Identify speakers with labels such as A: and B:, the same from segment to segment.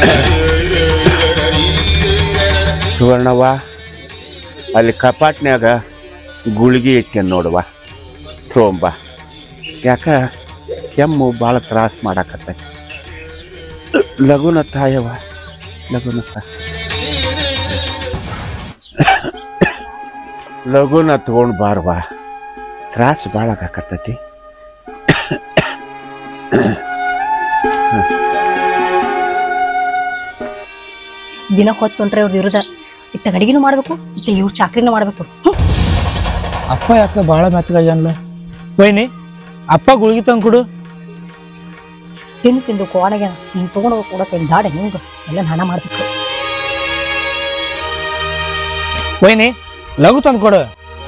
A: ಸುವರ್ಣವ್ವ ಅಲ್ಲಿ ಕಪಾಟ್ನ್ಯಾಗ ಗುಳಿಗೆ ಇಟ್ಟೆ ನೋಡುವ ತೊಗೊಂಬ ಯಾಕ ಕೆಮ್ಮು ಭಾಳ ತ್ರಾಸ ಮಾಡಾಕತ್ತ ಲಗುನ ತಾಯವ್ವ ಲಗುನ ತಾ ಲಗುನ ತಗೊಂಡು ಬಾರವ್ವ ತ್ರಾಸ ಭಾಳ ಆಗಾಕತ್ತೈತಿ
B: ದಿನ ಹೊತ್ತೊಂಟ್ರೆ ಅವ್ರದ್ದು ಇರೋದ ಇತ್ತ ಅಡಿಗೆನೂ ಮಾಡ್ಬೇಕು ಇತ್ತ ಇವ್ರ ಚಾಕ್ರಿನೂ ಮಾಡ್ಬೇಕು ಹ್ಮ್.
C: ಅಪ್ಪ ಯಾಕೆ ಭಾಳ ಮೆತ್ತಗಾಗ್ಯಾನಲ್ಲ ವೈನಿ ಅಪ್ಪ ಗುಳಿಗೆ ತಂದು ಕೊಡು
B: ತಿಂದು ತಿಂದು ಕೋಣೆಗೆ ನೀನ್ ತಗೊಂಡು ಹೋಗಿ ಕೊಡಕ್ಕೆ ದಾಡೆ ನಿಂಗ ಎಲ್ಲ ಹಣ ಮಾಡ್ಬೇಕು
C: ವೈನಿ ಲಘು ತಂದು ಕೊಡು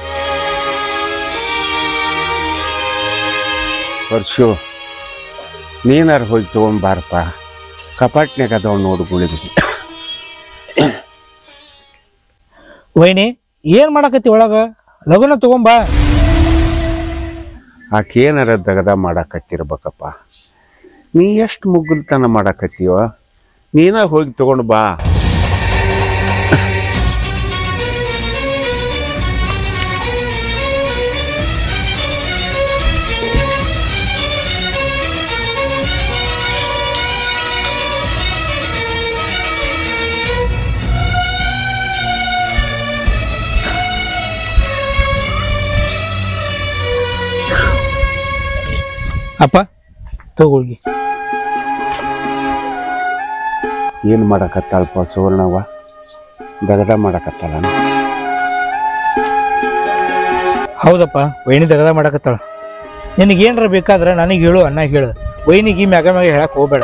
A: ವರ್ಷು ನೀನಾರು ಹೋಗಿ ತೊಗೊಂಬಾರಪ್ಪ ಕಪಾಟ್ನ್ಯಾಗ ಅದಾವ ನೋಡು ಗುಳಿಗೆ
C: ವೈನಿ ಏನ್ ಮಾಡಕತ್ತಿ ಒಳಗ ಲಘುನ ತಗೊಂಬಾ
A: ಆಕೆ ಏನಾರ ದಗದ ಮಾಡಾಕತ್ತಿರ್ಬೇಕಪ್ಪ ನೀ ಎಷ್ಟು ಮುಗ್ಗಲ್ತನ ಮಾಡಾಕತ್ತೀವ ನೀನ ಹೋಗಿ ತಗೊಂಡು ಬಾ
C: ಅಪ್ಪ ತಗೊಳ್ಗಿ
A: ಏನು ಮಾಡಕತ್ತಾಳಪ್ಪ ಸುವರ್ಣವ್ವ ದಗದ ಮಾಡಕತ್ತಾಳ
C: ಹೌದಪ್ಪ ವೈನಿ ತೆಗದ ಮಾಡಕತ್ತಾಳ ನಿನಗೆ ಏನ್ರ ಬೇಕಾದ್ರೆ ನನಗೆ ಹೇಳು ಅನ್ನ ಹೇಳು ವೈನಿಗೆ ಮ್ಯಾಗ ಮ್ಯಾಗ ಹೇಳಕ್ ಹೋಗ್ಬೇಡ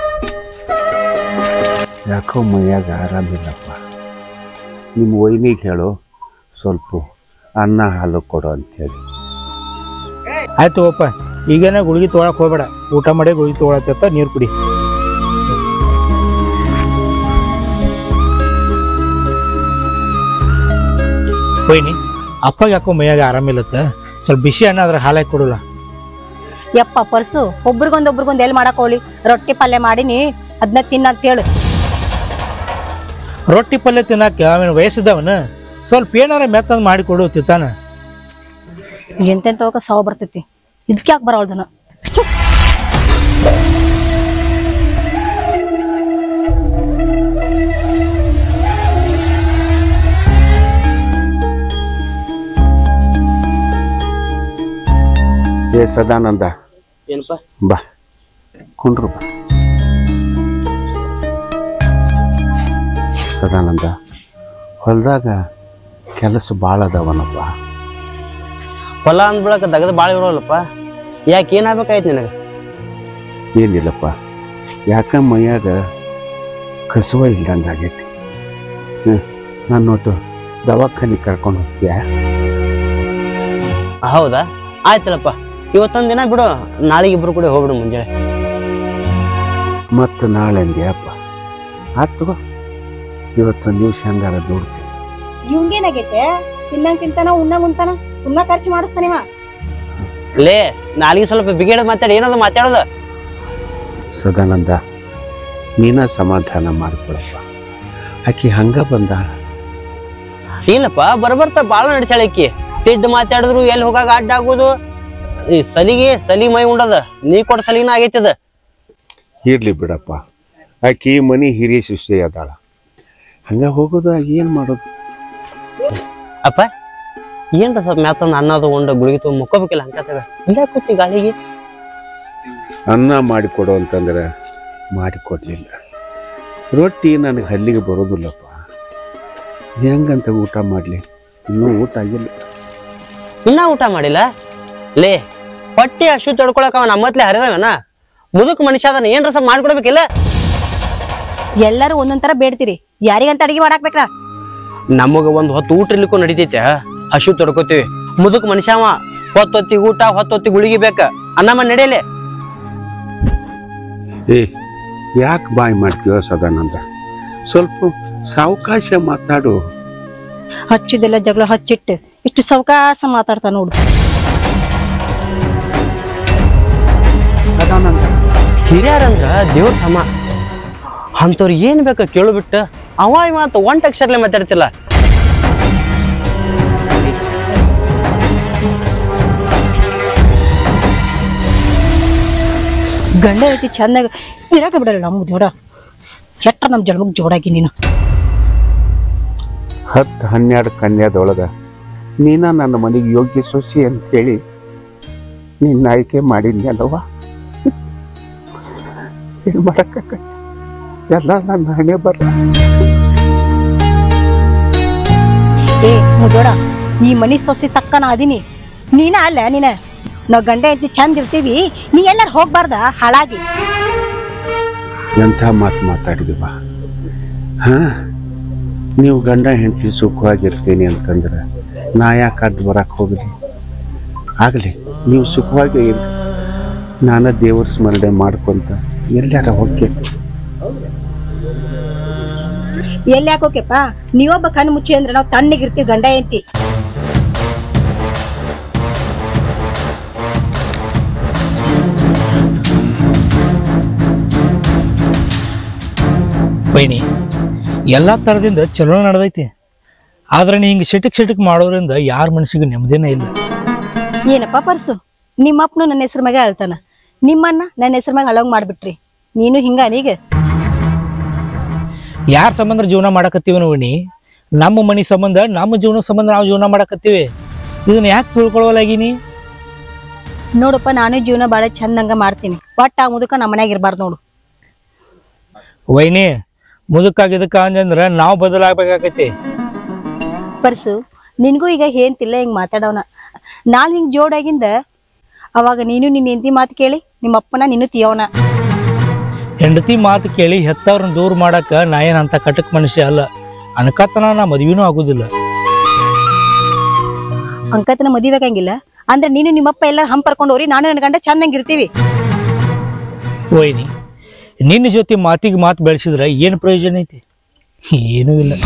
A: ಯಾಕೋ ಮೈಯಾಗ ಆರಾಮಿಲ್ಲಪ್ಪ ನಿಮ್ಮ ವೈನಿಗೆ ಹೇಳು ಸ್ವಲ್ಪ ಅನ್ನ ಹಾಲು ಕೊಡು ಅಂತೇಳಿ
C: ಆಯ್ತು ಅಪ್ಪ ಈಗೇನ ಗುಳಿಗೆ ತೊಗೊಳಕ್ ಹೋಗ್ಬೇಡ ಊಟ ಮಾಡಿ ಗುಳಿಗೆ ತೊಗೊಳತ್ತ ನೀರು ಕುಡಿ ವೈನಿ ಅಪ್ಪಗೆ ಯಾಕೋ ಮೈಯಾಗ ಆರಾಮಿಲ್ಲತ್ತ ಸ್ವಲ್ಪ ಬಿಸಿ ಅನ್ನ ಅದ್ರ ಹಾಲಾಕಿ ಕೊಡಲ್ಲ
B: ಯಪ್ಪ ಪರ್ಸು ಒಬ್ರಿಗೊಂದ್ ಒಬ್ರಿಗೊಂದ್ ಎಲ್ಲಿ ಮಾಡಕ್ ಹೋಗ್ಲಿ ರೊಟ್ಟಿ ಪಲ್ಯ ಮಾಡೀನಿ ಅದನ್ನ ತಿನ್ನ ಅಂತ ಹೇಳು
C: ರೊಟ್ಟಿ ಪಲ್ಯ ತಿನ್ನಾಕ ಅವನ ವಯಸ್ಸಿದ್ದವನ ಸ್ವಲ್ಪ ಏನಾರ ಮೆತ್ತಂದ್ ಮಾಡಿ ಕೊಡು ತಿತ್ತಾನ
B: ಎಂತೆಂತವಾಗ ಸಾವು ಬರ್ತೈತಿ ಇದಕ್ಕೆ ಯಾಕೆ ಬರೋಳ್ದನ
A: ಏ ಸದಾನಂದ
D: ಏನಪ್ಪ
A: ಬಾ ಕುಂಡ್ರು ಬಾ ಸದಾನಂದ ಹೊಲದಾಗ ಕೆಲಸ ಭಾಳ ಅದಾವನಪ್ಪ
D: ಹೊಲ ಅಂದ್ಬಿಳಕ ದಗದ ಭಾಳ ಇರೋಲ್ಲಪ್ಪ ಯಾಕೆ ಏನಾಗ್ಬೇಕಾಯ್ತು ನಿನಗೆ
A: ಏನಿಲ್ಲಪ್ಪ ಯಾಕ ಮೈಯಾಗ ಕಸುವ ಇಲ್ದಂಗೆ ಆಗೈತಿ ಹ್ಞೂ ನಾನು ನೋಟು ದವಾಖಾನೆ ಕರ್ಕೊಂಡು ಹೋಗ್ತೀಯಾ
D: ಹೌದಾ ಆಯ್ತಲ್ಲಪ್ಪ ಇವತ್ತೊಂದು ದಿನ ಬಿಡು ನಾಳೆಗೆ ಇಬ್ರು ಕೂಡ ಹೋಗ್ಬಿಡು ಮುಂಜಾನೆ
A: ಮತ್ತು ನಾಳೆ ಅಂದ್ಯಪ್ಪ ಆತು ಇವತ್ತೊಂದು ದಿವಸ ಹಂಗಾರ ದುಡ್ತೀನಿ
B: ಇವಂಗೇನಾಗೈತೆ ತಿನ್ನಂಗ್ ತಿಂತಾನ ಉಣ್ಣಂಗ್ ಉಂತಾನ ಸುಮ್ಮನೆ ಖರ್ಚು ಮಾಡಿಸ್ತಾನಿವ
D: ಲೇ ನಾಳೆಗೆ ಸ್ವಲ್ಪ ಬಿಗಿಡ ಮಾತಾಡಿ ಏನದು ಮಾತಾಡೋದು
A: ಸದಾನಂದ ನೀನ ಸಮಾಧಾನ ಮಾಡ್ಕೊಳಪ್ಪ ಆಕಿ ಹಂಗ ಬಂದಾಳ
D: ಇಲ್ಲಪ್ಪ ಬರ್ಬರ್ತ ಭಾಳ ನಡ್ಸಾಳ ಆಕಿ ತಿಡ್ಡು ಮಾತಾಡಿದ್ರು ಎಲ್ಲಿ ಹೋಗಾಗ ಅಡ್ಡ ಆಗೋದು ಈ ಸಲಿಗೆ ಸಲಿ ಮೈ ಉಂಡದ ನೀ ಕೊಡ ಸಲಿನ ಆಗೈತಿ ಅದ
A: ಇರ್ಲಿ ಬಿಡಪ್ಪ ಆಕಿ ಮನಿ ಹಿರಿಯ ಶಿಷ್ಯ ಅದಾಳ ಹಂಗ ಹೋಗೋದು ಏನು ಮಾಡೋದು
D: ಅಪ್ಪ ಏನ್ರ ಸ್ವಲ್ಪ ಮ್ಯಾತೊಂದು ಅನ್ನ ತಗೊಂಡು ಗುಳಿಗೆ ತಗೊಂಡು ಮುಕ್ಕೋಬೇಕಿಲ್ಲ ಹಂಗತ್ತಾಗ ಇಲ್ಲ ಕೂತಿ ಗಾಳಿಗೆ
A: ಅನ್ನ ಮಾಡಿಕೊಡು ಅಂತಂದ್ರೆ ಮಾಡಿಕೊಡ್ಲಿಲ್ಲ ರೊಟ್ಟಿ ನನಗೆ ಹಲ್ಲಿಗೆ ಬರೋದಿಲ್ಲಪ್ಪ ಹೆಂಗಂತ ಊಟ ಮಾಡಲಿ ಇನ್ನೂ ಊಟ ಆಗಿಲ್ಲ
D: ಇನ್ನ ಊಟ ಮಾಡಿಲ್ಲ ಲೇ ಹೊಟ್ಟಿ ಹಸು ತಡ್ಕೊಳಕ ಅವ ನಮ್ಮತ್ಲೆ ಹರಿದವನ ಮುದುಕ್ ಮನುಷ್ಯ ಅದನ್ನ ಏನ್ರ ಸ್ವಲ್ಪ ಮಾಡ್ಕೊಡ್ಬೇಕಿಲ್ಲ
B: ಎಲ್ಲರೂ ಒಂದೊಂದ್ ತರ ಬೇಡ್ತೀರಿ ಯಾರಿಗಂತ ಅಡಿಗೆ ಮಾಡಾಕ್ಬೇಕ್ರ
D: ನಮಗ ಒಂದ್ ಹೊತ್ತು ಊಟ ಇರ್ಲಿಕ್ಕೂ ನಡಿತೈತೆ ಹಸು ತಡ್ಕೋತೀವಿ ಮುದುಕ್ ಮನುಷ್ಯ ಅವ ಹೊತ್ತೊತ್ತಿ ಊಟ ಹೊತ್ತೊತ್ತಿ ಗುಳಿಗೆ ಬೇಕ ಅನ್ನಮ್ಮ ನಡೆಯಲೆ
A: ಏ ಯಾಕೆ ಬಾಯ್ ಮಾಡ್ತೀವ ಸದಾನಂದ ಸ್ವಲ್ಪ ಸಾವಕಾಶ ಮಾತಾಡು
B: ಹಚ್ಚಿದೆಲ್ಲ ಜಗಳ ಹಚ್ಚಿಟ್ಟು ಇಷ್ಟು ಸಾವಕಾಶ ಮಾತಾಡ್ತಾ ನೋಡು
A: ಸದಾನಂದ
D: ಹಿರಿಯರಂದ್ರ ದೇವ್ರ ಸಮ ಅಂಥವ್ರು ಏನ್ ಬೇಕು ಕೇಳು ಬಿಟ್ಟು ಅವ ಮಾತು ಒಂಟ್ ಅಕ್ಷರಲೆ ಮಾತಾಡ್ತಿಲ್ಲ
B: ಗಂಡ ಐತಿ ಚಂದಾಗ ಇರಾಕ ಬಿಡಲ್ಲ ನಮ್ಮ ಜೋಡ ಎಟ್ಟ ನಮ್ಮ ಜನ್ಮಕ್ ಜೋಡಾಗಿ ನೀನು
A: ಹತ್ತು ಹನ್ನೆರಡು ಕನ್ಯಾದೊಳಗ ನೀನ ನನ್ನ ಮನೆಗೆ ಯೋಗ್ಯ ಸೊಸಿ ಅಂತೇಳಿ ನಿನ್ನ ಆಯ್ಕೆ ಮಾಡಿದ್ನಲ್ಲವ್ವ ಏನು ಮಾಡಕ್ಕಾಗತ್ತೆ ಎಲ್ಲ ನನ್ನ ಹಣೆ ಬರಲ್ಲ
B: ಏ ಮುದೋಡ ಈ ಮನಿ ಸೊಸಿ ತಕ್ಕನ ಅದೀನಿ ನೀನ ಅಲ್ಲ ನೀನ ನಾವ್ ಗಂಡ ಐತಿ ಚಂದ ಇರ್ತೀವಿ ನೀ ಎಲ್ಲಾರು ಹೋಗ್ಬಾರ್ದ ಹಾಳಾಗಿ
A: ಎಂಥ ಮಾತು ಮಾತಾಡಿದಿವ ಹಾ ನೀವು ಗಂಡ ಹೆಂಡತಿ ಸುಖವಾಗಿರ್ತೀನಿ ಅಂತಂದ್ರೆ ನಾ ಯಾಕೆ ಅಡ್ಡ ಬರಕ್ಕೆ ಹೋಗಲಿ ಆಗಲಿ ನೀವು ಸುಖವಾಗಿ ಇರಿ ನಾನು ದೇವ್ರ ಸ್ಮರಣೆ ಮಾಡ್ಕೊಂತ ಎಲ್ಲಾರ ಹೋಗಿ
B: ಎಲ್ಲಿ ಯಾಕೋಕೆಪ್ಪ ನೀವೊಬ್ಬ ಕಣ್ಣು ಮುಚ್ಚಿ ಅಂದ್ರೆ ನಾವು ತಣ್ಣಗಿರ್ತೀವಿ ಗಂಡ ಐತಿ
C: ವೈನಿ ಎಲ್ಲ ಥರದಿಂದ ಚಲೋ ನಡೆದೈತಿ ಆದ್ರೆ ನೀ ಹಿಂಗೆ ಸಿಟಕ್ ಸಿಟಕ್ ಮಾಡೋದ್ರಿಂದ ಯಾರ ಮನಸ್ಸಿಗೆ ನೆಮ್ಮದಿನೇ ಇಲ್ಲ
B: ಏನಪ್ಪ ಪರ್ಸು ನಿಮ್ಮಪ್ಪನು ನನ್ನ ಹೆಸರು ಮ್ಯಾಗ ಅಳ್ತಾನ ನಿಮ್ಮನ್ನ ನನ್ನ ಹೆಸರು ಮ್ಯಾಗ ಹಳಗ್ ಮಾಡ್ಬಿಟ್ರಿ ನೀನು ಹಿಂಗ ನೀಗ
C: ಯಾರ ಸಂಬಂಧ ಜೀವನ ಮಾಡಕತ್ತೀವಿ ವೈನಿ ನಮ್ಮ ಮನಿ ಸಂಬಂಧ ನಮ್ಮ ಜೀವನ ಸಂಬಂಧ ನಾವು ಜೀವನ ಮಾಡಕತ್ತೀವಿ ಇದನ್ನ ಯಾಕೆ ತಿಳ್ಕೊಳ್ಳೋಲಾಗಿನಿ
B: ನೋಡಪ್ಪ ನಾನು ಜೀವನ ಬಾಳ ಚಂದಂಗ ಮಾಡ್ತೀನಿ ಒಟ್ಟ ಆ ಮುದುಕ ನಮ್ಮ ಮನ್ಯಾಗ ಇರ್ಬಾರ್ದು ನೋಡು
C: ವೈನಿ ಮುದುಕಾಗಿದ್ದಕ್ಕ ಅಂದ್ರ ನಾವು ಬದಲಾಗಬೇಕಾಗೈತಿ
B: ಪರ್ಸು ನಿನ್ಗೂ ಈಗ ಹೇಂತಿಲ್ಲ ಹಿಂಗ್ ಮಾತಾಡೋನ ನಾನ್ ಹಿಂಗ್ ಜೋಡಾಗಿಂದ ಅವಾಗ ನೀನು ನಿನ್ನ ಹೆಂಡತಿ ಮಾತು ಕೇಳಿ ನಿಮ್ಮ ಅಪ್ಪನ ನೀನು ತೀಯೋನ
C: ಹೆಂಡತಿ ಮಾತು ಕೇಳಿ ಹೆತ್ತವ್ರನ್ನ ದೂರ ಮಾಡಕ ನಾ ಏನ್ ಅಂತ ಕಟಕ್ ಮನುಷ್ಯ ಅಲ್ಲ ಅನ್ಕತನ ನಾ ಮದ್ವಿನೂ ಆಗುದಿಲ್ಲ
B: ಅಂಕತನ ಮದಿಬೇಕಂಗಿಲ್ಲ ಅಂದ್ರೆ ನೀನು ನಿಮ್ಮಪ್ಪ ಎಲ್ಲ ಹಂಪರ್ಕೊಂಡು ಹೋರಿ ನಾನು ನನ್ನ ಗಂಡ ಚಂದಂಗ್ ಇರ್ತೀವಿ
C: ವೈನಿ ನಿನ್ನ ಜೊತೆ ಮಾತಿಗೆ ಮಾತು ಬೆಳೆಸಿದ್ರೆ ಏನು ಪ್ರಯೋಜನ ಐತಿ ಏನೂ ಇಲ್ಲ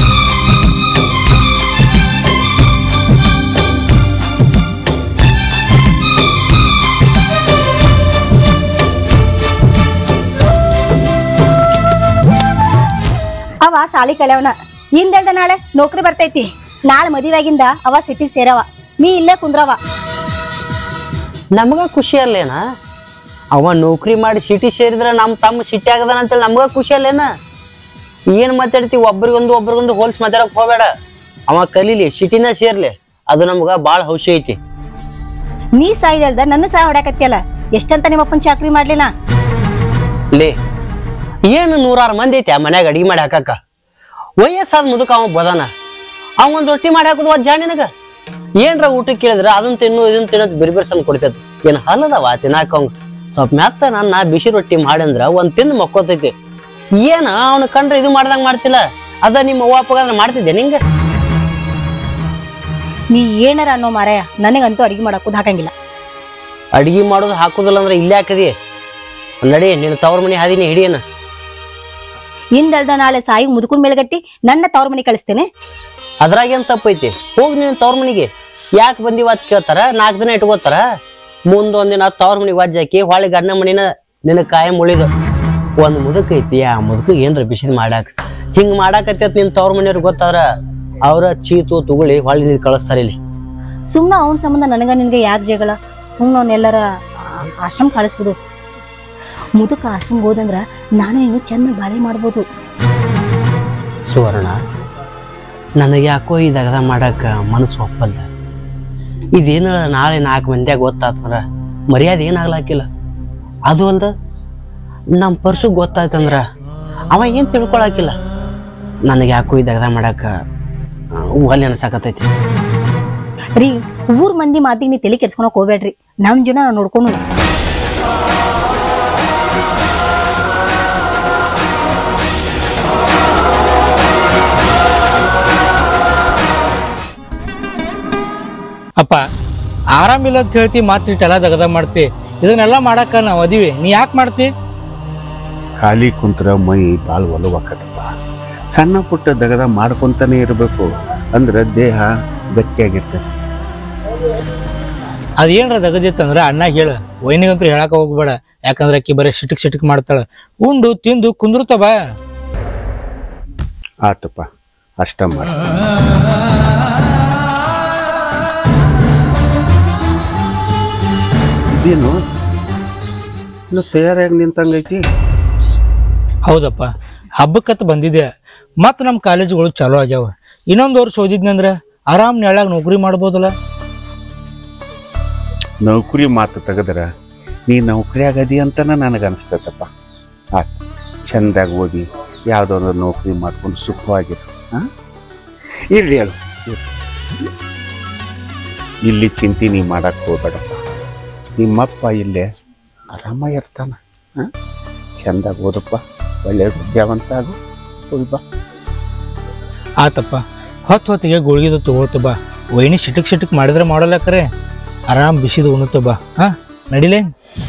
B: ಅವ ಸಾಲಿ ಕಲ್ಯವನ ಇಂದಲ್ದ ನಾಳೆ ನೌಕರಿ ಬರ್ತೈತಿ ನಾಳೆ ಮದುವೆಯಾಗಿಂದ ಅವ ಸಿಟಿ ಸೇರವ ನೀ ಇಲ್ಲೇ ಕುಂದ್ರವ
D: ನಮಗ ಖುಷಿ ಅಲ್ಲೇನ ಅವ ನೌಕರಿ ಮಾಡಿ ಸಿಟಿ ಸೇರಿದ್ರೆ ನಮ್ಮ ತಮ್ಮ ಸಿಟಿ ಆಗದಾನ ಅಂತೇಳಿ ನಮಗ ಖುಷಿ ಅಲ್ಲೇನ ಏನ್ ಮಾತಾಡ್ತಿ ಒಬ್ರಿಗೊಂದು ಒಬ್ರಿಗೊಂದು ಹೋಲ್ಸ್ ಮಾತಾಡಕ್ ಹೋಗ್ಬೇಡ ಅವ ಕಲೀಲಿ ಸಿಟಿನ ಸೇರ್ಲಿ ಅದು ನಮ್ಗ ಬಾಳ ಹೌಶಿ ಐತಿ
B: ನೀ ಸಾಯ್ದಲ್ದ ನನ್ನ ಸಹ ಹೊಡ್ಯಾಕತ್ತಿಯಲ್ಲ ಎಷ್ಟಂತ ನಿಮ್ಮಪ್ಪನ ಚಾಕ್ರಿ ಮಾಡ್ಲಿಲ್ಲ
D: ಲೇ ಏನು ನೂರಾರು ಮಂದಿ ಐತಿ ಆ ಮನ್ಯಾಗ ಅಡಿಗೆ ಮಾಡಿ ಹಾಕಾಕ ವಯಸ್ಸಾದ ಮುದುಕ ಅವ ಬದಾನ ಅವ ಒಂದ್ ರೊಟ್ಟಿ ಮಾಡಿ ಹಾಕುದು ಅಜ್ಜ ನಿನಗ ಏನ್ರ ಊಟ ಕೇಳಿದ್ರ ಅದನ್ನ ತಿನ್ನು ಇದನ್ನ ತಿನ್ನೋದ್ ಬಿರಿ ಬಿರ್ಸಂದ್ ಕೊಡ್ತೈತಿ ಏನ್ ಹಲ್ಲದವ ತಿನ್ನಾಕ ಅವಂಗ ಸ್ವಲ್ಪ ಮೆತ್ತ ನನ್ನ ಬಿಸಿ ರೊಟ್ಟಿ ಮಾಡಂದ್ರ ಒಂದ್ ತಿಂದ್ ಮಕ್ಕೋತೈತಿ ಏನ ಅವನ ಕಂಡ್ರೆ ಇದು ಮಾಡ್ದಂಗ ಮಾಡ್ತಿಲ್ಲ ಅದ ನಿಮ್ಮ ಅವ್ವ ಅಪ್ಪಗಾದ್ರೆ ಮಾಡ್ತಿದ್ದೆ ನಿಂಗ
B: ನೀ ಏನಾರ ಅನ್ನೋ ಮಾರಾಯ ನನಗಂತೂ ಅಡಿಗೆ ಮಾಡಕ್ಕೂದ್ ಹಾಕಂಗಿಲ್ಲ
D: ಅಡಿಗೆ ಮಾಡೋದು ಹಾಕುದಿಲ್ಲ ಅಂದ್ರೆ ಇಲ್ಲೇ ಹಾಕದಿ ನಡಿ ನಿನ್ನ ತವ್ರ ಮನೆ ಹಾದಿನಿ ಹಿಡಿಯನ
B: ಇಂದಲ್ದ ನಾಳೆ ಸಾಯಿ ಮುದುಕುನ್ ಮೇಲ್ಗಟ್ಟಿ ನನ್ನ ತವ್ರ ಮನೆ ಕಳಿಸ್ತೇನೆ
D: ಅದ್ರಾಗೇನ್ ತಪ್ಪೈತಿ ಹೋಗಿ ನೀನು ತವ್ರ ಮನಿಗೆ ಯಾಕೆ ಬಂದಿವ ಅಂತ ಕೇಳ್ತಾರ ನಾಲ್ಕು ದಿನ ಇಟ್ಕೋತಾರ ಮುಂದ್ ಒಂದಿನ ತವ್ರ ಮನಿಗೆ ವಾಜ್ ಹಾಕಿ ಹೊಳ್ಳಿ ಗಂಡ ಮನಿನ ನಿನ್ನ ಕಾಯಂ ಉಳಿದು ಒಂದ್ ಮುದುಕ ಐತಿ ಆ ಮುದುಕ ಏನ್ರ ಬಿಸಿದ್ ಮಾಡಾಕ ಹಿಂಗ್ ಮಾಡಾಕತ್ತೈತ್ ನಿನ್ ತವ್ರ ಮನೆಯವ್ರಿಗೆ ಗೊತ್ತಾದ್ರ ಅವ್ರ ಚೀತು ತುಗುಳಿ ಹೊಳ್ಳಿ ನೀನ್ ಕಳಿಸ್ತಾರ ಇಲ್ಲಿ
B: ಸುಮ್ನ ಅವನ ಸಂಬಂಧ ನನಗ ನಿನ್ಗೆ ಯಾಕೆ ಜಗಳ ಸುಮ್ನ ಅವನ್ನೆಲ್ಲರ ಆಶ್ರಮ ಕಳಿಸ್ಬಿಡು ಮುದುಕ ಆಶ್ರಮ ಹೋದಂದ್ರ ನಾನು ಹಿಂಗ ಚೆನ್ನಾಗಿ ಬಾಳೆ ಮಾಡ್ಬೋದು
D: ಸುವರ್ಣ ನನಗೆ ಯಾಕೋ ಈ ದಗದ ಮಾಡಾಕ ಮನಸ್ಸು ಒಪ್ಪಲ್ದ ಇದೇನ ನಾಳೆ ನಾಲ್ಕು ಮಂದಿಯಾಗ ಗೊತ್ತಾತಂದ್ರ ಮರ್ಯಾದೆ ಏನಾಗ್ಲಾಕಿಲ್ಲ ಅದು ಅಲ್ದ ನಮ್ಮ ಪರ್ಸು ಗೊತ್ತಾಯ್ತಂದ್ರ ಅವ ಏನ್ ತಿಳ್ಕೊಳಕಿಲ್ಲ ನನಗೆ ಯಾಕೋ ಈ ದಗದ ಮಾಡಾಕ ಒಲ್ಲಿ ಅನ್ಸಾಕತೈತಿ
B: ರೀ ಊರ್ ಮಂದಿ ಮಾತಿಗೆ ನೀ ತಲೆ ಕೆಡ್ಸ್ಕೊಳಕ್ ಹೋಗ್ಬೇಡ್ರಿ ನಮ್ ಜನ ನಾವ್ ನೋಡ್ಕೊಂಡು
C: ಅಪ್ಪ ಆರಾಮಿಲ್ಲ ಅಂತ ಹೇಳ್ತಿ ಮಾತಿಟ್ಟೆಲ್ಲ ದಗದ ಮಾಡ್ತಿ ಇದನ್ನೆಲ್ಲ ಮಾಡಾಕ ನಾವು ಅದೀವಿ ನೀ ಯಾಕೆ ಮಾಡ್ತಿ
A: ಖಾಲಿ ಕುಂತ್ರ ಮೈ ಭಾಳ ಒಲವಾಕತ್ತಪ್ಪ ಸಣ್ಣ ಪುಟ್ಟ ದಗದ ಮಾಡ್ಕೊಂತಾನೆ ಇರಬೇಕು ಅಂದ್ರೆ ದೇಹ ಗಟ್ಟಿಯಾಗಿರ್ತೈತಿ
C: ಅದೇನ್ರ ದಗದಿತ್ತಂದ್ರ ಅಣ್ಣ ಹೇಳ ವೈನಿಗಂತೂ ಹೇಳಾಕ ಹೋಗ್ಬೇಡ ಯಾಕಂದ್ರ ಆಕಿ ಬರೀ ಸಿಟಕ್ ಸಿಟಕ್ ಮಾಡ್ತಾಳ ಉಂಡು ತಿಂದು ಕುಂದ್ರತ ಬಾ
A: ಆತಪ್ಪ ಅಷ್ಟ ಮಾಡ ಇದೇನು ಇನ್ನು ತಯಾರಾಗಿ ನಿಂತಂಗೈತಿ
C: ಹೌದಪ್ಪ ಹಬ್ಬಕ್ಕತ್ ಬಂದಿದೆ ಮತ್ ನಮ್ಮ ಕಾಲೇಜುಗಳು ಚಾಲೂ ಆಗ್ಯಾವ ಇನ್ನೊಂದು ವರ್ಷ ಓದಿದ್ನಂದ್ರ ಆರಾಮ್ ನೆಳಾಗ ನೌಕರಿ ಮಾಡ್ಬೋದಲ್ಲ
A: ನೌಕರಿ ಮಾತು ತೆಗೆದ್ರ ನೀ ನೌಕರಿ ಆಗದಿ ಅಂತನ ನನಗೆ ಅನಿಸ್ತೈತಪ್ಪ ಆತು ಚಂದಾಗಿ ಓದಿ ಯಾವುದೋ ಒಂದು ನೌಕರಿ ಮಾಡ್ಕೊಂಡು ಸುಖವಾಗಿರು ಹಾಂ ಇರ್ಲಿ ಹೇಳು ಇರ್ಲಿ. ಇಲ್ಲಿ ಚಿಂತೆ ನೀ ಮಾಡಕ್ಕೆ ಹೋಗ್ಬೇಡಪ್ಪ ನಿಮ್ಮಪ್ಪ ಇಲ್ಲೇ ಆರಾಮ ಇರ್ತಾನ ಹಾಂ ಚಂದಾಗಿ ಓದಪ್ಪ ಒಳ್ಳೆ ವಿದ್ಯಾವಂತ ಆಗು ಹೋಗಿ ಬಾ
C: ಆತಪ್ಪ ಹೊತ್ತು ಹೊತ್ತಿಗೆ ಗುಳಿಗಿದು ತಗೊಳ್ತು ಬಾ ವೈನಿ ಸಿಟಕ್ ಸಿಟಕ್ ಮಾಡಿದ್ರೆ ಮಾಡಲ್ಲ ಕರೆ ಆರಾಮ್ ಬಿಸಿದು ಉಣ್ಣುತ್ತ ಬಾ ಹಾ ನಡಿಲೇ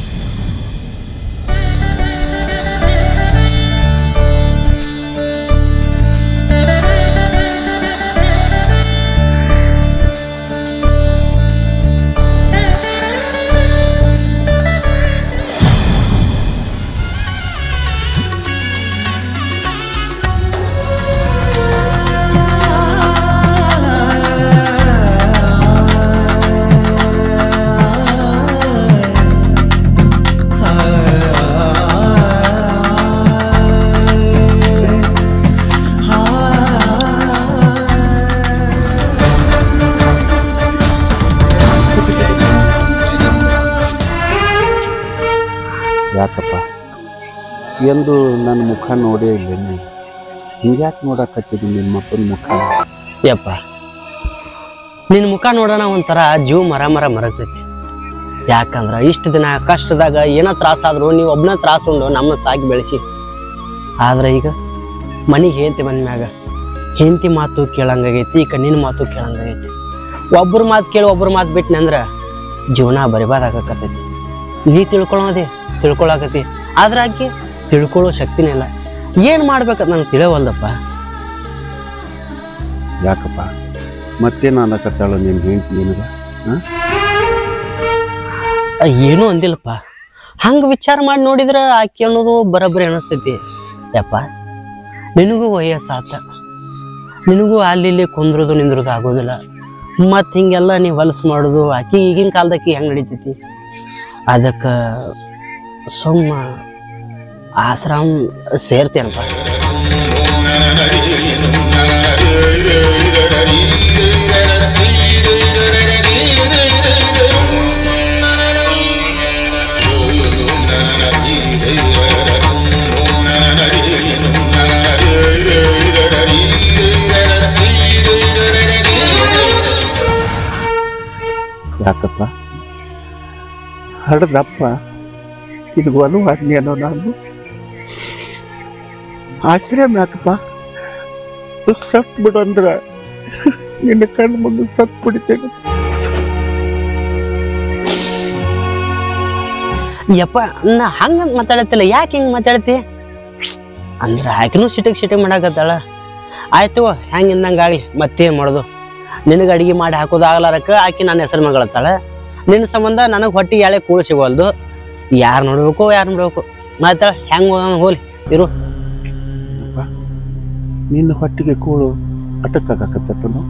A: ಯಾಕಪ್ಪ ಎಂದು ನನ್ನ ಮುಖ ನೋಡೇ ಇಲ್ಲ ನೀ ಹಿಂಗ್ಯಾಕೆ ನೋಡಕತ್ತಿದ್ದಿ ನಿಮ್ಮ ಅಪ್ಪನ ಮುಖ
D: ಯಪ್ಪ ನಿನ್ನ ಮುಖ ನೋಡೋಣ ಒಂಥರ ಜೀವ ಮರ ಮರ ಮರಗ್ತೈತಿ ಯಾಕಂದ್ರ ಇಷ್ಟು ದಿನ ಕಷ್ಟದಾಗ ಏನೋ ತ್ರಾಸ ಆದ್ರೂ ನೀವು ಒಬ್ಬನ ತ್ರಾಸ ಉಂಡು ನಮ್ಮನ್ನ ಸಾಕಿ ಬೆಳೆಸಿ ಆದ್ರೆ ಈಗ ಮನೆಗೆ ಹೆಂಡತಿ ಬಂದ ಮ್ಯಾಗ ಹೆಂಡತಿ ಮಾತು ಕೇಳಂಗಾಗೈತಿ ಈಗ ನಿನ್ನ ಮಾತು ಕೇಳಂಗಾಗೈತಿ ಒಬ್ಬರ ಮಾತು ಕೇಳಿ ಒಬ್ಬರ ಮಾತು ಬಿಟ್ನಿ ಅಂದ್ರ ಜೀವನ ಬರಿಬಾದಾಗಕತ್ತೈತಿ ನೀ ತಿಳ್ಕೊಳೋದಿ ತಿಳ್ಕೊಳಕತಿ ಆದ್ರೆ ಆಕಿ ತಿಳ್ಕೊಳ್ಳೋ ಶಕ್ತಿನೇ ಇಲ್ಲ ಏನು ಮಾಡ್ಬೇಕಂತ ನಂಗೆ ತಿಳಿಯವಲ್ದಪ್ಪ
A: ಯಾಕಪ್ಪ ಮತ್ತೇನು ಅನ್ನಕತ್ತಾಳ ನಿನ್ನ ಹೆಂಡ್ತಿ ನಿನಗೆ
D: ಆ, ಏನೂ ಅಂದಿಲ್ಲಪ್ಪ ಹಂಗ ವಿಚಾರ ಮಾಡಿ ನೋಡಿದ್ರ ಆಕೆ ಅನ್ನೋದು ಬರಬ್ಬರಿ ಅನಿಸ್ತೈತಿ ಯಪ್ಪ ನಿನಗೂ ವಯಸ್ಸಾತ ನಿನಗೂ ಅಲ್ಲಿ ಇಲ್ಲಿ ಕುಂದ್ರದು ನಿಂದ್ರದು ಆಗೋದಿಲ್ಲ ಮತ್ತು ಹಿಂಗೆಲ್ಲ ನೀವು ಹೊಲಸು ಮಾಡೋದು ಆಕಿ ಈಗಿನ ಕಾಲದಾಕಿ ಹೆಂಗೆ ನಡೀತೈತಿ ಅದಕ್ಕೆ ಸುಮ್ಮ ಆಶ್ರಮ ಸೇರ್ತೇನಪ್ಪ
A: ಯಾಕಪ್ಪ ಹಡ್ದಪ್ಪ ಇದು ಒಲವಾದ್ನೇನೋ ನಾನು ಆಶ್ರಯ ಯಾಕಪ್ಪ ಸತ್ ಬಿಡು ಅಂದ್ರ ನಿನ್ನ ಕಣ್ಣು ಮುಂದೆ ಸತ್ ಬಿಡ್ತೇನೆ
D: ಯಪ್ಪ ನಾ ಹಂಗಂತ ಮಾತಾಡತ್ತಿಲ್ಲ ಯಾಕೆ ಹಿಂಗೆ ಮಾತಾಡತಿ ಅಂದ್ರೆ ಆಕಿನೂ ಸಿಟಿಗೆ ಸಿಟಿಗೆ ಮಾಡಾಕತ್ತಾಳ ಆಯ್ತು ಹೆಂಗೆ ಇಂದಂಗೆ ಆಗಲಿ ಮತ್ತೇನು ಮಾಡೋದು ನಿನಗೆ ಅಡಿಗೆ ಮಾಡಿ ಹಾಕೋದು ಆಗ್ಲಾರಕ್ಕೆ ಆಕಿ ನನ್ನ ಹೆಸರು ಮಗಳತ್ತಾಳ ನಿನ್ನ ಸಂಬಂಧ ನನಗೆ ಹೊಟ್ಟಿಗೆ ಎಳೆ ಕೂಳು ಸಿಗೋಲ್ದು ಯಾರು ನೋಡ್ಬೇಕು ಯಾರು ನೋಡ್ಬೇಕು ಮಾತಾಳ ಹೆಂಗೆ ಹೋಲಿ ಇರು
A: ನಿನ್ನ ಹೊಟ್ಟಿಗೆ ಕೂಳು ಅಟಕ್ಕಾಗತ್ತನು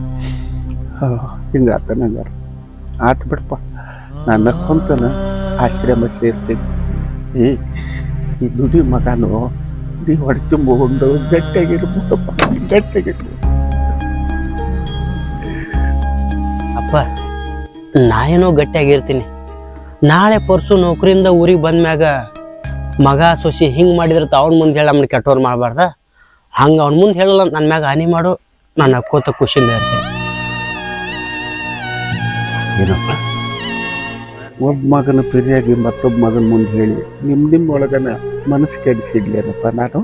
A: ಹಿಂಗಾತ ನಂಗಾರ ಆತ್ ಬಿಡಪ್ಪ ನನ್ನ ಸ್ವಂತನ ಆಶ್ರಮ ಸೇರ್ತೀನಿ ಏ ಈ ದುಡಿ ಮಗನು ನೀ ಹೊಡೆ ತುಂಬಿಕೊಂಡು ಗಟ್ಟಿಯಾಗಿರ್ಬೇಕಪ್ಪ ಗಟ್ಟಿಯಾಗಿರ್ಬೇಕು
D: ಅಪ್ಪ ನಾ ಏನೋ ಗಟ್ಟಿಯಾಗಿರ್ತೀನಿ ನಾಳೆ ಪರ್ಸು ನೌಕರಿಯಿಂದ ಊರಿಗೆ ಬಂದ್ಮ್ಯಾಗ ಮಗ ಸೊಸಿ ಹಿಂಗೆ ಮಾಡಿದ್ರೆ ಅವನ ಮುಂದೆ ಹೇಳಿ ನಮ್ಮನ್ನ ಕೆಟ್ಟವ್ರು ಮಾಡಬಾರ್ದ ಹಂಗೆ ಅವ್ನ ಮುಂದೆ ಹೇಳಲ್ಲ ನನ್ನ ಮ್ಯಾಗ ಹಾನಿ ಮಾಡು ನಾನು ಅಕ್ಕೋತ ಖುಷಿಯಿಂದ ಇರ್ತೀನಿ
A: ಏನಪ್ಪ ಒಬ್ಬ ಮಗನ ಪಿರಿಯಾಗಿ ಮತ್ತೊಬ್ಬ ಮಗನ ಮುಂದೆ ಹೇಳಿ ನಿಮ್ಮ ನಿಮ್ಮ ಒಳಗನ ಮನಸ್ಸು ಕೆಡಿಸಿಡ್ಲೇನಪ್ಪ ನಾನು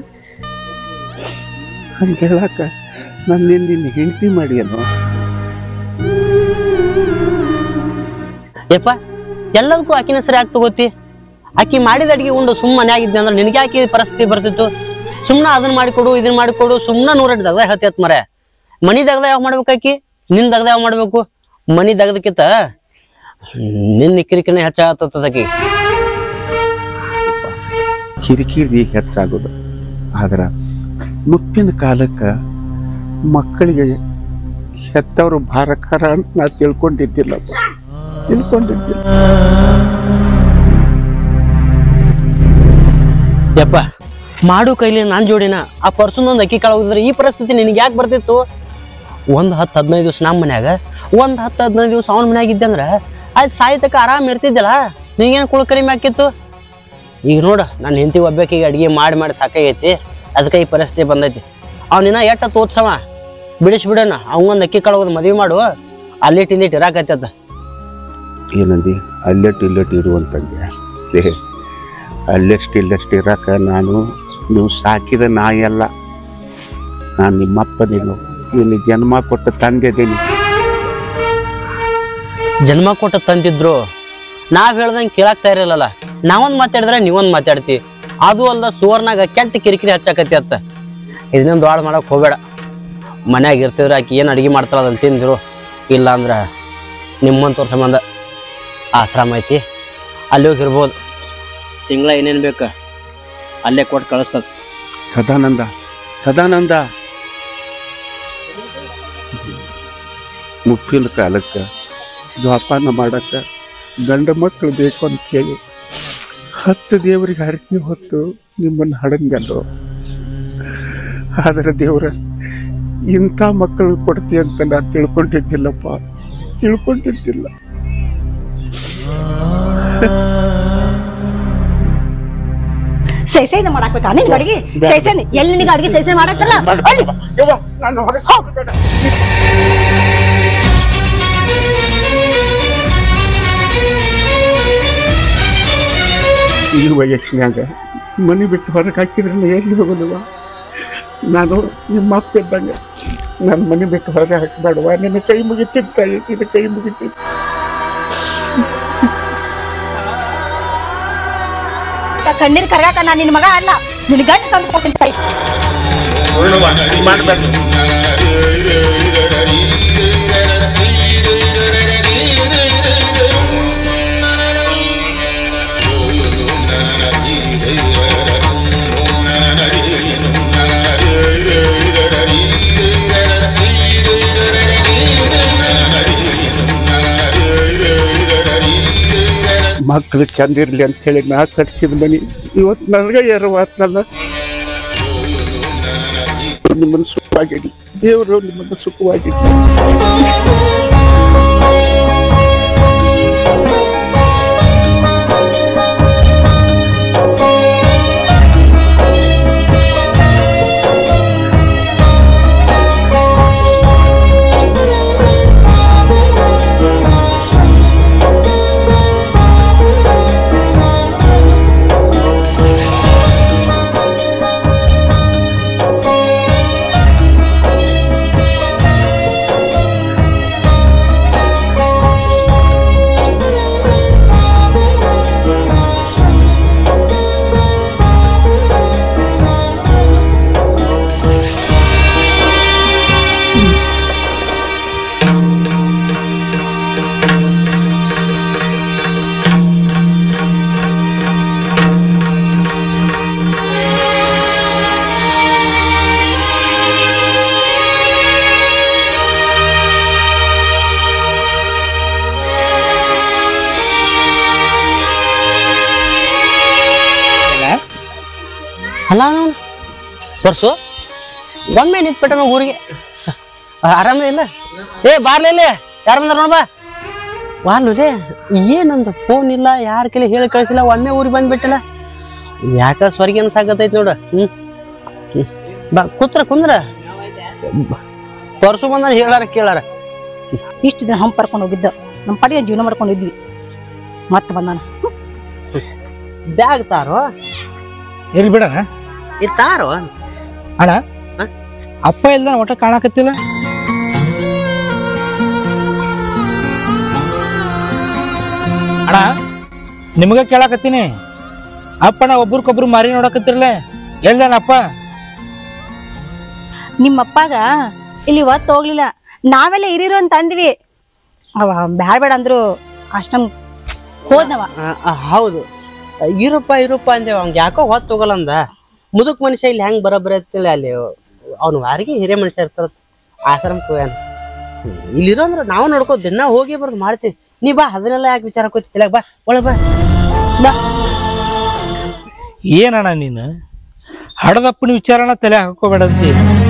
A: ಹಂಗೆ ಹೇಳಕ್ಕ ನಾನು ನಿನ್ನ ನಿನ್ನ ಹೆಂಡತಿ ಮಾಡಿಯೇನೋ
D: ಯಪ್ಪ ಎಲ್ಲದಕ್ಕೂ ಆಕಿನ ಸರಿ ಯಾಕೆ ತಗೋತಿ ಆಕಿ ಮಾಡಿದ ಅಡಿಗೆ ಉಂಡು ಸುಮ್ಮನೆ ಮನ್ಯಾಗಿದ್ದೆ ಅಂದ್ರೆ ನಿನಗೆ ಯಾಕೆ ಈ ಪರಿಸ್ಥಿತಿ ಬರ್ತಿತ್ತು ಸುಮ್ಮನೆ ಅದನ್ನ ಮಾಡಿಕೊಡು ಇದನ್ನ ಮಾಡಿಕೊಡು ಸುಮ್ಮನೆ ನೂರೆಂಟು ದಗದ ಹೇಳ್ತೈತ್ ಮರೆ ಮನಿ ದಗದ ಯಾವ ಮಾಡ್ಬೇಕಾಕಿ ನಿನ್ ದಗದ ಯಾವ ಮಾಡ್ಬೇಕು ಮನಿ ದಗದಕ್ಕಿಂತ ನಿನ್ನ ಕಿರಿಕಿರಿನೇ ಹೆಚ್ಚಾಗತ್ತದಕಿ
A: ಕಿರಿಕಿರಿ ಹೆಚ್ಚಾಗೋದು ಆದ್ರೆ ಮುಪ್ಪಿನ ಕಾಲಕ್ಕೆ ಮಕ್ಕಳಿಗೆ ಹೆತ್ತವರು ಭಾರಕಾರ ಅಂತ ನಾ ತಿಳ್ಕೊಂಡಿದ್ದಿಲ್ಲಪ್ಪ ತಿಳ್ಕೊಂಡಿದ್ದಿಲ್ಲ
D: ಯಪ್ಪ ಮಾಡು ಕೈಲಿ ನಾನ್ ಜೋಡಿನ ಆ ಪರ್ಸನ್ ಅಕ್ಕಿ ಕಾಳು ಹೋಗಿದ್ರೆ ಈ ಪರಿಸ್ಥಿತಿ ನಿನಗೆ ಯಾಕೆ ಬರ್ತಿತ್ತು ಒಂದ್ ಹತ್ತು ಹದಿನೈದು ದಿವಸ ನಮ್ಮ ಮನ್ಯಾಗ ಒಂದ್ ಹತ್ತು ಹದಿನೈದು ದಿವಸ ಅವನ ಮನ್ಯಾಗ ಇದ್ದೆ ಅಂದ್ರ ಆಯ್ತು ಸಾಯ್ತಕ್ಕ ಆರಾಮ್ ಇರ್ತಿದ್ದಲ್ಲ ನಿಂಗೇನು ಕುಳ ಕಡಿಮೆ ಆಕಿತ್ತು ಈಗ ನೋಡು ನನ್ನ ಹೆಂಡತಿ ಒಬ್ಬಾಕಿಗೆ ಅಡಿಗೆ ಮಾಡಿ ಮಾಡಿ ಸಾಕಾಗೈತಿ ಅದಕ್ಕೆ ಈ ಪರಿಸ್ಥಿತಿ ಬಂದೈತಿ ಅವ್ನಿನ್ನ ಎಟ್ಟ ತೋತ್ಸವ ಬಿಡಿಸ್ಬಿಡೋಣ ಅವಂಗೊಂದು ಅಕ್ಕಿ ಕಾಳು ಹೋದ್ ಮದ್ವೆ ಮಾಡು ಅಲ್ಲಿಟ್ ಇಲ್ಲಿಟ್ ಇರಾಕತ್ತದ
A: ಏನಂದಿ ಅಲ್ಲೆಟ್ ಇಲ್ಲೆಟ್ ಇರುವಂತಂದೆ ಏ ಅಲ್ಲೆಷ್ಟು ಇಲ್ಲೆಷ್ಟು ಇರಾಕ ನಾನು ನೀವು ಸಾಕಿದ ನಾಯಿ ಅಲ್ಲ ನಾನು ನಿಮ್ಮಪ್ಪ ನೀನು ನೀನು ಜನ್ಮ ಕೊಟ್ಟ ತಂದೆದೀನಿ
D: ಜನ್ಮ ಕೊಟ್ಟ ತಂದಿದ್ರು ನಾವ್ ಹೇಳ್ದಂಗೆ ಕೇಳಾಕ್ತಾ ಇರಲಿಲ್ಲಲ್ಲ ನಾವೊಂದ್ ಮಾತಾಡಿದ್ರೆ ನೀವೊಂದ್ ಮಾತಾಡ್ತಿ ಅದು ಅಲ್ದ ಸುವರ್ಣಾಗ ಕೆಟ್ಟ ಕಿರಿಕಿರಿ ಹಚ್ಚಾಕತಿ ಅತ್ತ ಇದನ್ನೊಂದು ದೊಡ್ಡ ಮಾಡಕ್ ಹೋಗ್ಬೇಡ ಮನ್ಯಾಗ ಇರ್ತಿದ್ರ ಆಕಿ ಏನ್ ಅಡಿಗೆ ಮಾಡ್ತಾರ ಅದನ್ನ ತಿಂದ್ರು ಇಲ್ಲ ಅಂದ್ರ ನಿಮ್ಮಂತವ್ರ ಸಂಬಂಧ ಆಶ್ರಮ ಐತಿ ಅಲ್ಲಿ ಹೋಗಿ ಇರ್ಬೋದು ತಿಂಗಳ ಏನೇನ್ ಬೇಕ ಅಲ್ಲೇ ಕೊಟ್ಟು ಕಳಿಸ್ತದ
A: ಸದಾನಂದ ಸದಾನಂದ ಮುಪ್ಪಿನ ಕಾಲಕ್ಕೆ ಜೋಪಾನ ಮಾಡಕ್ಕೆ ಗಂಡ ಮಕ್ಕಳು ಬೇಕು ಅಂತ ಹೇಳಿ ಹತ್ತು ದೇವರಿಗೆ ಹರಕೆ ಹೊತ್ತು ನಿಮ್ಮನ್ನು ಹಡಂಗಲ್ಲು ಆದರೆ ದೇವ್ರ ಇಂಥ ಮಕ್ಕಳು ಕೊಡ್ತಿ ಅಂತ ನಾ ತಿಳ್ಕೊಂಡಿದ್ದಿಲ್ಲಪ್ಪ ತಿಳ್ಕೊಂಡಿದ್ದಿಲ್ಲ
B: ಸೈಸೈನ ಮಾಡಾಕ್ಬೇಕಾ ನಿನ್ ಅಡಿಗೆ ಸೈಸೈನ್ ಎಲ್ಲಿ ನಿನಗೆ ಅಡಿಗೆ ಸೈಸೈ ಮಾಡಕ್ಕಲ್ಲ ಅಲ್ಲಿ.
A: ನಾನು ಹೊರಗೆ ಈ ವಯಸ್ಸಿನಾಗ ಮನೆ ಬಿಟ್ಟು ಹೊರಗೆ ಹಾಕಿದ್ರೆ ನಾ ಎಲ್ಲಿ ಹೋಗೋದವ ನಾನು ನಿಮ್ಮ ಅಪ್ಪ ಇದ್ದಂಗೆ ನನ್ನ ಮನೆ ಬಿಟ್ಟು ಹೊರಗೆ ಹಾಕಬೇಡವ ನಿನ್ನ ಕೈ ಮುಗಿತಿತ್ತು ತಾಯಿ ನಿನ್ನ ಕೈ ಮುಗಿತಿತ್ತು
B: ಕಣ್ಣೀರ್ ಕರ್ಗಾಕ ನಾ ನಿನ್ ಮಗ ಅಲ್ಲ ನಿನ್ ಗಂಡ ತಂದು ಕೊಟ್ಟಿನ ತಾಯಿ
A: ಮಕ್ಕಳು ಚಂದಿರ್ಲಿ ಅಂತ ಹೇಳಿ ನಾ ಕಟ್ಸಿದ ಮನಿ ಇವತ್ತು ನನಗೆ ಎರವಾತ್ನಲ್ಲ ನಿಮ್ಮನ್ನು ಸುಖವಾಗಿಡಿ ದೇವರು ನಿಮ್ಮನ್ನು ಸುಖವಾಗಿಡಿ
D: ಅಲ್ಲ ಅವನು ಬರ್ಸು ಒಮ್ಮೆ ನಿಂತ್ಬಿಟ್ಟ ನಾವು ಊರಿಗೆ ಆರಾಮದ ಇಲ್ಲ ಏ ಬಾರ್ಲಿ ಇಲ್ಲಿ ಯಾರು ಬಂದಾರ ನೋಡ ಬಾ ವಾಲು ರೇ ಏನಂದ ಫೋನ್ ಇಲ್ಲ ಯಾರ ಕೈಲಿ ಹೇಳಿ ಕಳಿಸಿಲ್ಲ ಒಮ್ಮೆ ಊರಿಗೆ ಬಂದ್ಬಿಟ್ಟಿಲ್ಲ ಯಾಕ ಸ್ವರ್ಗ ಅನ್ಸಾಕತೈತಿ ನೋಡ ಹ್ಮ್ ಹ್ಮ್. ಬಾ ಕೂತ್ರ ಕುಂದ್ರ ಬ- ಪರ್ಸು ಬಂದ ಹೇಳಾರ ಕೇಳಾರ
B: ಇಷ್ಟು ದಿನ ಹಂಪ್ ಪರ್ಕೊಂಡು ಹೋಗಿದ್ದ ನಮ್ಮ ಪಾಡಿಗೆ ಜೀವನ ಮಾಡ್ಕೊಂಡಿದ್ವಿ ಮತ್ತೆ ಬಂದಾನ
D: ಬ್ಯಾಗ್ ತಾರೋ
C: ಇರ್ಲಿ ಬಿಡಣ
D: ಇದು ತಾರೋ
C: ಅಣ್ಣ
D: ಹ?
C: ಅಪ್ಪ ಇಲ್ದ ಒಟ್ಟ ಕಾಣಕತ್ತಿಲ್ಲ ಅಣ್ಣ ನಿಮಗ ಕೇಳಾಕತ್ತೀನಿ ಅಪ್ಪನ ಒಬ್ರಿಗೊಬ್ರು ಮಾರಿ ನೋಡಕತ್ತಿರ್ಲೆ ಎಲ್ದಾನಪ್ಪ
B: ನಿಮ್ಮಪ್ಪಾಗ ಇಲ್ಲಿ ಒತ್ತು ಹೋಗ್ಲಿಲ್ಲ ನಾವೆಲ್ಲ ಹಿರಿಯರು ಅಂತ ಅಂದ್ವಿ ಅವ ಬ್ಯಾಡ ಬೇಡ ಅಂದ್ರು ಅಷ್ಟಮ್ ಹೋದ್ನವ
D: ಆ, ಆ, ಹೌದು ಇರಪ್ಪ ಇರಪ್ಪ ಅಂದೇವ ಅವ್ನ್ಗೆ ಯಾಕೋ ಹೊತ್ತು ಹೋಗಲ್ಲ ಅಂದ ಮುದುಕ್ ಮನುಷ್ಯ ಇಲ್ಲಿ ಹೆಂಗ್ ಬರೋಬ್ಬರಿ ಅಂತೇಳಿ ಅಲ್ಲಿ ಅವ್ನು ವಾರಿಗೆ ಹಿರಿಯ ಮನುಷ್ಯ ಇರ್ತಾರ ಆಶ್ರಮಕ್ಕೆ ಹೋಗ್ಯಾನ ಹ್ಮ್. ಇಲ್ಲಿರೋ ಅಂದ್ರೆ ನಾವು ನೋಡ್ಕೋ ದಿನ ಹೋಗಿ ಬರೋದು ಮಾಡ್ತೀವಿ ನೀ ಬಾ ಅದನ್ನೆಲ್ಲ ಯಾಕೆ ವಿಚಾರ ಹಾಕೋತಿಲ್ಲ ಬಾ ಒಳಗ್ ಬಾ
C: ಏನಣ್ಣ ನೀನು ಹಡದಪ್ಪನ ವಿಚಾರನ ತಲೆ ಹಾಕೋಬೇಡಂತಿ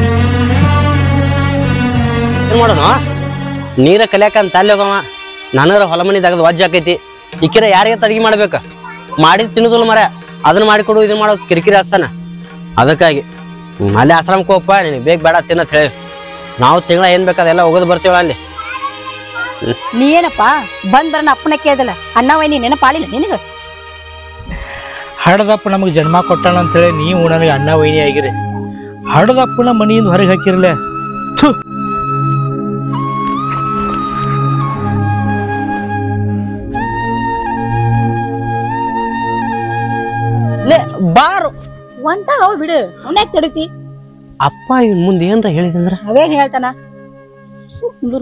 D: ಏನ್ ಮಾಡೋಣ ನೀರ ಕಲಿಯಾಕಂತ ಅಲ್ಲಿ ಹೋಗವ ನನಗರ ಹೊಲ ಮನಿ ತೆಗೆದು ವಜ್ಜ ಆಕೈತಿ ಇಕ್ಕಿರ ಯಾರಿಗೆ ಅಡಿಗೆ ಮಾಡ್ಬೇಕ ಮಾಡಿದ್ ತಿನ್ನುದಿಲ್ಲ ಮರ ಅದನ್ನ ಮಾಡಿಕೊಡು ಇದನ್ನ ಮಾಡೋದು ಕಿರಿಕಿರಿ ಹಚ್ತಾನ ಅದಕ್ಕಾಗಿ ಹ್ಮ್, ಅಲ್ಲಿ ಆಶ್ರಮಕ್ಕೆ ಹೋಗಪ್ಪ ನಿನಗೆ ಬೇಗ ಬೇಡ ತಿನ್ನತ್ ಹೇಳಿ ನಾವು ತಿಂಗಳ ಏನ್ ಬೇಕಾದೆಲ್ಲ ಹೋಗೋದು ಬರ್ತೀವಲ್ಲ ಅಲ್ಲಿ
B: ನೀ ಏನಪ್ಪ ಬಂದ್ ಬರೋಣ ಅಪ್ಪನ ಕೇಳ್ದಲ್ಲ ಅಣ್ಣ ವೈನಿ ನೆನಪಾಲಿಲ್ಲ ನಿನಗ
C: ಹಡದಪ್ಪ ನಮಗೆ ಜನ್ಮ ಕೊಟ್ಟಾನ ಅಂತೇಳಿ ನೀವು ನನಗೆ ಅಣ್ಣ ವೈನಿ ಆಗಿರಿ ಹಡದಪ್ಪನ ಮನೆಯಿಂದ ಹೊರಗೆ ಹಾಕಿರ್ಲೆ ಥು
D: ಲೇ ಬಾರು
B: ಒಂಟ ಅವ್ ಬಿಡು ಅವನ್ಯಾಕ್ ತಡಿತಿ
D: ಅಪ್ಪ ಇನ್ ಮುಂದೆ ಏನ್ರ ಹೇಳಿದಂದ್ರ
B: ಅವೇನ್ ಹೇಳ್ತಾನ ಸುಂದರು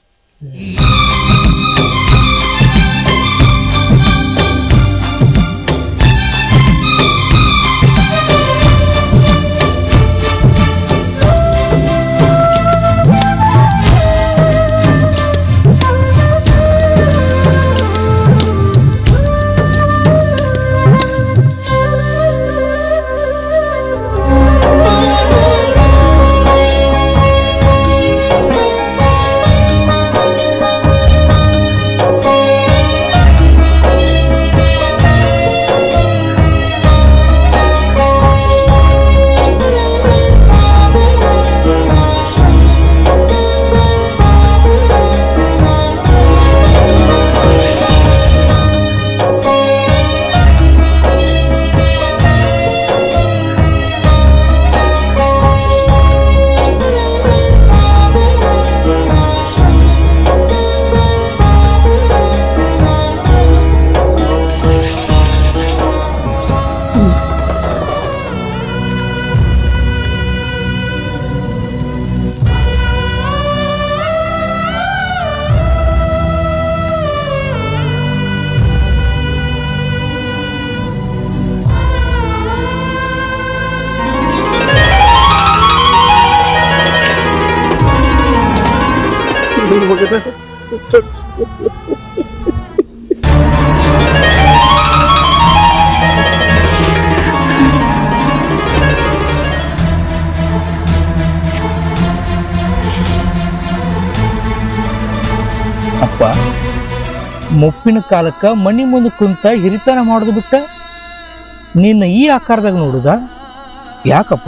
C: ಅಪ್ಪ ಮುಪ್ಪಿನ ಕಾಲಕ್ಕ ಮನಿ ಮುಂದೆ ಕುಂತ ಹಿರಿತನ ಮಾಡೋದು ಬಿಟ್ಟ ನಿನ್ನ ಈ ಆಕಾರದಾಗ ನೋಡುದ ಯಾಕಪ್ಪ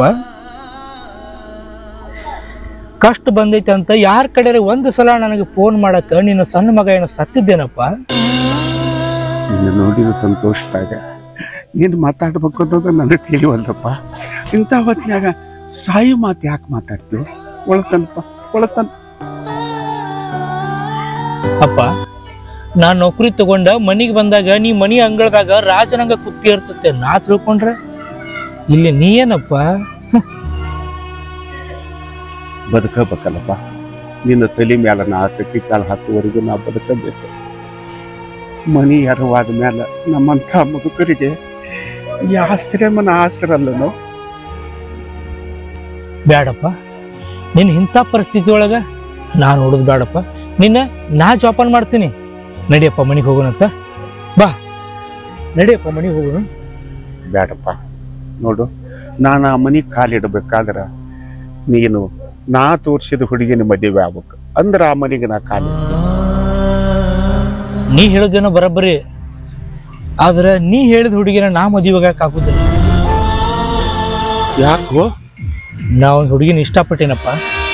C: ಕಷ್ಟ ಬಂದೈತೆ ಅಂತ ಯಾರ ಕಡೆ ಒಂದು ಸಲ ನನಗೆ ಫೋನ್ ಮಾಡಕ್ಕ ನಿನ್ನ ಸಣ್ಣ ಮಗ ಏನೋ ಸತ್ತಿದ್ದೇನಪ್ಪ
A: ನಿನ್ನ ನೋಡಿದ ಸಂತೋಷದಾಗ ಏನು ಮಾತಾಡ್ಬೇಕು ಅನ್ನೋದು ನನಗೆ ತಿಳಿವಲ್ದಪ್ಪ ಇಂಥ ಹೊತ್ನ್ಯಾಗ ಸಾಯಿ ಮಾತು ಯಾಕೆ ಮಾತಾಡ್ತೀವಿ ಒಳತನಪ್ಪ ಒಳತನ
C: ಅಪ್ಪ ನಾನ್ ನೌಕರಿ ತಗೊಂಡ ಮನಿಗೆ ಬಂದಾಗ ನೀ ಮನಿ ಅಂಗಳದಾಗ ರಾಜನಂಗ ಕುತ್ತಿ ಇರ್ತತೆ ನಾ ತಿಳ್ಕೊಂಡ್ರೆ ಇಲ್ಲಿ ನೀ ಏನಪ್ಪ
A: ಬದುಕಬೇಕಲ್ಲಪ್ಪ ನಿನ್ನ ತಲೆ ಮ್ಯಾಲ ನಾ ಕಟ್ಟಿ ಕಾಲು ಹಾಕುವವರೆಗೂ ನಾ ಬದುಕಬೇಕು ಮನಿ ಎರವಾದ ಮ್ಯಾಲ ನಮ್ಮಂಥ ಮುದುಕರಿಗೆ ಈ ಆಶ್ರಮನ ಆಸರಲ್ಲನೋ
C: ಬ್ಯಾಡಪ್ಪ ನಿನ್ನ ಇಂಥ ಪರಿಸ್ಥಿತಿ ಒಳಗ ನಾ ನೋಡುದು ಬ್ಯಾಡಪ್ಪ ನಿನ್ನ ನಾ ಜೋಪಾನ ಮಾಡ್ತೀನಿ ನಡಿಯಪ್ಪ ಮನಿಗೆ ಹೋಗೋಣಂತ ಬಾ ನಡಿಯಪ್ಪ ಮನಿಗೆ ಹೋಗೋಣ
A: ಬೇಡಪ್ಪ ನೋಡು ನಾನು ಆ ಮನೆಗೆ ಕಾಲಿಡಬೇಕಾದ್ರ ನೀನು ನಾ ತೋರಿಸಿದ ಹುಡುಗಿನ ಮದುವೆ ಆಗ್ಬೇಕು ಅಂದ್ರೆ ಆ ಮನೆಗೆ ನಾ ಕಾಲಿಡ್ತೀನಿ
C: ನೀ ಹೇಳೋದೇನೋ ಬರಬ್ಬರಿ ಆದ್ರೆ ನೀ ಹೇಳಿದ ಹುಡುಗಿನ ನಾ ಮದುವೆಗೆ ಆಗುದಿಲ್ಲ
A: ಯಾಕೋ
C: ನಾ ಒಂದು ಹುಡುಗಿನ ಇಷ್ಟಪಟ್ಟೇನಪ್ಪ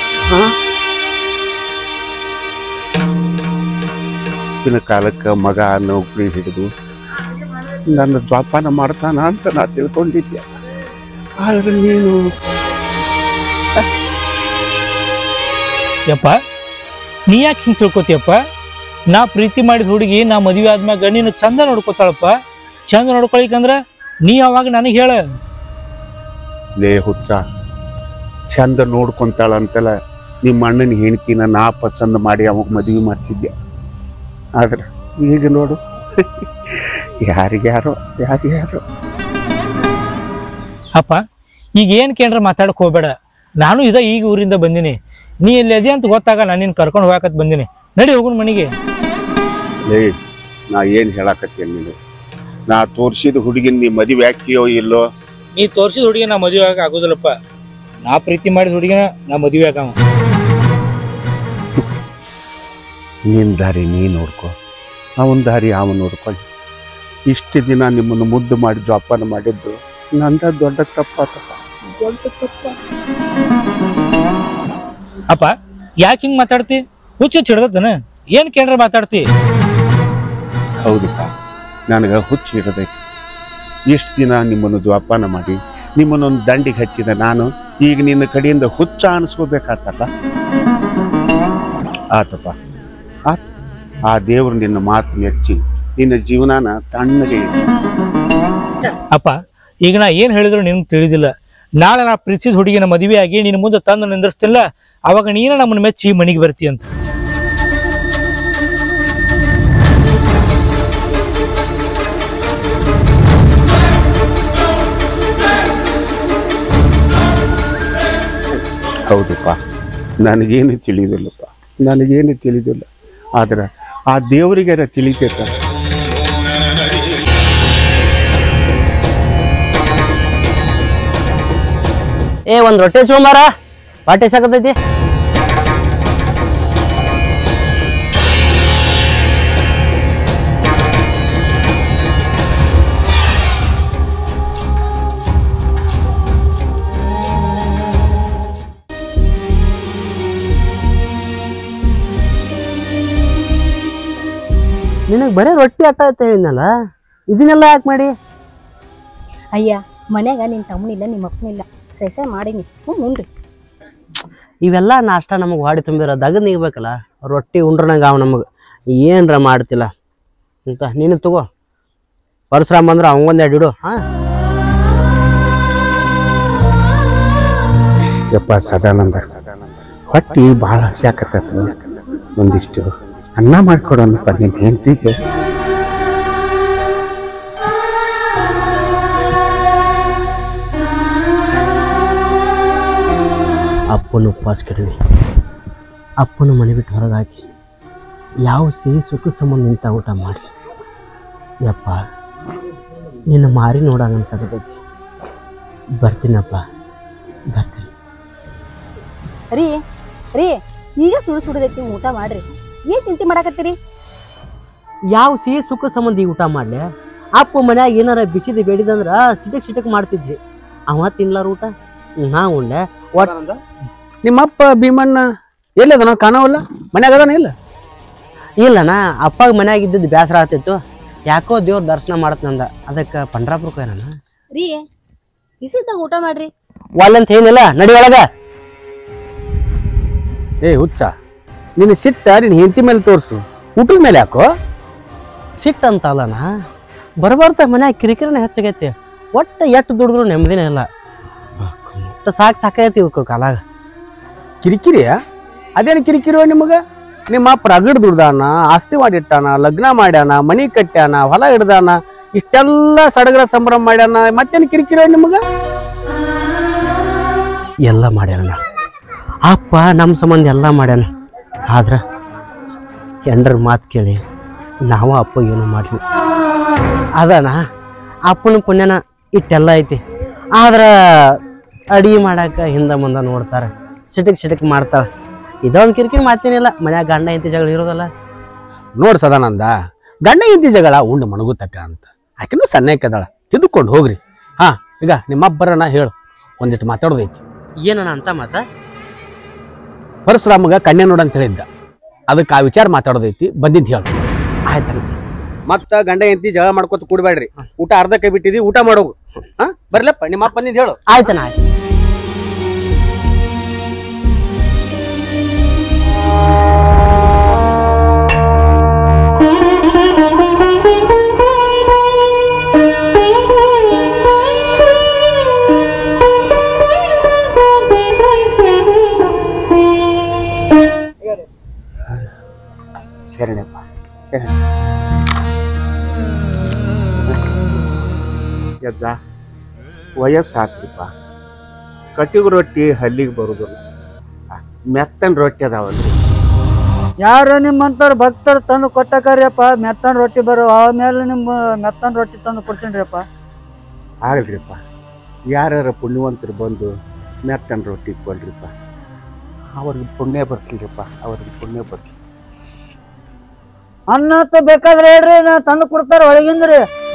A: ಇನ್ನ ಕಾಲಕ್ಕೆ ಮಗ ನೌಕರಿ ಹಿಡಿದು ನನ್ನ ಜೋಪಾನ ಮಾಡ್ತಾನ ಅಂತ ನಾ ತಿಳ್ಕೊಂಡಿದ್ದೆ ಆದ್ರೆ ನೀನು
C: ಯಪ್ಪ ನೀ ಯಾಕೆ ಹಿಂಗೆ ತಿಳ್ಕೊತೀಯಪ್ಪ ನಾ ಪ್ರೀತಿ ಮಾಡಿದ ಹುಡುಗಿ ನಾ ಮದುವೆ ಆದ್ಮ್ಯಾಗ ನೀನು ಚಂದ ನೋಡ್ಕೊತಾಳಪ್ಪ ಚಂದ ನೋಡ್ಕೊಳಿಕಂದ್ರ ನೀ ಅವಾಗ ನನಗೆ ಹೇಳ
A: ಲೇ ಹುಚ್ಚ ಚಂದ ನೋಡ್ಕೊಂತಾಳ ಅಂತಲ್ಲ ನಿಮ್ಮ ಅಣ್ಣನ ಹೆಂಡ್ತಿನ ನಾ ಪಸಂದ್ ಮಾಡಿ ಅವಾಗ ಮದುವೆ ಮಾಡ್ತಿದ್ದೆ ಆದ್ರೆ ಈಗ ನೋಡು ಯಾರಿಗ್ಯಾರೋ ಯಾರ್ಯಾರೋ
C: ಅಪ್ಪ ಈಗ ಏನು ಕೇಂದ್ರ ಮಾತಾಡಕ್ ಹೋಗ್ಬೇಡ ನಾನು ಇದ ಈಗ ಊರಿಂದ ಬಂದಿನಿ ನೀ ಎಲ್ಲಿ ಅದಿ ಅಂತ ಗೊತ್ತಾಗ ನಾನು ನಿನ್ನ ಕರ್ಕೊಂಡು ಹೋಗಕತ್ ಬಂದಿನಿ ನಡಿ ಹೋಗುನ್ ಮನೆಗೆ
A: ಲೇ ನಾ ಏನ್ ಹೇಳಾಕತ್ತೇನ್ ನೀನು ನಾ ತೋರ್ಸಿದ ಹುಡುಗಿನ ನೀ ಮದುವೆ ಹಾಕಿಯೋ ಇಲ್ಲೋ
C: ನೀ ತೋರಿಸಿದ ಹುಡುಗಿ ನಾ ಮದುವೆ ಆಗ ಆಗೋದಿಲ್ಲಪ್ಪ ನಾ ಪ್ರೀತಿ ಮಾಡಿದ ಹುಡುಗಿನ ನಾ ಮದುವೆ ಆಗಾವ
A: ನಿನ್ ದಾರಿ ನೀ ನೋಡ್ಕೊ ಅವನ ದಾರಿ ಅವ ನೋಡ್ಕೊಳ್ಳಿ ಇಷ್ಟು ದಿನ ನಿಮ್ಮನ್ನು ಮುದ್ದು ಮಾಡಿ ಜೋಪಾನ ಮಾಡಿದ್ದು ನಂದ ದೊಡ್ಡ ತಪ್ಪಾತಪ್ಪ ದೊಡ್ಡ ತಪ್ಪಾತ
C: ಅಪ್ಪ ಯಾಕೆ ಹಿಂಗ್ ಮಾತಾಡ್ತಿ ಹುಚ್ಚು ಹಿಡ್ದನ ಏನ್ ಕೇಂದ್ರ ಮಾತಾಡ್ತಿ
A: ಹೌದಪ್ಪ ನನಗೆ ಹುಚ್ಚು ಹಿಡದೈತಿ ಇಷ್ಟು ದಿನ ನಿಮ್ಮನ್ನು ಜೋಪಾನ ಮಾಡಿ ನಿಮ್ಮನ್ನೊಂದು ದಂಡಿಗೆ ಹಚ್ಚಿದ ನಾನು ಈಗ ನಿನ್ನ ಕಡೆಯಿಂದ ಹುಚ್ಚ ಅನಿಸ್ಕೋಬೇಕಾತಲ್ಲ ಆತಪ್ಪ ಆತ ಆ ದೇವ್ರು ನಿನ್ನ ಮಾತು ಮೆಚ್ಚಿ ನಿನ್ನ ಜೀವನಾನ ತಣ್ಣಗೆ ಇಡ್ಲಿ.
C: ಅಪ್ಪ ಈಗ ನಾ ಏನ್ ಹೇಳಿದ್ರು ನಿನ್ಗೆ ತಿಳಿದಿಲ್ಲ ನಾಳೆ ನಾ ಪ್ರೀತಿಸಿದ ಹುಡುಗಿನ ಮದುವೆ ಆಗಿ ನಿನ್ನ ಮುಂದೆ ತಂದು ನಿಂದಿರ್ಸ್ತಿಲ್ಲ ಅವಾಗ ನೀನ ನಮ್ಮನ್ನ ಮೆಚ್ಚಿ ಮನೆಗೆ ಬರ್ತಿ ಅಂತ
A: ಹೌದಪ್ಪ ನನಗೇನು ತಿಳಿದಿಲ್ಲಪ್ಪ ನನಗೇನು ತಿಳಿದಿಲ್ಲ ಆದ್ರೆ ಆ ದೇವರಿಗಾರ ತಿಳಿತೈತ
D: ಏ ಒಂದ್ ರೊಟ್ಟಿ ಚುಂಬಾರ ಪಾಟಿ ಸಾಕತೈತಿ ನಿನಗೆ ಬರೀ ರೊಟ್ಟಿ ಅಟ್ಟ ಅಂತ ಹೇಳಿದ್ನಲ್ಲ ಇದನ್ನೆಲ್ಲ ಯಾಕೆ ಮಾಡಿ
B: ಅಯ್ಯ ಮನ್ಯಾಗ ನಿನ್ನ ತಮ್ಮನಿಲ್ಲ ನಿಮ್ಮ ಅಪ್ಪನಿಲ್ಲ ಸೈ ಸೈ ಮಾಡೀನಿ ಹ್ಞೂ ಉಣ್ರಿ
D: ಇವೆಲ್ಲ ನಾಷ್ಟ ನಮಗೆ ವಾಡಿ ತುಂಬಿರೋ ದಗದ್ ನಿಗ್ಬೇಕಲ್ಲ ರೊಟ್ಟಿ ಉಂಡ್ರನಾಗ ಅವ ನಮಗೆ ಏನ್ರ ಮಾಡ್ತಿಲ್ಲ ಅಂತ ನೀನು ತಗೋ ಪರಶುರಾಮ್ ಅಂದ್ರೆ ಅವಂಗೊಂದು ಎರಡು ಇಡು ಹಾಂ
A: ಯಪ್ಪ ಸದಾನಂದ ಹೊಟ್ಟಿ ಭಾಳ ಹಸಿ ಆಕತ್ತೈತಿ ಒಂದಿಷ್ಟು ಅನ್ನ ಮಾಡ್ಕೊಡೋಣಪ್ಪ ನಿನ್ನ ಹೆಂಡತಿಗೆ
D: ಅಪ್ಪನ ಉಪವಾಸ ಕೆಡವಿ ಅಪ್ಪನ ಮನೆ ಬಿಟ್ಟು ಹೊರಗೆ ಹಾಕಿ ಯಾವ ಸಿಹಿ ಸುಖ ಸಂಬಂಧ ನಿಂತ ಊಟ ಮಾಡಿ ಯಪ್ಪ ನಿನ್ನ ಮಾರಿ ನೋಡೋಣ ಅನ್ಸಕತೈತಿ ಬರ್ತೀನಪ್ಪ ಬರ್ತೀನಿ
B: ರೀ ರೀ ಈಗ ಸುಡು ಸುಡದೈತಿ ಊಟ ಮಾಡ್ರಿ ಏನ್ ಚಿಂತೆ ಮಾಡಾಕತ್ತೀರಿ
D: ಯಾವ ಸಿಹಿ ಸುಖ ಸಂಬಂಧ ಈ ಊಟ ಮಾಡ್ಲೆ ಅಪ್ಪ ಮನ್ಯಾಗ ಏನಾರ ಬಿಸಿದು ಬೇಡಿದಂದ್ರ ಸಿಟಕ್ ಸಿಟಕ್ ಮಾಡ್ತಿದ್ವಿ ಅವ ತಿನ್ಲಾರ ಊಟ ನಾ ಉಂಡೆ ಒಟ್
E: ನಿಮ್ಮಪ್ಪ ಭೀಮಣ್ಣ ಎಲ್ಲದನ ಕಾಣವಲ್ಲ ಮನ್ಯಾಗ ಅದಾನ ಇಲ್ಲ
D: ಇಲ್ಲಣ್ಣ ಅಪ್ಪಾಗ ಮನ್ಯಾಗ ಇದ್ದಿದ್ದು ಬೇಸರ ಆಗ್ತಿತ್ತು ಯಾಕೋ ದೇವ್ರ ದರ್ಶನ ಮಾಡತ್ನಂದ ಅದಕ್ಕೆ ಪಂಡ್ರಾಪುರಕ್ಕೆ ಹೋಯ್ನಣ್ಣ
B: ರೀ ಬಿಸಿದಾಗ ಊಟ ಮಾಡ್ರಿ
D: ಒಲ್ಲಂತ ಏನಿಲ್ಲ ನಡಿ ಒಳಗ
E: ಏ ಹುಚ್ಚ ನಿನ್ನ ಸಿಟ್ಟ ನಿನ್ನ ಹೆಂಡತಿ ಮೇಲೆ ತೋರ್ಸು ಊಟದ ಮೇಲೆ ಯಾಕೋ
D: ಸಿಟ್ಟು ಅಂತ ಅಲ್ಲಣ್ಣ ಬರ್ಬರ್ತ ಮನ್ಯಾಗ ಕಿರಿಕಿರಿನ ಹೆಚ್ಚಾಗೈತಿ ಒಟ್ಟು ಎಷ್ಟು ದುಡಿದ್ರು ನೆಮ್ಮದಿನೇ ಇಲ್ಲ ಒಟ್ಟು ಸಾಕು ಸಾಕೈತಿ ಇವಕ್ಕೆ ಕಾಲಾಗ
E: ಕಿರಿಕಿರಿಯ ಅದೇನು ಕಿರಿಕಿರಿಯೋ ನಿಮಗ ನಿಮ್ಮ ಅಪ್ಪ ರಗಡ್ ದುಡ್ದಾನ ಆಸ್ತಿ ಮಾಡಿಟ್ಟಾನ ಲಗ್ನ ಮಾಡ್ಯಾನ ಮನಿ ಕಟ್ಟ್ಯಾನ ಹೊಲ ಹಿಡ್ದಾನ ಇಷ್ಟೆಲ್ಲ ಸಡಗರ ಸಂಭ್ರಮ ಮಾಡ್ಯಾನ ಮತ್ತೇನು ಕಿರಿಕಿರಿಯೋ ನಿಮಗ
D: ಎಲ್ಲ ಮಾಡ್ಯಾನ ಅಪ್ಪ ನಮ್ಮ ಸಂಬಂಧ ಎಲ್ಲ ಮಾಡ್ಯಾನ ಆದ್ರೆ ಎಂಡ್ರ ಮಾತು ಕೇಳಿ ನಾವು ಅಪ್ಪ ಏನು ಮಾಡಲಿ ಅದಣ್ಣ ಅಪ್ಪನ ಪುಣ್ಯನ ಇಟ್ಟೆಲ್ಲ ಐತಿ ಆದ್ರೆ ಅಡಿಗೆ ಮಾಡಕ್ಕೆ ಹಿಂದೆ ಮುಂದೆ ನೋಡ್ತಾರೆ ಸಿಟಕ್ ಸಿಟಕ್ ಮಾಡ್ತಾಳೆ ಇದೊಂದು ಕಿರಿಕಿರಿ ಮಾತೇನಿಲ್ಲ ಮನ್ಯಾಗ ಗಂಡ ಇಂತಿ ಜಗಳ ಇರೋದಲ್ಲ
E: ನೋಡ್ ಸದಾನಂದ ಗಂಡ ಹೆಂಡತಿ ಜಗಳ ಉಂಡು ಮಣಗುತ್ತಕ್ಕ ಅಂತ ಆಕಿನೂ ಸಣ್ಣಕ್ಕದಾಳ ತಿದ್ದುಕೊಂಡು ಹೋಗ್ರಿ ಹಾ ಈಗ ನಿಮ್ಮ ಅಬ್ಬರನ್ನ ಹೇಳು ಒಂದಿಟ್ಟು ಮಾತಾಡೋದೈತಿ
D: ಏನಣ್ಣ ಅಂತ ಮಾತ
E: ಪರಶುರಾಮಗ ಕನ್ಯಾ ನೋಡ ಅಂತ ಹೇಳಿದ್ದ ಅದಕ್ಕೆ ಆ ವಿಚಾರ ಮಾತಾಡೋದೈತಿ ಬಂದಿದ್ದು ಹೇಳು
D: ಆಯ್ತಣ್ಣ
E: ಮತ್ತ ಗಂಡ ಹೆಂಡತಿ ಜಗಳ ಮಾಡ್ಕೊತ ಕೂಡಬೇಡ್ರಿ ಊಟ ಅರ್ಧ ಕೈ ಬಿಟ್ಟಿದಿ ಊಟ ಮಾಡೋಗು ಹಾ ಬರ್ಲಪ್ಪ ನಿಮ್ಮ ಅಪ್ಪ ಬಂದಿದ್ದು ಹೇಳು
D: ಆಯ್ತಣ್ಣ ಆಯ್ತು
A: ಶರಣಪ್ಪ ಶರಣ ಯಜ್ಜ ವಯಸ್ಸಾತ್ರಿಪ್ಪ ಕಟ್ಟಿಗೆ ರೊಟ್ಟಿ ಹಲ್ಲಿಗೆ ಬರುದಿಲ್ಲ ಮೆತ್ತನ ರೊಟ್ಟಿ ಅದಾವಲ್ರಿ
F: ಯಾರ ನಿಮ್ಮಂತವ್ರ ಭಕ್ತರು ತಂದು ಕೊಟ್ಟಕಾರ್ಯಪ್ಪ ಮೆತ್ತನ್ ರೊಟ್ಟಿ ಬರೋ ಆಮೇಲೆ ನಿಮ್ಮ ಮೆತ್ತನ್ ರೊಟ್ಟಿ ತಂದು ಕೊಡ್ತೀನಿರಿಪ್ಪ
A: ಆಗಲ್ರಿಪ್ಪ ಯಾರ್ಯಾರ ಪುಣ್ಯವಂತರು ಬಂದು ಮೆತ್ತನ ರೊಟ್ಟಿ ಕೊಡ್ರಿಪ್ಪ ಅವ್ರಿಗೆ ಪುಣ್ಯ ಬರ್ತಿಲ್ರಿಪ್ಪ ಅವ್ರಿಗೆ ಪುಣ್ಯ ಬರ್ಲಿ
F: ಅನ್ನ ತ ಬೇಕಾದ್ರೆ ಹೇಳ್ರಿ ನಾ ತಂದು ಕೊಡ್ತಾರ ಒಳಗಿಂದ್ರಿ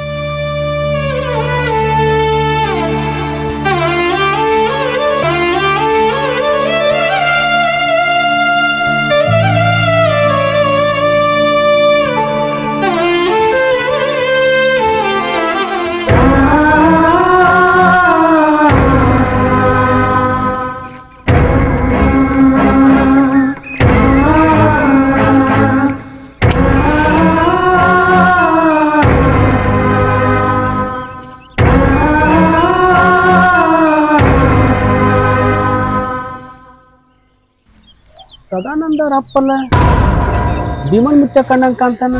E: ಸದಾನಂದ ಅವ್ರ ಅಪ್ಪಲ್ಲ ಭೀಮನ್ ಮುಚ್ಚ ಕಣ್ಣಂಗ್ ಕಾಣ್ತಾನ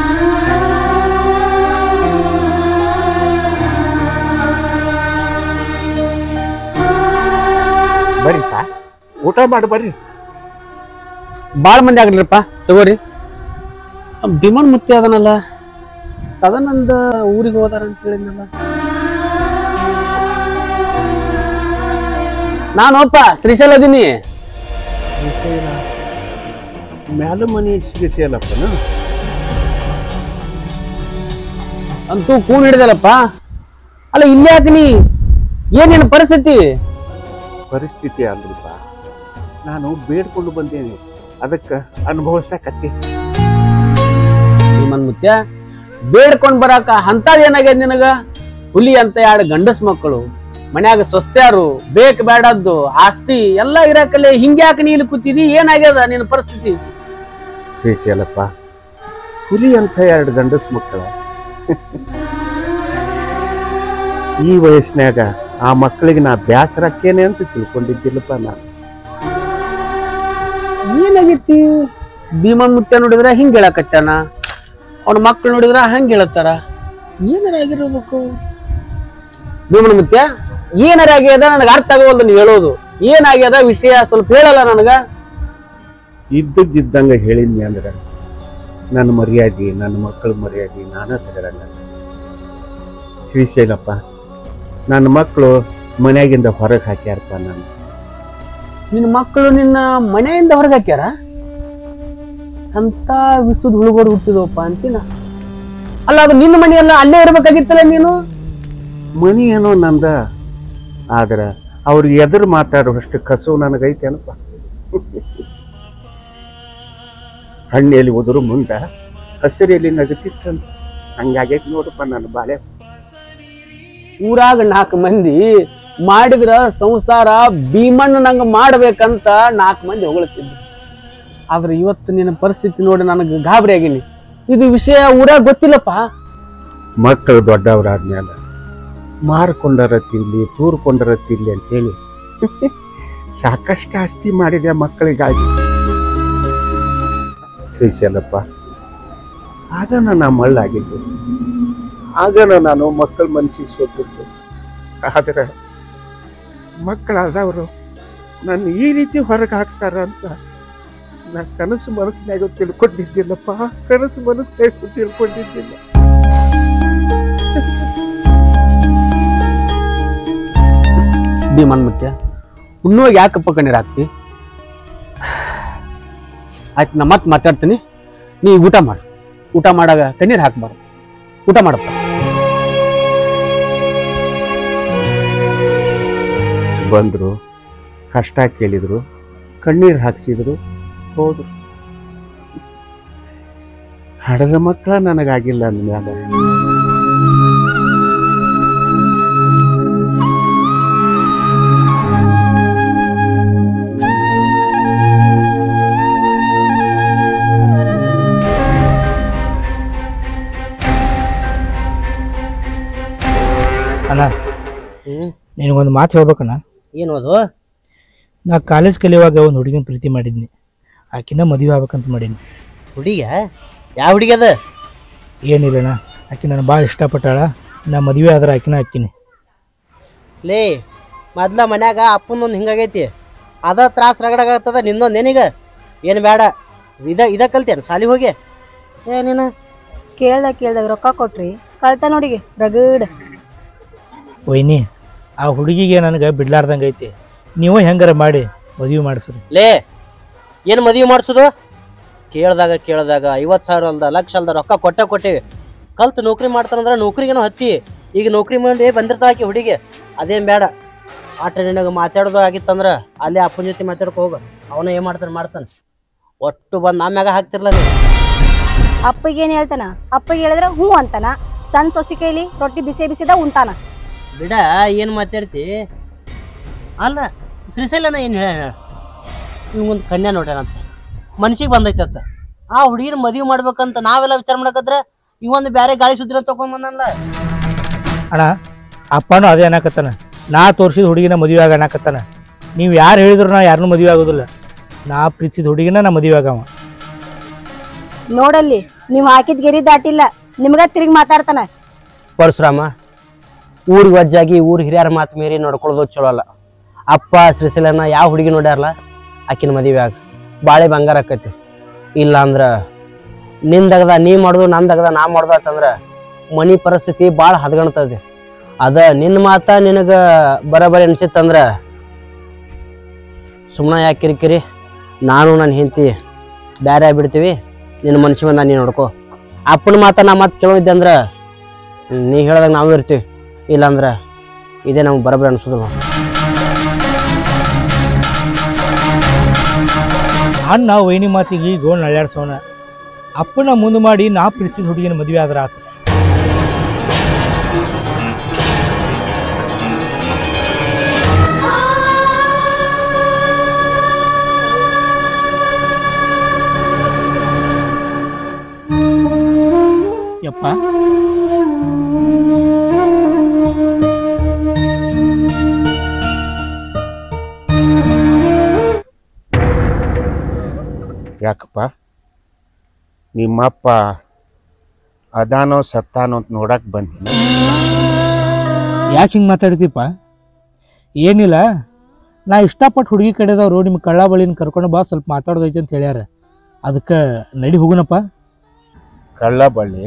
A: ಬರ್ರಿಪ್ಪ ಊಟ ಮಾಡಿ ಬರ್ರಿ
E: ಬಾಳ್ ಮಂದಿ ಆಗ್ಲಿರಪ್ಪ ತಗೋರಿ ಆ ಭೀಮನ್ ಮುತ್ತಿ ಅದನಲ್ಲ ಸದಾನಂದ ಊರಿಗೆ ಹೋದಾರ ಅಂತ ಹೇಳಿದ್ನಲ್ಲ ನಾನೊಪ್ಪ ಶ್ರೀಶೈಲ ಅದೀನಿ
A: ಶ್ರೀಶೈಲ ಮ್ಯಾಲ ಮನಿ ಶ್ರೀಶೈಲಪ್ಪನ
E: ಅಂತೂ ಕೂನ್ ಹಿಡಿದಲ್ಲಪ್ಪ ಅಲ್ಲ ಇಲ್ಲೇ ಹಾಕಿನಿ ಏನೇನು ಪರಿಸ್ಥಿತಿ
A: ಪರಿಸ್ಥಿತಿ ಅಲ್ರಿಪ್ಪ ನಾನು ಬೇಡ್ಕೊಂಡು ಬಂದೇನೆ ಅದಕ್ಕೆ ಅನುಭವಿಸಕತ್ತಿ
E: ಭೀಮನ್ ಮುತ್ಯ ಬೇಡ್ಕೊಂಡ್ ಬರಾಕ ಅಂತದ್ ಏನಾಗ್ಯದ ನಿನಗ ಹುಲಿ ಅಂತ ಎರಡು ಗಂಡಸ್ ಮಕ್ಕಳು ಮನ್ಯಾಗ ಸೊಸ್ತ್ಯಾರು ಬೇಕ್ ಬೇಡದ್ದು ಆಸ್ತಿ ಎಲ್ಲ ಇರಾಕಲ್ಲಿ ಹಿಂಗ್ಯಾಕ ನೀ ಇಲ್ಲಿ ಕೂತಿದಿ ಏನಾಗ್ಯದ ನಿನ್ನ ಪರಿಸ್ಥಿತಿ
A: ಶ್ರೀಶೈಲಪ್ಪ ಹುಲಿ ಅಂತ ಎರಡು ಗಂಡಸ್ ಮಕ್ಕಳ ಈ ವಯಸ್ಸಿನಾಗ ಆ ಮಕ್ಕಳಿಗೆ ನಾ ಬ್ಯಾಸರಕ್ಕೇನೆ ಅಂತ ತಿಳ್ಕೊಂಡಿದ್ದಿಲ್ಲಪ್ಪ ನಾನು
E: ಏನಾಗೈತಿ ಭೀಮನ್ ಮುತ್ಯ ನೋಡಿದ್ರ ಹಿಂಗ್ ಹೇಳಕತ್ತಾನ ಅವ್ನ ಮಕ್ಳು ನೋಡಿದ್ರ ಹಂಗ್ ಹೇಳತ್ತಾರ ಏನಾರ ಆಗಿರ್ಬೇಕು ಭೀಮನ್ ಮುತ್ಯ ಏನಾರ ಆಗ್ಯದ ನನಗೆ ಅರ್ಥ ಆಗವಲ್ದು ನೀವ್ ಹೇಳೋದು ಏನಾಗ್ಯದ ವಿಷಯ ಸ್ವಲ್ಪ ಹೇಳಲ್ಲ ನನಗ
A: ಇದ್ದದ್ದಿದ್ದಂಗ ಹೇಳಿದ್ನಿ ಅಂದ್ರೆ ನನ್ನ ಮರ್ಯಾದೆ ನನ್ನ ಮಕ್ಕಳ ಮರ್ಯಾದೆ ನಾನ ತಗೊಳಲ್ಲ ಶ್ರೀಶೈಲಪ್ಪ ನನ್ನ ಮಕ್ಕಳು ಮನ್ಯಾಗಿಂದ ಹೊರಗೆ ಹಾಕ್ಯಾರಪ್ಪ ನಾನು
E: ನಿನ್ನ ಮಕ್ಕಳು ನಿನ್ನ ಮನೆಯಿಂದ ಹೊರಗೆ ಹಾಕ್ಯಾರ ಅಂತ ವಿಸುದ್ ಹುಳುಗೋಡು ಹುಟ್ಟಿದವಪ್ಪ ಅಂತಿನ ಅಲ್ಲ ಅದು ನಿನ್ನ ಮನೆಯಲ್ಲ ಅಲ್ಲೇ ಇರ್ಬೇಕಾಗಿತ್ತಲ್ಲ ನೀನು
A: ಮನಿ ಏನೋ ನಂದ ಆದ್ರೆ ಅವ್ರಿಗೆ ಎದುರು ಮಾತಾಡುವಷ್ಟು ಕಸು ನನಗೈತೇನಪ್ಪ ಹಣ್ಣೆಯಲ್ಲಿ ಉದುರು ಮುಂದ ಹಸಿರೆಯಲ್ಲಿ ನಗತಿತ್ತಂತ ಹಂಗಾಗೈತಿ ನೋಡಪ್ಪ ನನ್ನ ಬಾಳೆ
E: ಊರಾಗ ನಾಲ್ಕು ಮಂದಿ ಮಾಡಿದ್ರ ಸಂಸಾರ ಭೀಮಣ್ಣ ನಂಗ ಮಾಡ್ಬೇಕಂತ ನಾಲ್ಕು ಮಂದಿ ಹೊಗಳ್ತಿದ್ರು ಆದ್ರೆ ಇವತ್ತು ನಿನ್ನ ಪರಿಸ್ಥಿತಿ ನೋಡಿ ನನಗೆ ಗಾಬರಿ ಆಗೀನಿ ಇದು ವಿಷಯ ಊರಾಗ ಗೊತ್ತಿಲ್ಲಪ್ಪ
A: ಮಕ್ಕಳು ದೊಡ್ಡವರಾದ್ಮೇಲೆ ಮಾರ್ಕೊಂಡರ ತಿನ್ಲಿ ತೂರ್ಕೊಂಡರ ತಿನ್ಲಿ ಅಂತೇಳಿ ಸಾಕಷ್ಟು ಆಸ್ತಿ ಮಾಡಿದೆ ಮಕ್ಕಳಿಗಾಗಿ ಶ್ರೀಶೈಲಪ್ಪ ಆಗ ನಾನು ಮಳ್ಳಾಗಿದ್ದು ಆಗ ನಾನು ಮಕ್ಕಳ ಮನಸ್ಸಿಗೆ ಸೋತಿದ್ದು ಆದರೆ ಮಕ್ಕಳಾದವರು ನನ್ನ ಈ ರೀತಿ ಹೊರಗೆ ಹಾಕ್ತಾರ ಅಂತ ನಾ ಕನಸು ಮನಸ್ಸಿನಾಗ ತಿಳ್ಕೊಂಡಿದ್ದಿಲ್ಲಪ್ಪ ಕನಸು ಮನಸ್ಸಿನಾಗ ತಿಳ್ಕೊಂಡಿದ್ದಿಲ್ಲ
E: ಭೀಮನ್ ಮುತ್ಯ ಉಣ್ಣುವಾಗ ಯಾಕಪ್ಪ ಕಣ್ಣೀರ್ ಹಾಕ್ತಿ ಆಯ್ತು ನಾ ಮತ್ತೆ ಮಾತಾಡ್ತೀನಿ ನೀ ಊಟ ಮಾಡು ಊಟ ಮಾಡಾಗ ಕಣ್ಣೀರ್ ಹಾಕ್ಬಾರ್ದು ಊಟ ಮಾಡಪ್ಪ
A: ಬಂದ್ರು ಕಷ್ಟ ಕೇಳಿದ್ರು ಕಣ್ಣೀರು ಹಾಕ್ಸಿದ್ರು ಹೋದ್ರು ಹಡದ ಮಕ್ಕಳ ನನಗಾಗಿಲ್ಲ ಅಂದ್ಮ್ಯಾಲ
C: ಅಣ್ಣ ನಿನಗೊಂದು ಮಾತು ಹೇಳ್ಬೇಕಣ್ಣ
D: ಏನು ಅದು
C: ನಾ ಕಾಲೇಜ್ ಕಲಿಯುವಾಗ ಒಂದು ಹುಡುಗಿನ ಪ್ರೀತಿ ಮಾಡಿದ್ನಿ ಆಕಿನ ಮದುವೆ ಆಗ್ಬೇಕಂತ ಮಾಡೀನಿ
D: ಹುಡುಗ ಯಾವ ಹುಡುಗಿ ಅದ
C: ಏನಿಲ್ಲಣ್ಣ ಆಕಿ ನಾನು ಭಾಳ ಇಷ್ಟಪಟ್ಟಾಳ ನಾ ಮದುವೆ ಆದ್ರೆ ಆಕಿನ ಹಾಕಿನಿ
D: ಲೇ ಮೊದ್ಲ ಮನ್ಯಾಗ ಅಪ್ಪನೊಂದು ಹಿಂಗಾಗೈತಿ ಅದ ತ್ರಾಸ ರಗಡಾಗತ್ತದ ನಿಂದೊಂದು ಏನಿಗ ಏನು ಬೇಡ ಇದ ಇದ ಕಲ್ತೇನೆ ಸಾಲಿ ಹೋಗಿ ಏ ನೀನು
B: ಕೇಳ್ದಾಗ ಕೇಳ್ದಾಗ ರೊಕ್ಕ ಕೊಟ್ರಿ ಕಳ್ತ ನೋಡಿಗೆ ರಗಡ್
C: ವೈನಿ ಆ ಹುಡುಗಿಗೆ ನನಗೆ ಬಿಡ್ಲಾರ್ದಂಗೆ ಐತಿ ನೀವು ಹೆಂಗಾರ ಮಾಡಿ ಮದುವೆ ಮಾಡಿಸ್ರಿ
D: ಲೇ ಏನು ಮದುವೆ ಮಾಡಿಸೋದು ಕೇಳ್ದಾಗ ಕೇಳ್ದಾಗ ಐವತ್ತು ಸಾವಿರ ಅಲ್ದ ಲಕ್ಷ ಅಲ್ದ ರೊಕ್ಕ ಕೊಟ್ಟೆ ಕೊಟ್ಟಿವಿ ಕಲ್ತು ನೌಕರಿ ಮಾಡ್ತಾರಂದ್ರೆ ನೌಕರಿಗೇನೋ ಹತ್ತಿ ಈಗ ನೌಕರಿ ಮಾಡಿ ಬಂದಿರ್ತಾಳ ಆಕಿ ಹುಡುಗಿ ಅದೇನು ಬೇಡ ಆಟ ನಿನಗೆ ಮಾತಾಡೋದು ಆಗಿತ್ತಂದ್ರೆ ಅಲ್ಲೇ ಅಪ್ಪನ ಜೊತೆ ಮಾತಾಡ್ಕೊ ಹೋಗು ಅವನ ಏನು ಮಾಡ್ತಾನೆ ಮಾಡ್ತಾನೆ ಒಟ್ಟು ಬಂದು ನಮ್ಮ ಮ್ಯಾಗ ಹಾಕ್ತಿರ್ಲ ನೀವು
B: ಅಪ್ಪಗೆ ಏನ್ ಹೇಳ್ತಾನ ಅಪ್ಪಗೆ ಹೇಳಿದ್ರೆ ಹ್ಞೂ ಅಂತಾನ ಸಣ್ಣ ಸೊಸಿ ಕೈಲಿ ರೊಟ್ಟಿ ಬಿಸಿ ಬಿಸಿದ ಉಂಟಾನ
D: ಬಿಡ ಏನು ಮಾತಾಡ್ತಿ ಅಲ್ಲ ಶ್ರೀಶೈಲನ ಏನು ಹೇಳ ಇವಂಗೊಂದು ಕನ್ಯಾ ನೋಡ್ಯಾನಂತ ಮನ್ಸಿಗೆ ಬಂದೈತಂತ ಆ ಹುಡುಗಿನ ಮದುವೆ ಮಾಡ್ಬೇಕಂತ ನಾವೆಲ್ಲ ವಿಚಾರ ಮಾಡಕತ್ರ ಇವೊಂದು ಬೇರೆ ಗಾಳಿ ಸುದ್ದಿನ ತಗೊಂಬಂದಲ್ಲ
C: ಅಣ್ಣ ಅಪ್ಪನೂ ಅದೇ ಅನ್ನಕತ್ತಾನ ನಾ ತೋರಿಸಿದ ಹುಡುಗಿನ ಮದುವೆ ಆಗ ಅನ್ನಕತ್ತಾನ ನೀವು ಯಾರು ಹೇಳಿದ್ರು ನಾ ಯಾರನ್ನೂ ಮದುವೆ ಆಗೋದಿಲ್ಲ ನಾ ಪ್ರೀತಿಸಿದ ಹುಡುಗಿನ ನಾ ಮದುವೆ ಆಗವ
B: ನೋಡಲ್ಲಿ ನೀವು ಹಾಕಿದ ಗೆರಿ ದಾಟಿಲ್ಲ ನಿಮ್ಗ ತಿರುಗಿ ಮಾತಾಡ್ತಾನ
D: ಪರಶುರಾಮ ಊರಿಗೆ ವಜ್ಜಾಗಿ ಊರ್ ಹಿರಿಯರ ಮಾತು ಮೀರಿ ನೋಡ್ಕೊಳ್ಳೋದು ಚಲೋ ಅಲ್ಲ ಅಪ್ಪ ಶ್ರೀಶೈಲನ ಯಾವ ಹುಡುಗಿ ನೋಡ್ಯಾರಲ್ಲ ಆಕಿನ ಮದುವೆ ಆಗ ಬಾಳೆ ಬಂಗಾರ ಆಕೈತಿ ಇಲ್ಲ ಅಂದ್ರ ನಿಂದಗದ ನೀ ಮಾಡೋದು ನಂದಗದ ನಾ ಮಾಡೋದು ಅಂತಂದ್ರ ಮನಿ ಪರಿಸ್ಥಿತಿ ಭಾಳ ಹದಗಣ್ತದೆ ಅದ ನಿನ್ನ ಮಾತ ನಿನಗ ಬರಬರಿ ಅನ್ಸಿತ್ತಂದ್ರ ಸುಮ್ಮನೆ ಯಾಕೆ ಕಿರಿಕಿರಿ ನಾನು ನನ್ನ ಹೆಂಡತಿ ಬ್ಯಾರೆ ಆಗ್ಬಿಡ್ತೀವಿ ನಿನ್ನ ಮನ್ಸಿಗೆ ಬಂದ ನೀ ನೋಡ್ಕೋ ಅಪ್ಪನ ಮಾತ ನಾ ಮಾತು ಕೇಳೋದಿದ್ದೆ ಅಂದ್ರ ನೀ ಹೇಳ್ದಾಗ ನಾವು ಇರ್ತೀವಿ ಇಲ್ಲಾಂದ್ರ ಇದೇ ನಮ್ಗೆ ಬರಬರಿ ಅನ್ಸೋದಿಲ್ಲ
C: ಅಣ್ಣ ವೈನಿ ಮಾತಿಗೆ ಗೋಳ್ ನಳ್ಯಾಡ್ಸೋಣ ಅಪ್ಪನ ಮುಂದೆ ಮಾಡಿ ನಾ ಪ್ರೀತಿಸಿದ ಹುಡುಗಿನ ಮದುವೆ ಆದ್ರ ಆತ ಯಪ್ಪ
A: ಯಾಕಪ್ಪ ನಿಮ್ಮಪ್ಪ ಅದಾನೋ ಸತ್ತಾನೋ ಅಂತ ನೋಡಕ್ ಬಂದಿನಿ
C: ಯಾಕೆ ಹಿಂಗೆ ಮಾತಾಡ್ತೀಪ್ಪ ಏನಿಲ್ಲ ನಾ ಇಷ್ಟಪಟ್ಟು ಹುಡುಗಿ ಕಡೆದವ್ರು ನಿಮ್ಮ ಕಳ್ಳ ಬಳಿನ ಕರ್ಕೊಂಡು ಬಾ ಸ್ವಲ್ಪ ಮಾತಾಡೋದೈತಿ ಅಂತ ಹೇಳ್ಯಾರ ಅದಕ್ಕೆ ನಡಿ ಹೋಗುನಪ್ಪ
A: ಕಳ್ಳ ಬಳ್ಳಿ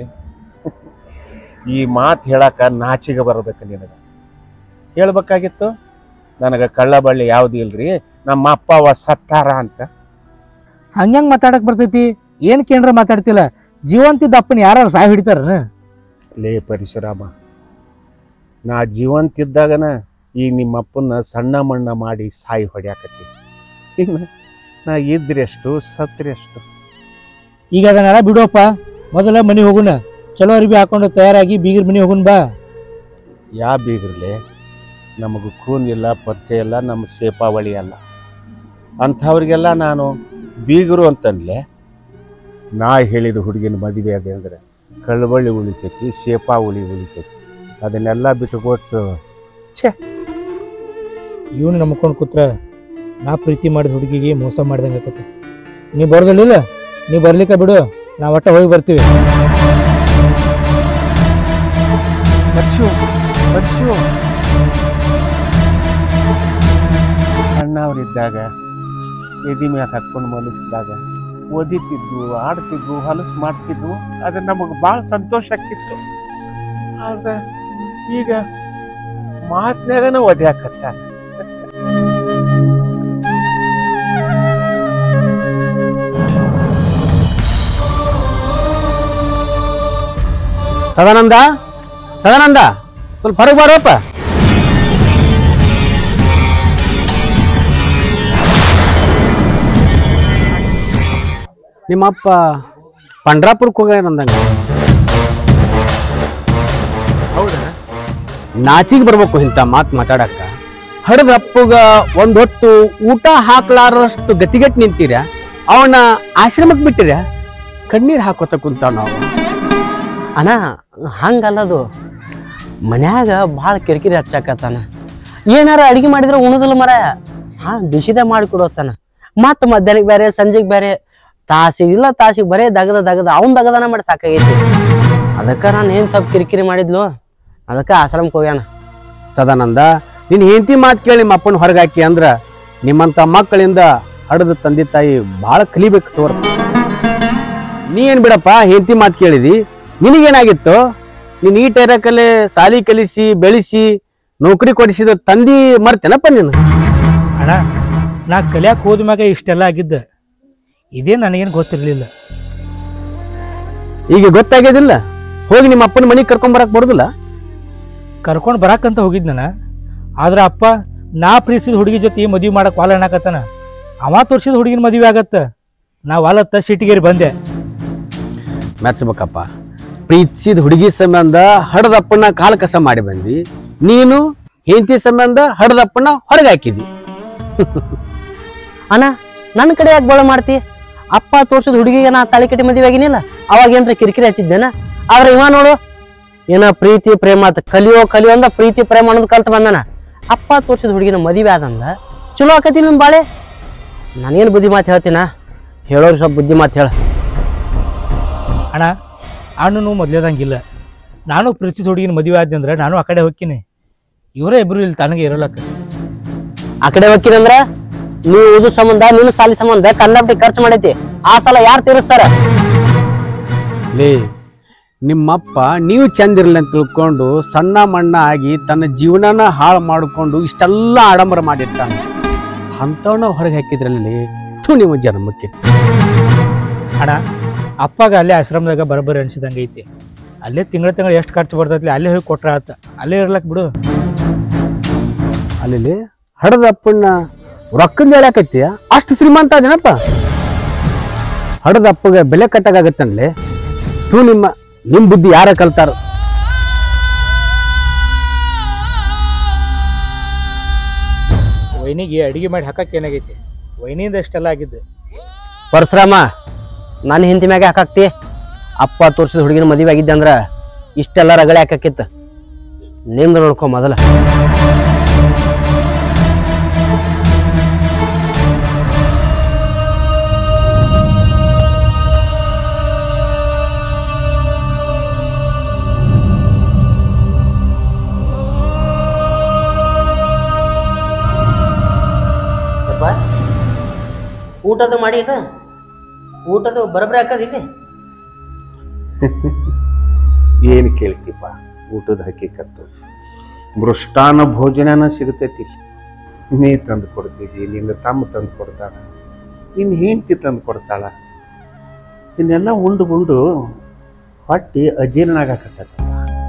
A: ಈ ಮಾತು ಹೇಳಕ ನಾಚಿಗೆ ಬರಬೇಕು ನಿನಗೆ ಹೇಳ್ಬೇಕಾಗಿತ್ತು ನನಗೆ ಕಳ್ಳ ಬಳ್ಳಿ ಯಾವ್ದು ಇಲ್ರಿ ನಮ್ಮ ಅಪ್ಪ ಅವ ಸತ್ತಾರ ಅಂತ
C: ಹಂಗ್ಯಾಂಗ ಮಾತಾಡಕ್ ಬರ್ತೈತಿ ಏನ್ ಕೇಂದ್ರ ಮಾತಾಡ್ತಿಲ್ಲ ಜೀವಂತಿದ್ದ ಅಪ್ಪನ ಯಾರು ಸಾಯ್ ಹಿಡಿತಾರ
A: ಲೇ ಪರಶುರಾಮ ನಾ ಜೀವಂತಿದ್ದಾಗನ ಈಗ ನಿಮ್ಮ ಅಪ್ಪನ ಸಣ್ಣ ಮಣ್ಣ ಮಾಡಿ ಸಾಯಿ ಹೊಡ್ಯಾಕತ್ತಿ ಇನ್ನು ನಾ ಇದ್ರೆಷ್ಟು ಸತ್ರೆಷ್ಟು
C: ಈಗ ಅದನ್ನೆಲ್ಲ ಬಿಡುವಪ್ಪ ಮೊದಲ ಮನಿ ಹೋಗುನ ಚಲೋ ಅರಿಬಿ ಹಾಕೊಂಡು ತಯಾರಾಗಿ ಬೀಗರ್ ಮನಿ ಹೋಗುನ್ ಬಾ
A: ಯಾ ಬೀಗ್ರಲೆ ನಮಗೆ ಖೂನ್ ಇಲ್ಲ ಪತ್ತೆ ಇಲ್ಲ ನಮ್ಮ ಸೇಪಾವಳಿ ಅಲ್ಲ ಅಂಥವ್ರಿಗೆಲ್ಲ ನಾನು ಬೀಗರು ಅಂತನ್ಲೆ ನಾ ಹೇಳಿದ ಹುಡುಗಿನ ಮದುವೆ ಅದೇ ಅಂದ್ರೆ ಕಳ್ಳಬಳ್ಳಿ ಉಳಿತೈತಿ ಶೇಪಾವಳಿ ಉಳಿತೈತಿ ಅದನ್ನೆಲ್ಲ ಬಿಟ್ಟುಕೊಟ್ಟು
C: ಇವನು ನಂಬ್ಕೊಂಡು ಕೂತ್ರ ನಾ ಪ್ರೀತಿ ಮಾಡಿದ ಹುಡುಗಿಗೆ ಮೋಸ ಮಾಡ್ದಂಗೆ ಆಕತಿ ನೀ ಬರೋದಿಲ್ಲ ನೀ ಬರ್ಲಿಕ್ಕ ಬಿಡು ನಾ ಒಟ್ಟ ಹೋಗಿ ಬರ್ತೀವಿ
A: ವರ್ಷು ವರ್ಷು ಸಣ್ಣವರಿದ್ದಾಗ ಎದಿ ಮ್ಯಾಗ ಹಾಕೊಂಡು ಮಲಸಿದಾಗ ಓದಿತಿದ್ವು ಆಡ್ತಿದ್ವು ಹೊಲಸು ಮಾಡ್ತಿದ್ವು ಅದು ನಮಗೆ ಭಾಳ ಸಂತೋಷ ಆಕಿತ್ತು ಆದ್ರೆ ಈಗ ಮಾತ್ನ್ಯಾಗನ ಒದ್ಯಾಕತ್ತ
E: ಸದಾನಂದ ಸದಾನಂದ ಸ್ವಲ್ಪ ಹೊರಗೆ ಬಾರಪ್ಪ ನಿಮ್ಮಪ್ಪ ಪಂಡ್ರಾಪುರಕ್ಕೆ ಹೋಗ್ಯಾನಂದಂಗ ಹೌದಾ ನಾಚಿಗೆ ಬರ್ಬೇಕು ಇಂಥ ಮಾತು ಮಾತಾಡಕ್ಕ ಹಡದಪ್ಪಗ ಒಂದ್ ಹೊತ್ತು ಊಟ ಹಾಕ್ಲಾರಷ್ಟು ಗತಿಗಟ್ ನಿಂತೀರ ಅವನ ಆಶ್ರಮಕ್ಕೆ ಬಿಟ್ಟಿರ ಕಣ್ಣೀರ್ ಹಾಕೋತ ಕುಂತಾವ ನಾವು
D: ಅಣ್ಣ ಹಂಗಲ್ಲದು ಮನ್ಯಾಗ ಭಾಳ ಕಿರಿಕಿರಿ ಹಚ್ಚಾಕತ್ತಾನ ಏನಾರ ಅಡಿಗೆ ಮಾಡಿದ್ರೆ ಉಣದಿಲ್ಲ ಮರ ಹಾ ಬಿಸಿದೆ ಮಾಡಿಕೊಡೋತಾನ ಮತ್ತ ಮಧ್ಯಾಹ್ನಕ್ಕೆ ಬೇರೆ ಸಂಜೆಗೆ ಬೇರೆ ತಾಸಿಗೆ ಇಲ್ಲ ತಾಸಿಗೆ ಬರೇ ದಗದ ದಗದ ಅವ್ನ್ ದಗದನ ಮಾಡಿ ಸಾಕಾಗೈತಿ ಅದಕ್ಕ ನಾನು ಏನ್ ಸ್ವಲ್ಪ ಕಿರಿಕಿರಿ ಮಾಡಿದ್ಲು ಅದಕ್ಕ ಆಶ್ರಮಕ್ಕೆ ಹೋಗ್ಯಾನ
E: ಸದಾನಂದ ನಿನ್ನ ಹೆಂಡತಿ ಮಾತು ಕೇಳಿ ನಿಮ್ಮ ಅಪ್ಪನ ಹೊರಗೆ ಹಾಕಿ ಅಂದ್ರ ನಿಮ್ಮಂತ ಮಕ್ಕಳಿಂದ ಹಡದ ತಂದೆ ತಾಯಿ ಭಾಳ ಕಲಿಬೇಕು ತೋರ ನೀ ಏನ್ ಬಿಡಪ್ಪ ಹೆಂಡತಿ ಮಾತು ಕೇಳಿದಿ ನಿನಗೇನಾಗಿತ್ತು ನೀನ್ ಈ ಟೈರಕಲೆ ಸಾಲಿ ಕಲಿಸಿ ಬೆಳೆಸಿ ನೌಕರಿ ಕೊಡಿಸಿದ ತಂದಿ ಮರ್ತೇನಪ್ಪ ನೀನು
C: ಅಣ್ಣ ನಾ ಕಲಿಯಾಕ ಹೋದ್ಮ್ಯಾಗ ಇಷ್ಟೆಲ್ಲ ಆಗಿದ್ದ ಇದೇ ನನಗೇನು ಗೊತ್ತಿರಲಿಲ್ಲ
E: ಈಗ ಗೊತ್ತಾಗ್ಯದಿಲ್ಲ ಹೋಗಿ ನಿಮ್ಮ ಅಪ್ಪನ ಮನೆಗೆ ಕರ್ಕೊಂಡ್ ಬರಕ್ ಬರುದಿಲ್ಲ
C: ಕರ್ಕೊಂಡು ಬರಾಕಂತ ಹೋಗಿದ್ನನ ಆದ್ರ ಅಪ್ಪ ನಾ ಪ್ರೀತಿಸಿದ ಹುಡುಗಿ ಜೊತೆ ಮದುವೆ ಮಾಡಕ್ ವಾಲ ಅನ್ನಕತ್ತಾನ ಅವ ತೋರಿಸಿದ ಹುಡುಗಿನ ಮದುವೆ ಆಗತ್ತ ನಾ ವಾಲತ್ತ ಸಿಟಿಗೇರಿ ಬಂದೆ
E: ಮೆಚ್ಚಬೇಕಪ್ಪ ಪ್ರೀತಿಸಿದ ಹುಡುಗಿ ಸಂಬಂಧ ಹಡದಪ್ಪನ ಕಾಲ ಕಸ ಮಾಡಿ ಬಂದಿ ನೀನು ಹೆಂಡತಿ ಸಂಬಂಧ ಹಡದಪ್ಪನ ಹೊರಗೆ ಹಾಕಿದಿ
D: ಅಣ್ಣ ನನ್ನ ಕಡೆ ಯಾಕೆ ಬಳ ಮಾಡ್ತಿ ಅಪ್ಪ ತೋರ್ಸಿದ ಹುಡುಗಿಗೆ ನಾ ತಾಳಿ ಕಟ್ಟಿ ಮದುವೆ ಆಗಿನಿಲ್ಲ ಅವಾಗ ಏನ್ರ ಕಿರಿಕಿರಿ ಹಚ್ಚಿದ್ದೇನ ಆದ್ರೆ ಇವ ನೋಡು ಏನ ಪ್ರೀತಿ ಪ್ರೇಮ ಅಂತ ಕಲಿಯೋ ಕಲಿಯೋ ಅಂದ ಪ್ರೀತಿ ಪ್ರೇಮ ಅನ್ನೋದು ಕಲ್ತ್ ಬಂದನ ಅಪ್ಪ ತೋರ್ಸಿದ ಹುಡುಗಿನ ಮದುವೆ ಆದಂದ ಚಲೋ ಆಕತಿ ನಿಮ್ ಬಾಳೆ ನಾನೇನು ಬುದ್ಧಿ ಮಾತು ಹೇಳ್ತೀನ ಹೇಳೋರು ಸ್ವಲ್ಪ ಬುದ್ಧಿ ಮಾತು ಹೇಳ
C: ಅಣ್ಣ ಅಣ್ಣನು ಮೊದ್ಲೇದಂಗಿಲ್ಲ ನಾನು ಪ್ರೀತಿಸಿದ ಹುಡುಗಿನ ಮದುವೆ ಆದ್ನಿ ಅಂದ್ರೆ ನಾನು ಆ ಕಡೆ ಹೋಗ್ತೀನಿ ಇವರೇ ಇಬ್ರು ಇಲ್ಲಿ ತನಗೆ ಇರಲಕ್ಕ
D: ಆ ಕಡೆ ಹೋಗ್ತೀರಂದ್ರ ನೀವು ಓದು ಸಂಬಂಧ ನೀನು ಸಾಲಿ ಸಂಬಂಧ ಕಂಡಪಟ್ಟಿ ಖರ್ಚು ಮಾಡೈತಿ ಆ ಸಲ ಯಾರು ತೀರಿಸ್ತಾರ
E: ಲೇ ನಿಮ್ಮಪ್ಪ ನೀವು ಚಂದಿರಲಿ ಅಂತ ತಿಳ್ಕೊಂಡು ಸಣ್ಣ ಮಣ್ಣ ಆಗಿ ತನ್ನ ಜೀವನನ ಹಾಳು ಮಾಡಿಕೊಂಡು ಇಷ್ಟೆಲ್ಲ ಆಡಂಬರ ಮಾಡಿರ್ತಾನೆ ಅಂಥವನ್ನ ಹೊರಗೆ ಹಾಕಿದ್ರಲ್ಲಿ ಥು ನಿಮ್ಮ ಜನ್ಮಕ್ಕೆ
C: ಅಣ್ಣ ಅಪ್ಪಾಗ ಅಲ್ಲೇ ಆಶ್ರಮದಾಗ ಬರೋಬ್ಬರಿ ಅನ್ಸಿದಂಗೆ ಐತಿ ಅಲ್ಲೇ ತಿಂಗಳ ತಿಂಗಳ ಎಷ್ಟು ಖರ್ಚು ಬರ್ತೈತಿ ಅಲ್ಲೇ ಹೋಗಿ ಕೊಟ್ರ ಆತ ಅಲ್ಲೇ ಇರ್ಲಕ್ ಬಿಡು
E: ಅಲ್ಲಿ ಹಡದಪ್ಪನ್ನ ರೊಕ್ಕದ ಹೇಳಕತ್ತೀಯ ಅಷ್ಟು ಶ್ರೀಮಂತ ಅದೇನಪ್ಪ ಹಡದಪ್ಪಗೆ ಬೆಲೆ ಕಟ್ಟಾಗತ್ತನ್ಲೆ ತೂ ನಿಮ್ಮ ನಿಮ್ ಬುದ್ಧಿ ಯಾರ ಕಲ್ತಾರ
C: ವೈನಿಗೆ ಅಡಿಗೆ ಮಾಡಿ ಹಾಕಕ್ಕೆ ಏನಾಗೈತಿ ವೈನಿಂದ ಇಷ್ಟೆಲ್ಲ ಆಗಿದ್ದು
D: ಪರಶುರಾಮ ನಾನು ಹಿಂತಿ ಮ್ಯಾಗೆ ಹಾಕಾಕ್ತಿ ಅಪ್ಪ ತೋರ್ಸಿದ ಹುಡುಗಿನ ಮದುವೆ ಆಗಿದ್ದೆ ಅಂದ್ರ ಇಷ್ಟೆಲ್ಲ ರಗಳೆ ಹಾಕಕ್ಕಿತ್ತ ನಿಂದು ನೋಡ್ಕೊ ಮೊದಲ ಊಟದ ಮಾಡಿ ಊಟದ ಬರಬ್ರಿ ಹಾಕದಿಲ್ಲ
A: ಏನು ಕೇಳ್ತಿಪ್ಪ ಊಟದ ಹಕ್ಕಿಕತ್ತು ಮೃಷ್ಟಾನ ಭೋಜನನ ಸಿಗ್ತೈತಿ ಇಲ್ಲಿ. ನೀ ತಂದು ಕೊಡ್ತಿದ್ದಿ ನಿನ್ನ ತಮ್ಮ ತಂದು ಕೊಡ್ತಾಳ ನಿನ್ನ ಹೆಂಡತಿ ತಂದು ಕೊಡ್ತಾಳ ಇದನ್ನೆಲ್ಲ ಉಂಡು ಉಂಡು ಹೊಟ್ಟಿ ಅಜೀರ್ಣ ಆಗಾಕತ್ತೈತಪ್ಪ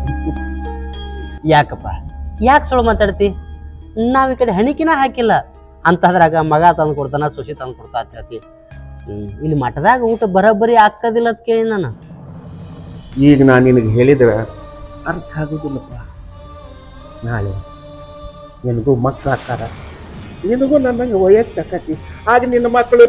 D: ಯಾಕಪ್ಪ ಯಾಕೆ ಸುಳ್ಳು ಮಾತಾಡ್ತಿ ನಾವ್ ಈ ಕಡೆ ಹಣಿಕಿನ ಹಾಕಿಲ್ಲ ಅಂತದ್ರಾಗ ಮಗ ತಂದು ಕೊಡ್ತಾನ ಸೊಸಿ ತಂದು ಕೊಡ್ತಾ ಅಂತ ಹೇಳ್ತಿ ಹ್ಮ್ ಇಲ್ಲಿ ಮಠದಾಗ ಊಟ ಬರೋಬ್ಬರಿ ಹಾಕದಿಲ್ಲ ಅಂತ ಕೇಳಿ ನಾನು
A: ಈಗ ನಾನು ನಿನಗೆ ಹೇಳಿದ್ರೆ ಅರ್ಥ ಆಗೋದಿಲ್ಲಪ್ಪ ನಾಳೆ ನಿನಗೂ ಮಕ್ಕಳು ಆಕಾರ ನಿನಗೂ ನನ್ನಂಗೆ ವಯಸ್ಸು ಆಕತಿ ಆಗ ನಿನ್ನ ಮಕ್ಕಳು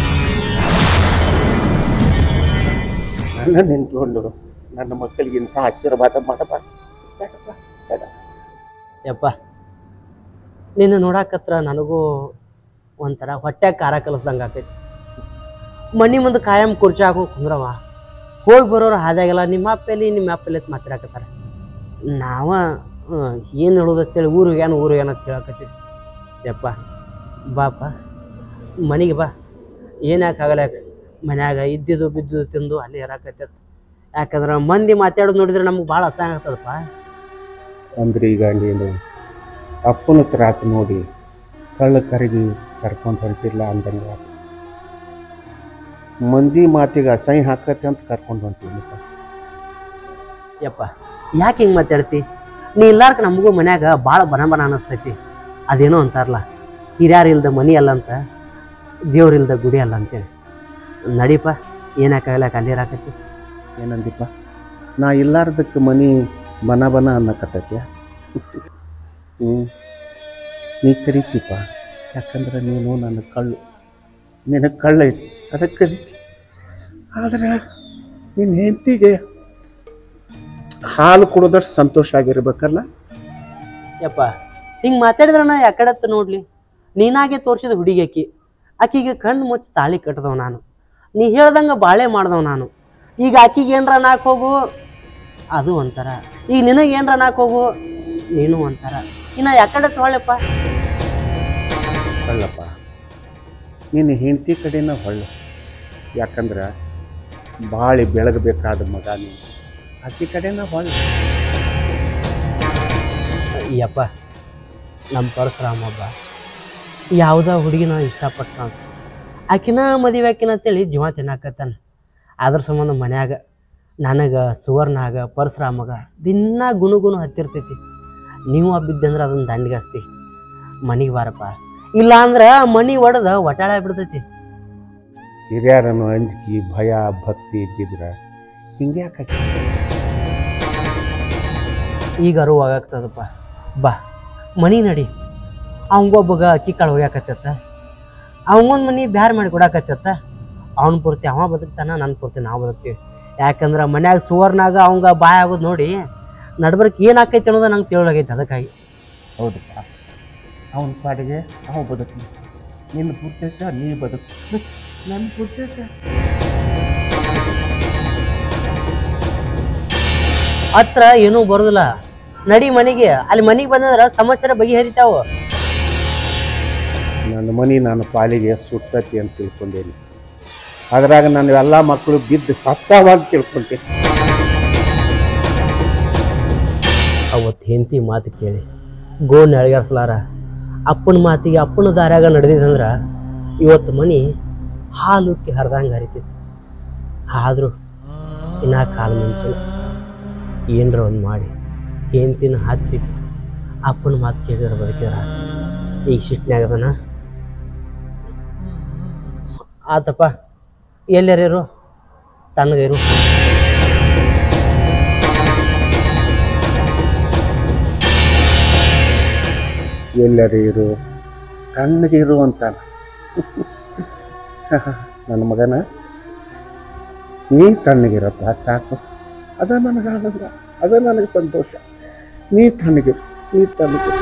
A: ನನ್ನ ನಿಂತ್ಕೊಂಡು ನನ್ನ ಮಕ್ಕಳಿಗೆ ಇಂಥ ಆಶೀರ್ವಾದ ಮಾಡಬಾರ್ದು ಬೇಡಪ್ಪ, ಬೇಡ.
D: ಯಪ್ಪ ನಿನ್ನ ನೋಡಾಕತ್ರ ನನಗೂ ಒಂಥರ ಹೊಟ್ಯಾಗ ಖಾರ ಕಲಸ್ದಂಗೆ ಆಕೈತಿ ಮನಿ ಮುಂದೆ ಕಾಯಂ ಕುರ್ಚಿ ಹಾಕೊಂಡು ಕುಂದ್ರವ ಹೋಗಿ ಬರೋರು ಹಾದಾಗೆಲ್ಲ ನಿಮ್ಮ ಅಪ್ಪಲ್ಲಿ ನಿಮ್ಮ ಅಪ್ಪಲ್ಲಿ ಅಂತ ಮಾತಾಡಕತ್ತಾರ ನಾವ ಏನು ಹೇಳೋದು ಅಂತೇಳಿ ಊರಿಗೆ ಏನು ಊರಿಗೆ ಏನಂತ ಕೇಳಕತ್ತೀವಿ ಯಪ್ಪ ಬಾಪ ಮನೆಗೆ ಬಾ ಏನು ಯಾಕೆ ಆಗಲ್ಲ ಯಾಕೆ ಮನ್ಯಾಗ ಇದ್ದಿದ್ದು ಬಿದ್ದಿದ್ದು ತಿಂದು ಅಲ್ಲಿ ಇರಾಕತ್ತೈತೆ ಯಾಕಂದ್ರೆ ಮಂದಿ ಮಾತಾಡೋದು ನೋಡಿದ್ರೆ ನಮ್ಗೆ ಭಾಳ ಅಸಹ್ಯ ಆಗ್ತದಪ್ಪ
A: ಅಂದ್ರೆ ಈಗ ನೀನು ಅಪ್ಪನ ತ್ರಾಸು ನೋಡಿ ಕಳ್ಳ ಕರಗಿ ಕರ್ಕೊಂಡು ಹೊಂಟಿಲ್ಲ ಅಂದಂಗ ಮಂದಿ ಮಾತಿಗೆ ಅಸಹ್ಯ ಹಾಕತ್ತೆ ಅಂತ ಕರ್ಕೊಂಡು ಹೊಂಟಿಲ್ಲಪ್ಪ
D: ಯಪ್ಪ ಯಾಕೆ ಹಿಂಗೆ ಮಾತಾಡ್ತಿ ನೀ ಇಲ್ಲಾರ್ಕ ನಮಗೂ ಮನ್ಯಾಗ ಭಾಳ ಬನ ಬನ ಅನಿಸ್ತೈತಿ ಅದೇನೋ ಅಂತಾರಲ್ಲ ಹಿರಿಯಾರು ಇಲ್ದ ಮನಿ ಅಲ್ಲ ಅಂತ ದೇವ್ರ ಇಲ್ದ ಗುಡಿ ಅಲ್ಲ ಅಂತೇಳಿ ನಡೀಪ ಏನಾಕಾಗಲ್ಲ ಅಲ್ಲಿ ಇರಾಕತ್ತಿ
A: ಏನಂದಿಪ್ಪ ನಾ ಇಲ್ಲಾರ್ದಕ್ಕೆ ಮನಿ ಬನ ಬನ ಅನ್ನಕತ್ತೈತ್ಯ ಹ್ಞೂ ನೀ ಕರಿತೀಪ ಯಾಕಂದ್ರೆ ನೀನು ನನ್ನ ಕಳ್ಳು ನಿನಗೆ ಕಳ್ಳೈತಿ ಅದಕ್ಕೆ ಕರಿತಿ ಆದ್ರೆ ನಿನ್ನ ಹೆಂಡತಿಗೆ ಹಾಲು ಕುಡಿದಷ್ಟು ಸಂತೋಷ ಆಗಿರ್ಬೇಕಲ್ಲ
D: ಯಪ್ಪ ಹಿಂಗೆ ಮಾತಾಡಿದ್ರೆ ನಾ ಯಾಕಡತ್ತ ನೋಡ್ಲಿ ನೀನಾಗೆ ತೋರಿಸಿದ ಹುಡುಗಿ ಆಕಿ ಆಕಿಗೆ ಕಣ್ಣು ಮುಚ್ಚಿ ತಾಳಿ ಕಟ್ಟದವ ನಾನು ನೀ ಹೇಳ್ದಂಗೆ ಬಾಳೆ ಮಾಡ್ದವ ನಾನು ಈಗ ಆಕಿಗೆ ಏನ್ರ ನಾಕ್ ಹೋಗು ಅದು ಒಂಥರ ಈಗ ನಿನಗೆ ಏನ್ರ ನಾಕ್ ಹೋಗು ನೀನು ಒಂಥರ ಇನ್ನ ಯಾಕಡೆ ತೊಗೊಳ್ಳಪ್ಪ
A: ಹೊಳ್ಳಪ್ಪ ನಿನ್ನ ಹೆಂಡತಿ ಕಡೆನ ಹೊಳ್ಳು ಯಾಕಂದ್ರೆ ಬಾಳಿ ಬೆಳಗಬೇಕಾದ ಮಗ ನೀನು ಆಕೆ ಕಡೆನ ಹೊಳ್ಳು
D: ಯಪ್ಪ ನಮ್ಮ ಪರಶುರಾಮ ಒಬ್ಬ ಯಾವುದೋ ಹುಡುಗಿನ ಇಷ್ಟಪಟ್ಟ ಅಂತ ಆಕಿನ ಮದುವೆ ಆಕಿನ ಅಂತೇಳಿ ಜೀವ ತಿನ್ನಾಕತ್ತಾನ ಅದ್ರ ಸಂಬಂಧ ಮನ್ಯಾಗ ನನಗೆ ಸುವರ್ಣಾಗ ಪರಶುರಾಮಗ ದಿನ ಗುಣು ಗುಣು ಹತ್ತಿರ್ತೈತಿ ನೀವು ಹಬ್ಬಿದ್ದಂದ್ರೆ ಅದನ್ನ ದಂಡಿಗೆ ಹಚ್ತಿ ಮನೆಗೆ ಬಾರಪ್ಪ ಇಲ್ಲ ಅಂದ್ರೆ ಮನಿ ಒಡೆದ ಒಟ್ಟಾಳ ಬಿಡ್ತೈತಿ
A: ಹಿರಿಯರನ್ನು ಅಂಜಿಕೆ ಭಯ ಭಕ್ತಿ ಇದ್ದಿದ್ರೆ ಹಿಂಗೆ ಯಾಕೆ
D: ಈಗ ಅರಿವು ಆಗಾಗ್ತದಪ್ಪ ಬಾ ಮನಿ ನಡಿ ಅವಂಗೊಬ್ಬಗ ಅಕ್ಕಿ ಕಾಳು ಹೋಗ್ಯಾಕತ್ತತ್ತ ಅವಂಗೊಂದು ಮನಿ ಬ್ಯಾರ್ ಮಾಡಿ ಕೊಡಾಕತ್ತತ್ತ ಅವನ ಪೂರ್ತಿ ಅವ ಬದುಕ್ತಾನ ನನ್ನ ಪೂರ್ತಿ ನಾವು ಬದುಕ್ತೀವಿ ಯಾಕಂದ್ರೆ ಮನ್ಯಾಗ ಸುವರ್ಣಾಗ ಅವಂಗ ಬಾಯ್ ಆಗೋದು ನೋಡಿ ನಡ್ಬರ್ಕ್ ಏನಾಕೈತಿ ಅನ್ನೋದು ನಂಗೆ ತಿಳೋಗೈತೆ ಅದಕ್ಕಾಗಿ
A: ಹೌದಪ್ಪ ಅವನ ಪಾಡಿಗೆ ಅವ ಬದುಕು ನಿನ್ನ ಪುರ್ತೈತೆ ನೀ ಬದುಕು ನನ್ನ ಪುರ್ತೈತೆ
D: ಹತ್ರ ಏನೂ ಬರೋದಿಲ್ಲ ನಡಿ ಮನೆಗೆ ಅಲ್ಲಿ ಮನೆಗೆ ಬಂದಂದ್ರೆ ಸಮಸ್ಯೆ ಬಗೆಹರಿತಾವ
A: ನನ್ನ ಮನೆ ನನ್ನ ಪಾಲಿಗೆ ಸುಟ್ಟತಿ ಅಂತ ತಿಳ್ಕೊಂಡೇನಿ ಅದ್ರಾಗ ನನ್ನ ಎಲ್ಲ ಮಕ್ಕಳು ಬಿದ್ದು ಸತ್ತವಾಗಿ ತಿಳ್ಕೊಂತೀನಿ
D: ಅವತ್ತು ಹೆಂಡತಿ ಮಾತು ಕೇಳಿ ಗೋಣ್ ಎಳಗಾರ್ಸಲಾರ ಅಪ್ಪನ ಮಾತಿಗೆ ಅಪ್ಪನ ದಾರ್ಯಾಗ ನಡೆದಿದಂದ್ರ ಇವತ್ತು ಮನಿ ಹಾಲುಕ್ಕಿ ಹರಿದಂಗೆ ಹರಿತೈತಿ ಆದರೂ ಇನ್ನ ಕಾಲು ಮುಂಚಿನ ಏನರ ಒಂದು ಮಾಡಿ ಹೆಂಡ್ತಿನ ಹತ್ತಿ ಅಪ್ಪನ ಮಾತು ಕೇಳಿದ್ರೆ ಬದುಕಿದ್ರ ಈಗ ಸಿಟ್ನ್ಯಾಗದನ ಆತಪ್ಪ ಎಲ್ಲರಿರು ತಣ್ಣಗಿರು
A: ಎಲ್ಲರೂ ಇರು ಕಣ್ಣಿಗೆ ಇರು ಅಂತಾನ ನನ್ನ ಮಗನ ನೀ ತಣ್ಣಗಿರಪ್ಪ ಸಾಕು ಅದ ನನಗೆ ಆನಂದ ಅದ ನನಗೆ ಸಂತೋಷ ನೀ ತಣ್ಣಗೆ ನೀ ತಣ್ಣಗೆ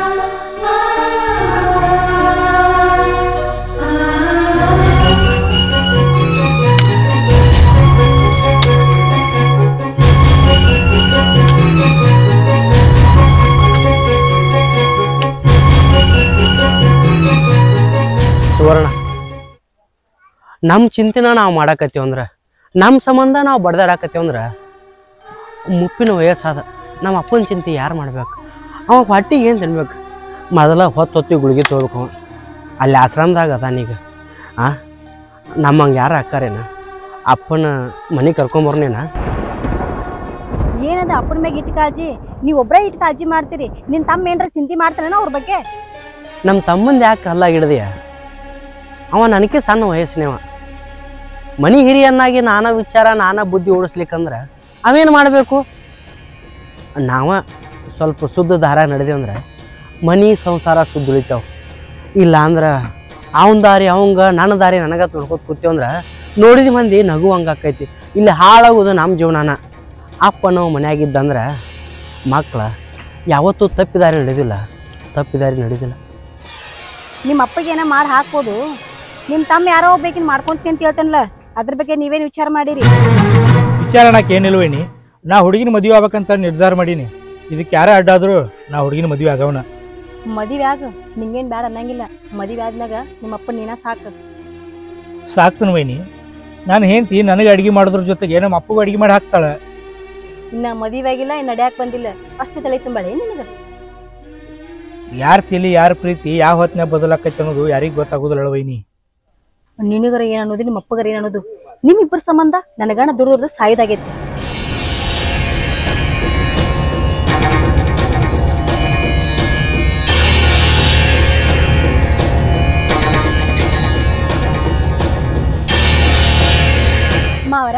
D: ಸುವರ್ಣ ನಮ್ಮ ಚಿಂತೆನ ನಾವು ಮಾಡಾಕತ್ತೀವಿ ಅಂದ್ರೆ ನಮ್ಮ ಸಂಬಂಧ ನಾವು ಬಡ್ದಾಡಕತ್ತೀವಿ ಅಂದ್ರೆ ಮುಪ್ಪಿನ ವಯಸ್ಸಾದ ನಮ್ಮ ಅಪ್ಪನ ಚಿಂತೆ ಯಾರು ಮಾಡ್ಬೇಕು ಅವ ಹೊಟ್ಟಿಗೆ ಏನು ತಿನ್ಬೇಕು ಮೊದಲ ಹೊತ್ತು ಹೊತ್ತಿ ಗುಳಿಗೆ ತೊಳ್ಬೇಕು ಅವ ಅಲ್ಲಿ ಆಶ್ರಮದಾಗ ಅದಾನೀಗ ಆ ನಮ್ಮಂಗೆ ಯಾರು ಅಕ್ಕಾರೇನ ಅಪ್ಪನ ಮನೆಗೆ ಕರ್ಕೊಂಬರ್ನೇನ
B: ಏನದ ಅಪ್ಪನ ಮ್ಯಾಗ ಇಟ್ಟು ಕಾಳಜಿ ನೀವ್ ಒಬ್ರೇ ಇಟ್ಟು ಕಾಳಜಿ ಮಾಡ್ತೀರಿ ನಿನ್ ತಮ್ಮ ಏನ್ರ ಚಿಂತೆ ಮಾಡ್ತಾನೇನ ಅವ್ರ ಬಗ್ಗೆ
D: ನಮ್ಮ ತಮ್ಮಂದು ಯಾಕೆ ಅಲ್ಲ ಹಿಡ್ದಿಯ ಅವ ನನಗೆ ಸಣ್ಣ ವಯಸ್ಸಿನವ ಮನಿ ಹಿರಿಯನ್ನಾಗಿ ನಾನಾ ವಿಚಾರ ನಾನಾ ಬುದ್ಧಿ ಓಡಿಸ್ಲಿಕ್ಕಂದ್ರೆ ಅವೇನು ಮಾಡಬೇಕು ನಾವ ಸ್ವಲ್ಪ ಶುದ್ಧ ದಾರ ನಡೆದೇವಂದ್ರೆ ಮನಿ ಸಂಸಾರ ಶುದ್ಧ ಉಳಿತಾವ ಇಲ್ಲ ಅಂದ್ರೆ ಅವನ ದಾರಿ ಅವಂಗ ನನ್ನ ದಾರಿ ನನಗ ತುಡ್ಕೊತ ಕೂತೀವಂದ್ರೆ ನೋಡಿದ ಮಂದಿ ನಗು ಆಕೈತಿ ಇಲ್ಲಿ ಹಾಳಾಗೋದು ನಮ್ಮ ಜೀವನಾನ ಅಪ್ಪನೋ ಮನ್ಯಾಗಿದ್ದಂದ್ರೆ ಮಕ್ಳ ಯಾವತ್ತೂ ತಪ್ಪಿದಾರಿ ನಡೆದಿಲ್ಲ ತಪ್ಪಿದಾರಿ ನಡೆದಿಲ್ಲ
B: ನಿಮ್ಮ ಅಪ್ಪಗೆ ಏನೋ ಮಾಡಿ ಹಾಕ್ಬೋದು ನಿಮ್ ತಮ್ಮ ಯಾರೋ ಒಬ್ಬೇಕಿನ್ ಮಾಡ್ಕೊಂತೀನಿ ಅಂತ ಹೇಳ್ತಾನಲ್ಲ ಅದ್ರ ಬಗ್ಗೆ ನೀವೇನ್ ವಿಚಾರ ಮಾಡಿರಿ
C: ವಿಚಾರ ನಾಕ್ ಏನಿಲ್ವೇನಿ ನಾ ಹುಡುಗಿನ ಮದುವೆ ಆಗ್ಬೇಕಂತ ನಿರ್ಧಾರ ಮಾಡೀನಿ ಇದಕ್ಕೆ ಯಾರೇ ಅಡ್ಡಾದ್ರು ನಾ ಹುಡುಗಿನ ಮದುವೆ ಆಗವನ
B: ಮದುವೆ ಆಗ ನಿಂಗೇನ್ ಬ್ಯಾಡ ಅನ್ನಂಗಿಲ್ಲ ಮದುವೆ ಆದ್ಮ್ಯಾಗ ನಿಮ್ಮ ಅಪ್ಪ ನೀನ ಸಾಕು
C: ಸಾಕ್ತನ ವೈನಿ ನಾನು ಹೆಂಡ್ತಿ ನನಗೆ ಅಡಿಗೆ ಮಾಡೋದ್ರ ಜೊತೆಗೆ ನಮ್ಮ ಅಪ್ಪಗೂ ಅಡಿಗೆ ಮಾಡಿ ಹಾಕ್ತಾಳೆ
B: ಇನ್ನ ಮದುವೆ ಆಗಿಲ್ಲ ಇನ್ನ ನಡ್ಯಾಕ್ ಬಂದಿಲ್ಲ ಅಷ್ಟು ತಲೆ ತುಂಬಳೆ ನಿನಗ
C: ಯಾರ ತಿಳಿ ಯಾರ ಪ್ರೀತಿ ಯಾವ ಹೊತ್ತಿನಾಗ ಬದಲಾಕೈತೆ ಅನ್ನೋದು ಯಾರಿಗೂ ಗೊತ್ತಾಗೋದಿಲ್ಲ ವೈನಿ
B: ನಿನಗರ ಏನ್ ಅನ್ನೋದು ನಿಮ್ಮ ಅಪ್ಪಗರ ಏನ್ ಅನ್ನೋದು ನಿಮ್ಮಿಬ್ಬರ ಸಂಬಂಧ ನನಗಣ ದುಡ್ದು ಸಾಯ್ದಾಗೈತಿ ಮಾವರ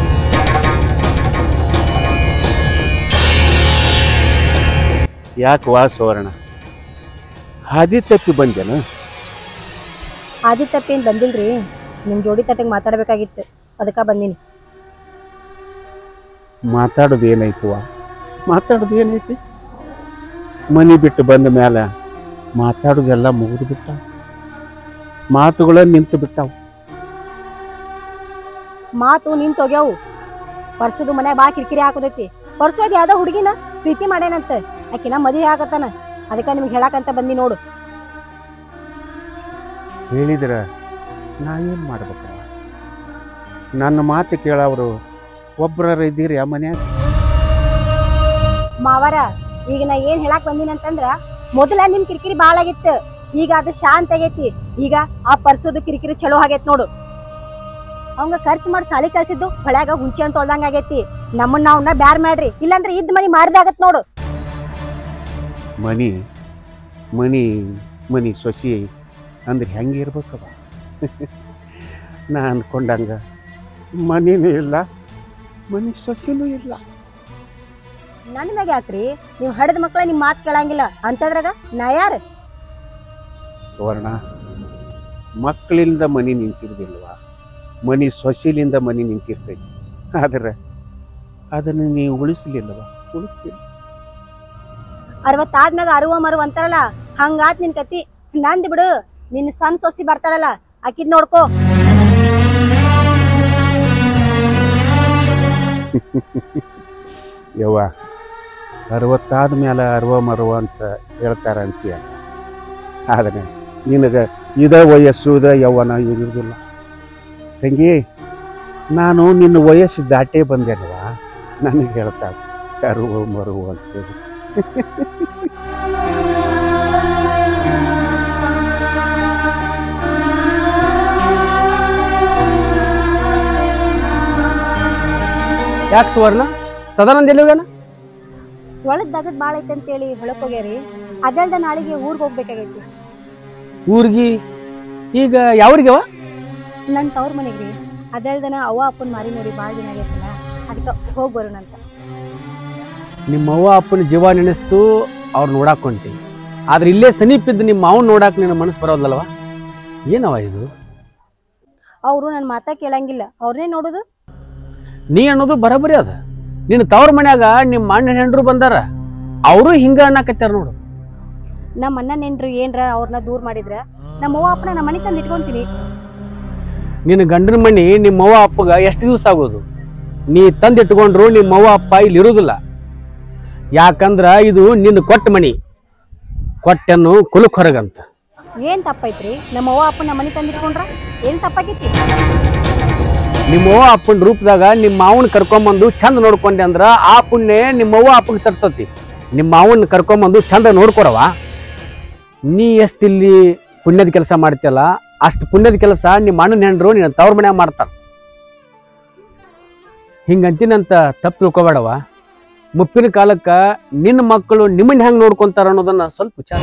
A: ಯಾಕೆ ವಾ ಸುವರ್ಣ ಹಾದಿ ತಪ್ಪಿ ಬಂದೇನ
B: ಆದಿ ತಪ್ಪೇನ್ ಬಂದಿಲ್ರಿ ನಿಮ್ ಜೋಡಿ ತಟ್ಟೆಗೆ ಮಾತಾಡ್ಬೇಕಾಗಿತ್ತು ಅದಕ್ಕ ಬಂದಿನಿ
A: ಮಾತಾಡೋದು ಏನೈತವ ಮಾತಾಡೋದು ಏನೈತಿ ಮನೆ ಬಿಟ್ಟು ಬಂದ ಮೇಲೆ ಮಾತಾಡೋದೆಲ್ಲ ಮುಗಿದು ಬಿಟ್ಟ ಮಾತುಗಳ ನಿಂತು ಬಿಟ್ಟಾವ
B: ಮಾತು ನಿಂತ ಹೋಗ್ಯಾವು ಪರ್ಸದು ಮನ್ಯಾಗ ಬಾ ಕಿರಿಕಿರಿ ಹಾಕೋದೈತಿ ಪರ್ಸೋದ್ ಯಾವ್ದೋ ಹುಡುಗಿನ ಪ್ರೀತಿ ಮಾಡ್ಯಾನಂತ ಆಕಿನ ಮದುವೆ ಆಗತ್ತಾನ ಅದಕ್ಕೆ ನಿಮ್ಗೆ ಹೇಳಕಂತ ಬಂದಿ ನೋಡು
A: ಹೇಳಿದ್ರ ನಾ ಏನು ಮಾಡ್ಬೇಕವ ನನ್ನ ಮಾತು ಕೇಳೋರು ಒಬ್ಬರ ಇದ್ದೀರಿ ಆ ಮನ್ಯಾಗ
B: ಮಾವರ ಈಗ ನಾ ಏನ್ ಹೇಳಾಕ್ ಬಂದಿನಿ ಅಂತಂದ್ರ ಮೊದಲ ನಿಮ್ ಕಿರಿಕಿರಿ ಬಾಳ ಆಗಿತ್ತು ಈಗ ಅದು ಶಾಂತ ಆಗೈತಿ ಈಗ ಆ ಪರ್ಸೋದು ಕಿರಿಕಿರಿ ಚಲೋ ಆಗೈತ್ ನೋಡು ಅವಂಗ ಖರ್ಚು ಮಾಡಿ ಸಾಲಿ ಕಳ್ಸಿದ್ದು ಹೊಳ್ಯಾಗ ಹುಂಚಿ ಅಂತ ತೊಳ್ದಂಗ ಆಗೈತಿ ನಮ್ಮನ್ನ ಅವನ್ನ ಬ್ಯಾರ್ ಮಾಡ್ರಿ ಇಲ್ಲಾಂದ್ರೆ ಇದ್ ಮನಿ ಮಾರಿದಾಗತ್ ನೋಡು
A: ಮನಿ ಮನಿ ಮನಿ ಸೊಸಿ ಅಂದ್ರೆ ಹೆಂಗೆ ಇರ್ಬೇಕವ ನಾ ಅಂದ್ಕೊಂಡಂಗ ಮನಿನೂ ಇಲ್ಲ ಮನಿ ಸೊಸಿನೂ ಇಲ್ಲ
B: ನನ್ ಮ್ಯಾಗ ಯಾಕ್ರಿ ನೀವ್ ಹಡದ ಮಕ್ಳ ನಿಮ್ ಮಾತ್ ಕೇಳಂಗಿಲ್ಲ ಅಂತದ್ರಾಗ ನಾ ಯಾರು
A: ಸುವರ್ಣ ಮಕ್ಕಳಿಂದ ಮನಿ ನಿಂತಿರ್ದಿಲ್ವಾ ಮನಿ ಸೊಸಿಲಿಂದ ಮನಿ ನಿಂತಿರ್ತೈತಿ ಆದ್ರೆ ಅದನ್ನು ನೀವು ಉಳಿಸ್ಲಿಲ್ಲವ ಉಳಿಸ್ಲಿಲ್ಲ
B: ಅರವತ್ತಾದ್ಮ್ಯಾಗ ಅರುವ ಮರು ಅಂತಾರಲ್ಲ ಹಂಗಾತ್ ನಿನ್ ಕತಿ ನಂದ್ ಬಿಡು ನಿನ್ ಸಣ್ಣ ಸೊಸಿ ಬರ್ತಾಳಲ್ಲ ಆಕಿದ್ ನೋಡ್ಕೋ
A: ಯವ್ವ ಅರವತ್ತಾದ ಮೇಲೆ ಅರವ ಮರವ ಅಂತ ಹೇಳ್ತಾರ ಅಂತೀಯ ಆದರೆ ನಿನಗೆ ಇದ ವಯಸ್ಸು ಇದ ಯೌವನ ಇರುವುದಿಲ್ಲ ತಂಗಿ ನಾನು ನಿನ್ನ ವಯಸ್ಸು ದಾಟೇ ಬಂದೇನವ ನನಗೆ ಹೇಳ್ತಾರೆ ಅರುವು ಮರುವು ಅಂತೇಳಿ
E: ಯಾಕೆ ಸುವರ್ಣ ಸದಾನಂದ ಎಲ್ಲಿವೇನ
B: ಒಳಗ್ ದಗದ್ ಬಾಳ ಐತೆ ಅಂತೇಳಿ ಹೊಳಕ್ ಹೋಗ್ಯಾರಿ ಅದಲ್ದ ನಾಳಿಗೆ ಊರ್ಗ್ ಹೋಗ್ಬೇಕಾಗೈತಿ
E: ಊರ್ಗಿ ಈಗ ಯಾವ್ರಿಗವ
B: ನನ್ ತವ್ರ ಮನೆಗ್ರಿ ಅದಲ್ದನ ಅವ್ವ ಅಪ್ಪನ್ ಮಾರಿ ನೋಡಿ ಬಾಳ ದಿನ ಆಗೈತಲ್ಲ ಅದಕ್ಕ ಹೋಗ್ ಬರೋಣ ಅಂತ
E: ನಿಮ್ಮ ಅವ್ವ ಅಪ್ಪನ ಜೀವ ನೆನೆಸ್ತು ಅವ್ರು ನೋಡಾಕ್ ಹೊಂಟಿ ಆದ್ರೆ ಇಲ್ಲೇ ಸಮೀಪಿದ್ದು ನಿಮ್ಮ ಮಾವನ್ ನೋಡಾಕ್ ನಿನ್ನ ಮನಸ್ಸು ಬರೋದಲ್ವ ಏನವ ಇದು
B: ಅವ್ರು ನನ್ ಮಾತಾ ಕೇಳಂಗಿಲ್ಲ ಅವ್ರನ್ನೇ ನೋಡುದು
E: ನೀ ಅನ್ನೋದು ಬರಬರಿ ಅದ ನಿನ್ನ ತವ್ರ ಮನ್ಯಾಗ ನಿಮ್ಮ ಅಣ್ಣ ಹೆಂಡ್ರು ಬಂದಾರ ಅವರು ಹಿಂಗ ಅನ್ನಕತ್ತಾರ ನೋಡು
B: ನಮ್ಮ ಅಣ್ಣ ನೆಂಟ್ರು ಏನ್ರ ಅವ್ರನ್ನ ದೂರ ಮಾಡಿದ್ರ ನಮ್ಮ ಅವ್ವ ಅಪ್ಪನ ನಮ್ಮ ಮನೆ ತಂದು ಇಟ್ಕೊಂತೀನಿ
E: ನಿನ್ನ ಗಂಡನ ಮನಿ ನಿಮ್ಮ ಅವ್ವ ಅಪ್ಪಗ ಎಷ್ಟು ದಿವಸ ಆಗೋದು ನೀ ತಂದಿಟ್ಕೊಂಡ್ರು ನಿಮ್ಮ ಅವ್ವ ಅಪ್ಪ ಇಲ್ಲಿ ಇರುದಿಲ್ಲ ಯಾಕಂದ್ರ ಇದು ನಿನ್ನ ಕೊಟ್ಟ ಮನಿ ಕೊಟ್ಟನ್ನು ಕುಲಕ್ ಹೊರಗಂತ
B: ಏನ್ ತಪ್ಪೈತ್ರಿ ನಮ್ಮ ಅವ್ವ ಅಪ್ಪ ನಮ್ಮ ಮನೆ ತಂದು ಇಟ್ಕೊಂಡ್ರ ಏನ್ ತಪ್ಪಾಗೈತಿ
E: ನಿಮ್ಮ ಅವ್ವ ಅಪ್ಪನ ರೂಪದಾಗ ನಿಮ್ಮ ಮಾವನ್ ಕರ್ಕೊಂಬಂದು ಚಂದ ನೋಡ್ಕೊಂಡೆ ಅಂದ್ರ ಆ ಪುಣ್ಯ ನಿಮ್ಮ ಅವ್ವ ಅಪ್ಪಗೆ ತರ್ತತಿ ನಿಮ್ಮ ಮಾವನ್ ಕರ್ಕೊಂಬಂದು ಚಂದ ನೋಡ್ಕೊರವ ನೀ ಎಷ್ಟು ಇಲ್ಲಿ ಪುಣ್ಯದ ಕೆಲಸ ಮಾಡ್ತಿಯಲ್ಲ ಅಷ್ಟು ಪುಣ್ಯದ ಕೆಲಸ ನಿಮ್ಮ ಅಣ್ಣನ ಹೆಂಡ್ರು ನಿನ್ನ ತವ್ರ ಮನ್ಯಾಗ ಮಾಡ್ತಾರ ಹಿಂಗಂತಿನಂತ ತಪ್ಪು ತಿಳ್ಕೊಬೇಡವ ಮುಪ್ಪಿನ ಕಾಲಕ್ಕ ನಿನ್ನ ಮಕ್ಕಳು ನಿಮ್ಮನ್ನ ಹೆಂಗ್ ನೋಡ್ಕೊಂತಾರ ಅನ್ನೋದನ್ನ ಸ್ವಲ್ಪ ವಿಚಾರ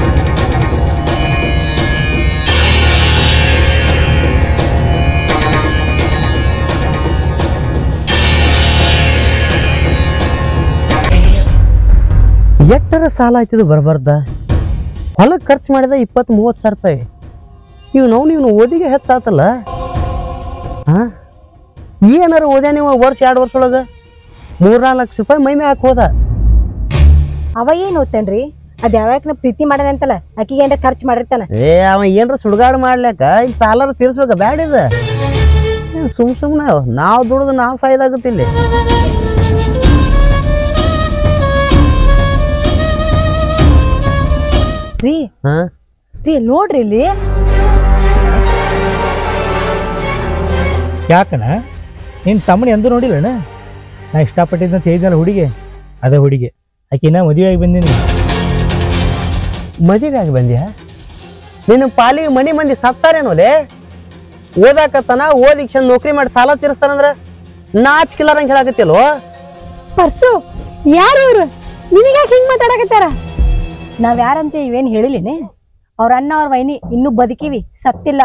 D: ಎಟ್ಟರ ಸಾಲ ಆಯ್ತಿದ್ದು ಬರಬಾರ್ದ ಹೊಲಕ್ಕೆ ಖರ್ಚು ಮಾಡಿದ ಇಪ್ಪತ್ತು ಮೂವತ್ತು ಸಾವಿರ ರೂಪಾಯಿ ಇವ್ ನಾವು ನೀವು ಓದಿಗೆ ಹೆಚ್ಚಾತಲ್ಲ ಹಾ ಏನಾರ ಓದ್ಯ ನೀವು ವರ್ಷ ಎರಡು ವರ್ಷ ಒಳಗೆ ಮೂರ್ನಾಲ್ಕು ಲಕ್ಷ ರೂಪಾಯಿ ಮೈ ಮ್ಯಾಗ ಹೋದ
B: ಅವ ಏನ್ ಓದ್ತಾನ್ರಿ ಅದ್ ಯಾವಾಗ ಪ್ರೀತಿ ಮಾಡದಂತಲ್ಲ ಆಕಿಗೆ ಏನ್ರ ಖರ್ಚು ಮಾಡಿರ್ತಾನ
D: ಏ ಅವ ಏನ್ರ ಸುಡುಗಾಡು ಮಾಡ್ಲಿಕ್ಕ ಈಗ ಸಾಲಾರ ತೀರ್ಸ್ಬೇಕ ಬ್ಯಾಡ ಇದು ಏನ್ ಸುಮ್ ಸುಮ್ನೆ ನಾವು ದುಡ್ದು ನಾವು ಸಾಯ್ದಾಗುತ್ತೆ ಇಲ್ಲಿ
B: ರೀ
D: ಹಾ
B: ರೀ ನೋಡ್ರಿ ಇಲ್ಲಿ
C: ಯಾಕಣ ನಿನ್ನ ತಮ್ಮನ ಎಂದೂ ನೋಡಿಲ್ಲಣ್ಣ ನಾ ಇಷ್ಟಪಟ್ಟಿದ್ದಂತ ಹೇಳಿದ್ನಲ್ಲ ಹುಡುಗಿ ಅದೇ ಹುಡುಗಿ ಆಕಿನ ಮದುವೆ ಆಗಿ ಬಂದೀನಿ
D: ಮದುವೆ ಆಗಿ ಬಂದ್ಯಾ ನಿನ್ನ ಪಾಲಿಗೆ ಮನಿ ಮಂದಿ ಸತ್ತಾರೇನೋಲೆ ಓದಾಕತ್ತಾನ ಓದಿ ಚಂದ ನೌಕರಿ ಮಾಡಿ ಸಾಲ ತೀರಿಸ್ತಾನಂದ್ರ ನಾಚ್ಕಿಲ್ಲಾರಂಗೆ ಹೇಳಾಕತ್ತಿಲ್ವೋ
B: ಪರ್ಸು ಯಾರು ಇವ್ರು ನಿನಗ್ಯಾಕೆ ಹಿಂಗ್ ಮಾತಾಡಕತ್ತಾರ ನಾವ್ ಯಾರಂತ ಇವೇನ್ ಹೇಳಿಲಿನೇ ಅವ್ರ ಅಣ್ಣ ಅವ್ರ ವೈನಿ ಇನ್ನೂ ಬದುಕಿವಿ ಸತ್ತಿಲ್ಲ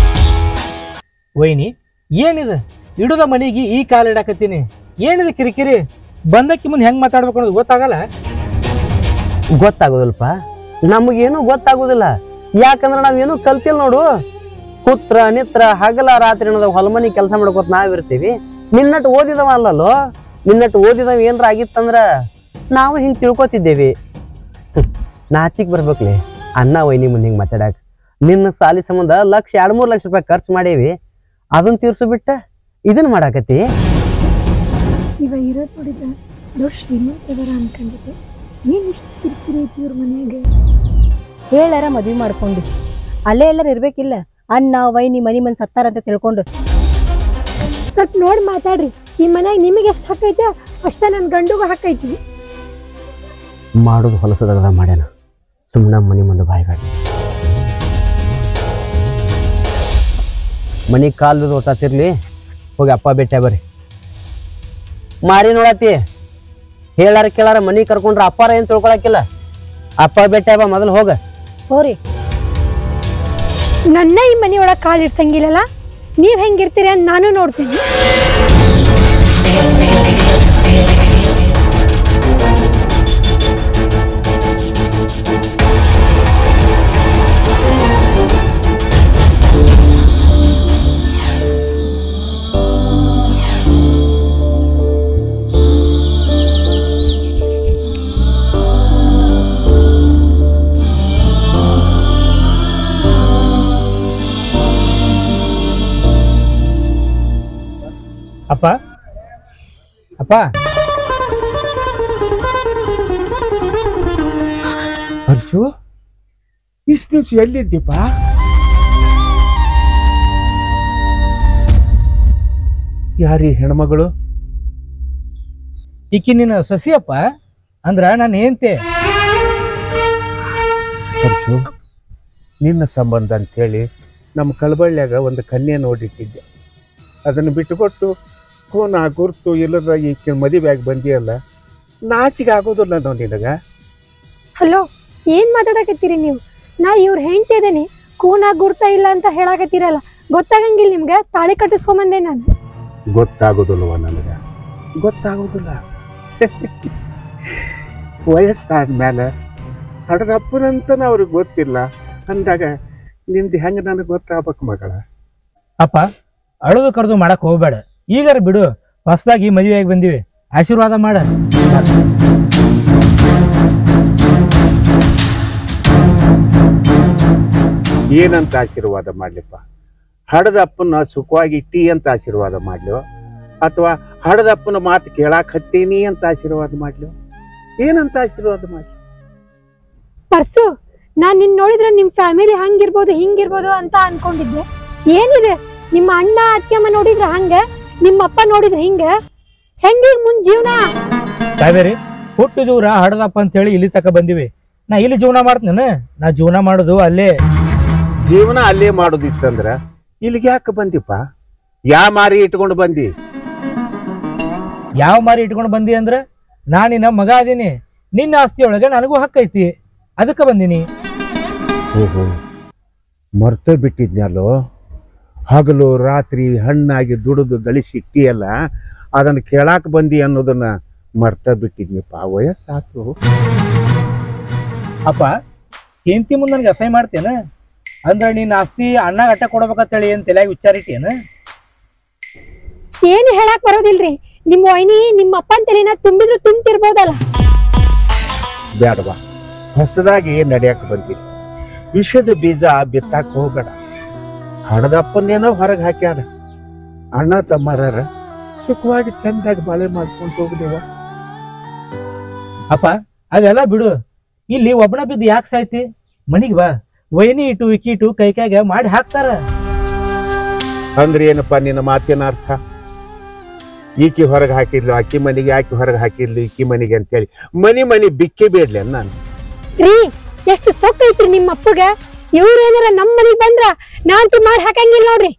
C: ವೈನಿ ಏನಿದೆ ಇಡುದ ಮನೆಗೆ ಈ ಕಾಲ ಇಡಾಕತ್ತೀನಿ ಏನಿದೆ ಕಿರಿಕಿರಿ ಬಂದಕ್ಕೆ ಮುಂದೆ ಹೆಂಗ್ ಮಾತಾಡ್ಬೇಕು ಅನ್ನೋದು ಗೊತ್ತಾಗಲ್ಲ
D: ಗೊತ್ತಾಗೋದಿಲ್ಪ ನಮಗೇನು ಗೊತ್ತಾಗೋದಿಲ್ಲ ಯಾಕಂದ್ರೆ ನಾವೇನು ಕಲ್ತಿಲ್ಲ ನೋಡು ಕುತ್ರ ನಿತ್ರ ಹಗಲ ರಾತ್ರಿ ಅನ್ನೋದು ಹೊಲಮನಿ ಕೆಲಸ ಮಾಡ್ಕೋತ ನಾವಿರ್ತೀವಿ ನಿನ್ನಟ್ಟು ಓದಿದವ ಅಲ್ಲಲ್ಲೋ ನಿನ್ನಟ್ಟು ಓದಿದವ ಏನ್ರ ಆಗಿತ್ತಂದ್ರ ನಾವು ಹಿಂಗೆ ತಿಳ್ಕೊತಿದ್ದೇವಿ ಹ್ಮ್. ನಾಚಿಕ್ ಬರ್ಬೇಕ್ಲಿ ಅಣ್ಣ ವೈನಿ ಮುಂದೆ ಹಿಂಗೆ ಮಾತಾಡಕ್ ನಿನ್ನ ಸಾಲಿ ಸಂಬಂಧ ಲಕ್ಷ ಎರಡು ಮೂರು ಲಕ್ಷ ರೂಪಾಯಿ ಖರ್ಚು ಮಾಡೇವಿ ಅದನ್ನ ತೀರ್ಸು ಬಿಟ್ಟ ಇದನ್ನ ಮಾಡಾಕತ್ತಿ
G: ಇವ ಇರೋದ್ ನೋಡಿದ್ರ ದೊಡ್ಡ ಶ್ರೀಮಂತ ಅದರ ಅನ್ಕೊಂಡಿದ್ದೆ
B: ಏನ್ ಇಷ್ಟು ಕಿರಿಕಿರಿ ಐತಿ ಇವ್ರ ಮನ್ಯಾಗ ಹೇಳಾರ ಮದ್ವಿ ಮಾಡ್ಕೊಂಡು ಅಲ್ಲೇ ಎಲ್ಲಾರ ಇರ್ಬೇಕಿಲ್ಲ ಅಣ್ಣ ವೈನಿ ಮನಿ ಮಂದಿ ಸತ್ತಾರ ಅಂತ ತಿಳ್ಕೊಂಡು
G: ಸ್ವಲ್ಪ ನೋಡಿ ಮಾತಾಡ್ರಿ ಈ ಮನ್ಯಾಗ ನಿಮಗೆ ಎಷ್ಟು ಹಕ್ಕೈತೆ ಅಷ್ಟ ನನ್ನ ಗಂಡುಗೂ ಹಕ್ಕೈತಿ
E: ಮಾಡೋದು ಹೊಲಸದಾಗ ಮಾಡ್ಯಾನ ಸುಮ್ಮನೆ ಮನೆ ಮುಂದೆ ಬಾಯಿಗಾಡಿ ಮನೆ ಕಾಲ್ದು ಒತ್ತಾತಿರ್ಲಿ ಹೋಗಿ ಅಪ್ಪ ಭೇಟಿ ಬರ್ರಿ ಮಾರಿ ನೋಡತಿ ಹೇಳಾರ ಕೇಳಾರ ಮನಿ ಕರ್ಕೊಂಡ್ರ ಅಪ್ಪಾರ ಏನ್ ತಿಳ್ಕೊಳಕಿಲ್ಲ ಅಪ್ಪ ಭೇಟಿ ಬಾ ಮೊದಲು ಹೋಗ
B: ಹೋರಿ
G: ನನ್ನ ಈ ಮನೆ ಒಳಗೆ ಕಾಲು ಇಡ್ಸಂಗಿಲ್ಲಲ್ಲ ನೀವ್ ಹೆಂಗಿರ್ತೀರಿ ಅಂತ ನಾನು ನೋಡ್ತೀನಿ
C: ಅಪ್ಪ ಅಪ್ಪ
A: ಹರ್ಷು ಇಷ್ಟು ದಿವ್ಸ ಎಲ್ಲಿದ್ದೀಪ ಯಾರೀ ಹೆಣ್ಮಗಳು
C: ಈಕಿ ನಿನ್ನ ಸಸಿಯಪ್ಪ ಅಂದ್ರ ನಾನು ಏನ್ತೆ
A: ಹರ್ಷು ನಿನ್ನ ಸಂಬಂಧ ಅಂತೇಳಿ ನಮ್ಮ ಕಳಬಳ್ಳ್ಯಾಗ ಒಂದು ಕನ್ಯೆ ನೋಡಿಟ್ಟಿದ್ದೆ ಅದನ್ನು ಬಿಟ್ಟುಕೊಟ್ಟು ಕೋನ ಗುರ್ತು ಇಲ್ಲದ ಈಕಿನ ಮದುವೆಯಾಗಿ ಬಂದಿಯಲ್ಲ ನಾಚಿಗೆ ಆಗೋದಿಲ್ಲ ನಾವು ನಿನಗ
G: ಹಲೋ ಏನ್ ಮಾತಾಡಕತ್ತೀರಿ ನೀವು ನಾ ಇವ್ರ ಹೆಂಡತಿ ಅದೇನಿ ಕೂನ ಗುರ್ತ ಇಲ್ಲ ಅಂತ ಹೇಳಾಕತ್ತೀರಲ್ಲ ಗೊತ್ತಾಗಂಗಿಲ್ಲ ನಿಮ್ಗೆ ತಾಳಿ ಕಟ್ಟಿಸ್ಕೊಂಬಂದೆ ನಾನು
A: ಗೊತ್ತಾಗೋದಿಲ್ವ ನನಗೆ ಗೊತ್ತಾಗೋದಿಲ್ಲ ವಯಸ್ಸಾದ್ಮೇಲೆ ಹಡದಪ್ಪನಂತನ ಅವ್ರಿಗೆ ಗೊತ್ತಿಲ್ಲ ಅಂದಾಗ ನಿಂದು ಹೆಂಗೆ ನನಗೆ ಗೊತ್ತಾಗ್ಬೇಕು ಮಗಳ
C: ಅಪ್ಪ ಅಳದು ಕರೆದು ಮಾಡಕ್ ಹೋಗ್ಬೇಡ ಈಗಾರ ಬಿಡು ಹೊಸದಾಗಿ ಮದುವೆಯಾಗಿ ಬಂದಿವಿ ಆಶೀರ್ವಾದ ಮಾಡ
A: ಏನಂತ ಆಶೀರ್ವಾದ ಮಾಡ್ಲಿಪ್ಪ ಹಡದಪ್ಪನ ಸುಖವಾಗಿ ಇಟ್ಟಿ ಅಂತ ಆಶೀರ್ವಾದ ಮಾಡ್ಲು ಅಥವಾ ಹಡದಪ್ಪನ ಮಾತು ಕೇಳಾಕ್ ಹತ್ತೀನಿ ಅಂತ ಆಶೀರ್ವಾದ ಮಾಡ್ಲು ಏನಂತ ಆಶೀರ್ವಾದ ಮಾಡ್ಲಿ
G: ಪರ್ಸು ನಾನ್ ನಿನ್ ನೋಡಿದ್ರೆ ನಿಮ್ ಫ್ಯಾಮಿಲಿ ಹಂಗಿರ್ಬೋದು ಹಿಂಗಿರ್ಬೋದು ಅಂತ ಅನ್ಕೊಂಡಿದ್ದೆ ಏನಿದೆ ನಿಮ್ಮ ಅಣ್ಣ ಅತ್ತೆಮ್ಮ ನೋಡಿದ್ರ ಹಂಗ ನಿಮ್ಮ ಅಪ್ಪ ನೋಡಿದ್ರ ಹಿಂಗ ಹೆಂಗೀಗ ಮುಂದ್ ಜೀವನ
C: ಕಾವೇರಿ ಹುಟ್ಟು ದೂರ ಹಡದಪ್ಪ ಅಂತ ಹೇಳಿ ಇಲ್ಲಿ ತಕ ಬಂದಿವಿ ನಾ ಇಲ್ಲಿ ಜೀವನ ಮಾಡ್ತೀನಿ ನಾ ಜೀವನ ಮಾಡೋದು ಅಲ್ಲೇ
A: ಜೀವನ ಅಲ್ಲೇ ಮಾಡೋದಿತ್ತಂದ್ರ ಇಲ್ಲಿಗೆ ಯಾಕೆ ಬಂದಿಪ್ಪ ಯಾ ಮಾರಿ ಇಟ್ಕೊಂಡು ಬಂದಿ
C: ಯಾವ ಮಾರಿ ಇಟ್ಕೊಂಡು ಬಂದಿ ಅಂದ್ರ ನಾ ನಿನ್ನ ಮಗ ಅದೀನಿ ನಿನ್ನ ಆಸ್ತಿ ಒಳಗೆ ನನಗೂ ಹಕ್ಕೈತಿ ಅದಕ್ಕೆ ಬಂದೀನಿ
A: ಓಹೋ ಮರ್ತ ಬಿಟ್ಟಿದ್ನಲ್ಲೋ ಹಗಲು ರಾತ್ರಿ ಹಣ್ಣಾಗಿ ದುಡಿದು ಗಳಿಸಿಟ್ಟಿಯಲ್ಲ ಅದನ್ನ ಕೇಳಾಕ್ ಬಂದಿ ಅನ್ನೋದನ್ನ ಮರ್ತ ಬಿಟ್ಟಿದ್ನಿಪ್ಪ ವಯಸ್ಸಾತು
C: ಅಪ್ಪ ಹೆಂಡತಿ ಮುಂದೆ ನನಗೆ ಅಸಹ್ಯ ಮಾಡ್ತೇನ ಅಂದ್ರ ನಿನ್ನ ಆಸ್ತಿ ಅಣ್ಣ ಅಟ್ಟ ಕೊಡ್ಬೇಕಂತೇಳಿ ಏನ್ ತಲೆಯಾಗ ವಿಚಾರ ಇಟ್ಟೇನ
G: ಏನು ಹೇಳಕ್ ಬರೋದಿಲ್ರಿ ನಿಮ್ಮ ವೈನಿ ನಿಮ್ಮ ಅಪ್ಪನ ತಲೆನ ತುಂಬಿದ್ರು ತುಂಬಿರ್ಬೋದಲ್ಲ
A: ಬ್ಯಾಡವಾ ಹೊಸದಾಗಿ ನಡೆಯಕ್ ಬಂದಿನಿ ವಿಷದ ಬೀಜ ಬಿತ್ತಾಕ್ ಹೋಗ್ಬೇಡ ಹಣದಪ್ಪನ್ನೇನೋ ಹೊರಗೆ ಹಾಕ್ಯಾರ ಅಣ್ಣ ತಮ್ಮರ ಸುಖವಾಗಿ ಚಂದಾಗಿ ಬಾಳೆ ಮಾಡ್ಕೊಂಡು ಹೋಗ್ದೇವ
C: ಅಪ್ಪ ಅದೆಲ್ಲ ಬಿಡು ಇಲ್ಲಿ ಒಬ್ಬನ ಬಿದ್ದು ಯಾಕೆ ಸಾಯ್ತಿ ಮನಿಗ್ ಬಾ ವೈನಿ ಇಟ್ಟು ಇಕ್ಕಿ ಇಟ್ಟು ಕೈ ಕೈಗೆ ಮಾಡಿ ಹಾಕ್ತಾರ
A: ಅಂದ್ರೆ ಏನಪ್ಪ ನಿನ್ನ ಮಾತಿನ ಅರ್ಥ ಈಕಿ ಹೊರಗೆ ಹಾಕಿದ್ಲು ಅಕ್ಕಿ ಮನೆಗೆ ಆಕಿ ಹೊರಗೆ ಹಾಕಿದ್ಲು ಈಕಿ ಮನೆಗೆ ಅಂತೇಳಿ ಮನಿ ಮನಿ ಬಿಕ್ಕಿ ಬೇಡ್ಲಿ ನಾನು
G: ರೀ ಎಷ್ಟು ಸೊಕ್ಕ ಐತ್ರಿ ನಿಮ್ಮ ಅಪ್ಪಗ ಇವ್ರ ಏನಾರ ನಮ್ಮ ಮನೆಗ್ ಬಂದ್ರ ನಾಂತೂ ಮಾಡಿ ಹಾಕಂಗಿಲ್ಲ ನೋಡ್ರಿ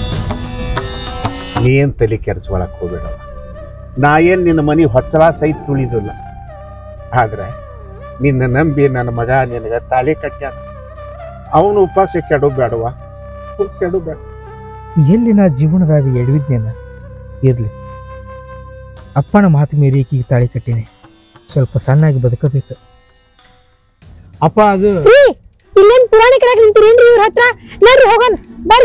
A: ನೀನ್ ತಲೆ ಕೆರೆಸ್ಕೊಳಕ್ ಹೋಗ್ಬೇಡವ ನಾ ಏನ್ ನಿನ್ನ ಮನಿ ಹೊಚ್ಚಲ ಸಹಿತ ತುಳಿದಿಲ್ಲ ಆದ್ರೆ ನಿನ್ನ ನಂಬಿ ನನ್ನ ಮಗ ನಿನಗ ತಾಳಿ ಕಟ್ಟ್ಯಾನ ಅವನು ಉಪವಾಸ ಕೆಡು ಬೇಡವ ಕೆಡು ಬೇಡ
C: ಎಲ್ಲಿ ನಾ ಜೀವನದಾಗ ಎಡವಿದ್ನೇನ ಇರ್ಲಿ ಅಪ್ಪನ ಮಾತು ಮೀರಿ ಈಕಿಗೆ ತಾಳಿ ಕಟ್ಟೀನಿ ಸ್ವಲ್ಪ ಸಣ್ಣಾಗಿ ಬದುಕಬೇಕು ಅಪ್ಪ ಅದು
G: ರೀ ಇಲ್ಲೇನ್ ಪುರಾಣ ಕಡೆಗೆ ನಿಂತಿರೇನ್ರಿ ಇವ್ರ ಹತ್ರ ನಡ್ರಿ ಹೋಗೋಣ ಬರ್ರಿ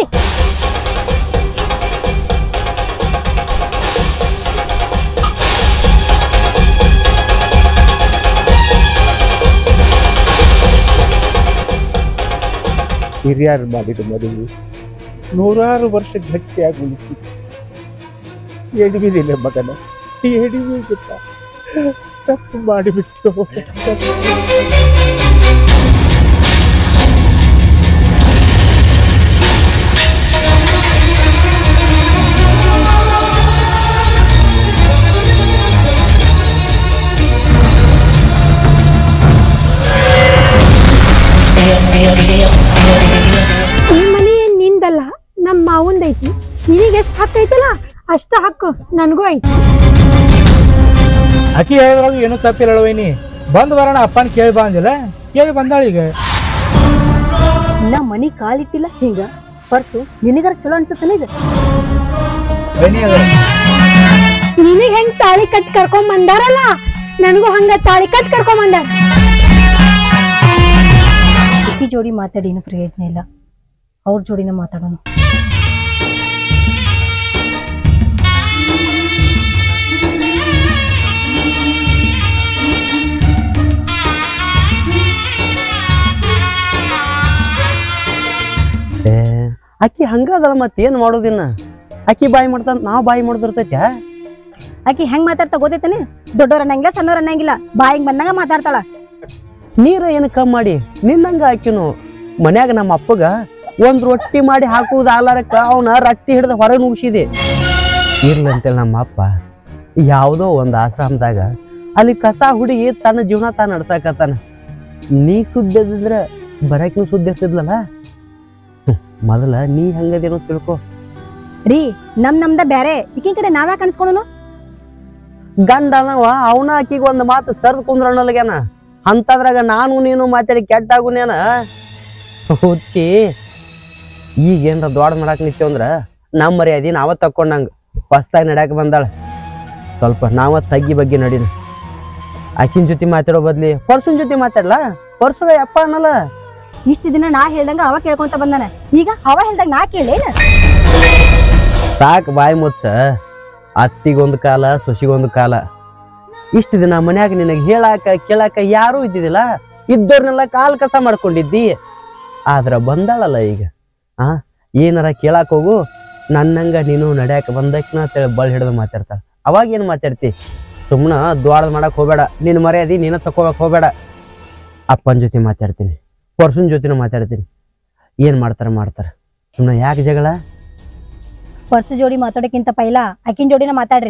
A: ಹಿರಿಯರು ಮಾಡಿದ ಮದುವೆ ನೂರಾರು ವರ್ಷ ಗಟ್ಟಿಯಾಗಿ ಉಳಿತು ಎಡವಿದಿಲ್ಲ ಮಗನ ಎಡವಿ ಗೊತ್ತಾ
C: ತಪ್ಪು ಮಾಡಿಬಿಟ್ಟು
G: ಈ ಮನಿ ಏನ್ ನಿಂದಲ್ಲ ನಮ್ಮ ಮಾವಂದೈತಿ ನಿನಗೆ ಎಷ್ಟು ಹಕ್ಕು ಐತಲ್ಲ ಅಷ್ಟ ಹಕ್ಕು ನನಗೂ ಐತಿ
C: ಆಕಿ ಹೇಳಿದ್ರೊಳಗೆ ಏನೂ ತಪ್ಪಿಲ್ಲ ಅಳವೈನಿ ಬಂದ್ ಬರೋಣ ಅಪ್ಪನ ಕೇಳಿ ಬಾ ಅಂದಿಲ್ಲ ಕೇಳಿ ಬಂದಾಳ ಈಗ
B: ಇನ್ನ ಮನಿ ಕಾಲಿಟ್ಟಿಲ್ಲ ಹಿಂಗ ಪರ್ಸು ನಿನಗರ ಚಲೋ ಅನ್ಸುತ್ತಾನೆ ಇದು
C: ವೈನಿ ಅದ
G: ನಿನಗ್ ಹೆಂಗ್ ತಾಳಿ ಕಟ್ ಕರ್ಕೊಂಡ್ ಬಂದಾರಲ್ಲ ನನಗೂ ಹಂಗ ತಾಳಿ ಕಟ್ ಕರ್ಕೊಂಡ್ ಬಂದಾರ
B: ಇಕ್ಕಿ ಜೋಡಿ ಮಾತಾಡಿ ಏನು ಪ್ರಯೋಜನ ಇಲ್ಲ ಅವ್ರ ಜೋಡಿನ ಮಾತಾಡೋಣ
D: ಏ ಆಕಿ ಹಂಗದಳ ಮತ್ತೆ ಏನು ಮಾಡೋದಿನ್ನ ಆಕಿ ಬಾಯಿ ಮಾಡ್ತಾನ ನಾವು ಬಾಯಿ ಮಾಡ್ದಿರ್ತೈತ್ಯಾ
B: ಆಕಿ ಹೆಂಗ್ ಮಾತಾಡ್ತಾ ಗೊತ್ತೈತಾನೆ ದೊಡ್ಡವ್ರ ಅನ್ನಂಗಿಲ್ಲ ಸಣ್ಣವ್ರ ಅನ್ನಂಗಿಲ್ಲ ಬಾಯಿಗೆ ಬಂದಂಗ ಮಾತಾಡ್ತಾಳ
D: ನೀರ ಏನು ಕಮ್ಮಿ ಮಾಡಿ ನಿನ್ನಂಗ ಆಕಿನು ಮನ್ಯಾಗ ನಮ್ಮ ಅಪ್ಪಗ ಒಂದ್ ರೊಟ್ಟಿ ಮಾಡಿ ಹಾಕುವುದು ಆಲಾರಕ್ಕ ಅವನ ರಟ್ಟಿ ಹಿಡ್ದು ಹೊರಗೆ ನುಗ್ಸಿದೆ ಇರ್ಲಂತೇಳಿ ನಮ್ಮ ಅಪ್ಪ ಯಾವುದೋ ಒಂದು ಆಶ್ರಮದಾಗ ಅಲ್ಲಿ ಕಸ ಹುಡುಗಿ ತನ್ನ ಜೀವನ ತಾನು ನಡ್ಸಾಕತ್ತಾನ ನೀ ಸುದ್ದಿ ಎದ್ದಿದ್ರೆ ಬರಕಿನ ಸುದ್ದಿ ಎತ್ತಿದ್ಲಲ್ಲ ಹ್ಮ್, ಮೊದಲ ನೀ ಹಂಗದೇನೋ ತಿಳ್ಕೊ
B: ರೀ ನಮ್ ನಮ್ದ ಬ್ಯಾರೆ ಈಕಿನ ಕಡೆ ನಾವ್ಯಾಕ ಅನ್ಸ್ಕೊಳನು
D: ಗಂಡ ಅನವ ಅವನ ಆಕಿಗೆ ಒಂದು ಮಾತು ಸರ್ದ್ ಕುಂದ್ರಣ್ಣಲ್ಗ್ಯಾನ ಅಂತದ್ರಾಗ ನಾನು ನೀನು ಮಾತಾಡಿ ಕೆಟ್ಟಾಗುನೇನ ಹುಚ್ಚಿ ಈಗೇನ್ರ ದೊಡ್ಡ ನಡಾಕ್ ನಿಂತೇವ್ ಅಂದ್ರ ನಮ್ಮ ಮರ್ಯಾದಿ ನಾವ ತಕ್ಕೊಂಡಂಗ ಹೊಸ್ದಾಗಿ ನಡ್ಯಾಕ ಬಂದಾಳ ಸ್ವಲ್ಪ ನಾವ ತಗ್ಗಿ ಬಗ್ಗೆ ನಡೀನ ಆಕಿನ ಜೊತೆ ಮಾತಾಡೋ ಬದ್ಲಿ ಪರ್ಸನ್ ಜೊತೆ ಮಾತಾಡ್ಲಾ ಪರ್ಸು ಯಪ್ಪ ಅನ್ನಲ್ಲ
B: ಇಷ್ಟು ದಿನ ನಾ ಹೇಳ್ದಂಗ ಅವ ಕೇಳ್ಕೊಂತ ಬಂದಾನ ಈಗ ಅವ ಹೇಳ್ದಾಗ ನಾ ಕೇಳೇನ
D: ಸಾಕ್ ಬಾಯಿ ಮುಚ್ಚ ಅತ್ತಿಗೊಂದು ಕಾಲ ಸೊಸಿಗೊಂದು ಕಾಲ ಇಷ್ಟು ದಿನ ಮನ್ಯಾಗ ನಿನಗೆ ಹೇಳಾಕ ಕೇಳಾಕ ಯಾರೂ ಇದ್ದಿದ್ದಿಲ್ಲ ಇದ್ದವ್ರನ್ನೆಲ್ಲ ಕಾಲ್ ಕಸ ಮಾಡ್ಕೊಂಡಿದ್ದಿ ಆದ್ರ ಬಂದಾಳಲ್ಲ ಈಗ ಆ ಏನಾರ ಕೇಳಾಕ ಹೋಗು ನನ್ನಂಗ ನೀನು ನಡ್ಯಾಕ ಬಂದಕ್ಕಿನ ಅಂತೇಳಿ ಬಳ್ಳಿ ಹಿಡಿದು ಮಾತಾಡ್ತಾಳ ಅವಾಗ ಏನು ಮಾತಾಡ್ತಿ ಸುಮ್ಮನ ದ್ವಾಡದ್ ಮಾಡಕ್ ಹೋಗ್ಬೇಡ ನಿನ್ನ ಮರ್ಯಾದಿ ನೀನ ತಕೋಬೇಕು ಹೋಗ್ಬೇಡ ಅಪ್ಪನ ಜೊತೆ ಮಾತಾಡ್ತೀನಿ ಪರ್ಸನ್ ಜೊತೆನೂ ಮಾತಾಡ್ತೀನಿ ಏನು ಮಾಡ್ತಾರ ಮಾಡ್ತಾರ ಸುಮ್ಮನೆ ಯಾಕೆ ಜಗಳ
B: ಪರ್ಸು ಜೋಡಿ ಮಾತಾಡೋಕ್ಕಿಂತ ಪೈಲ ಆಕಿನ ಜೋಡಿನ ಮಾತಾಡ್ರಿ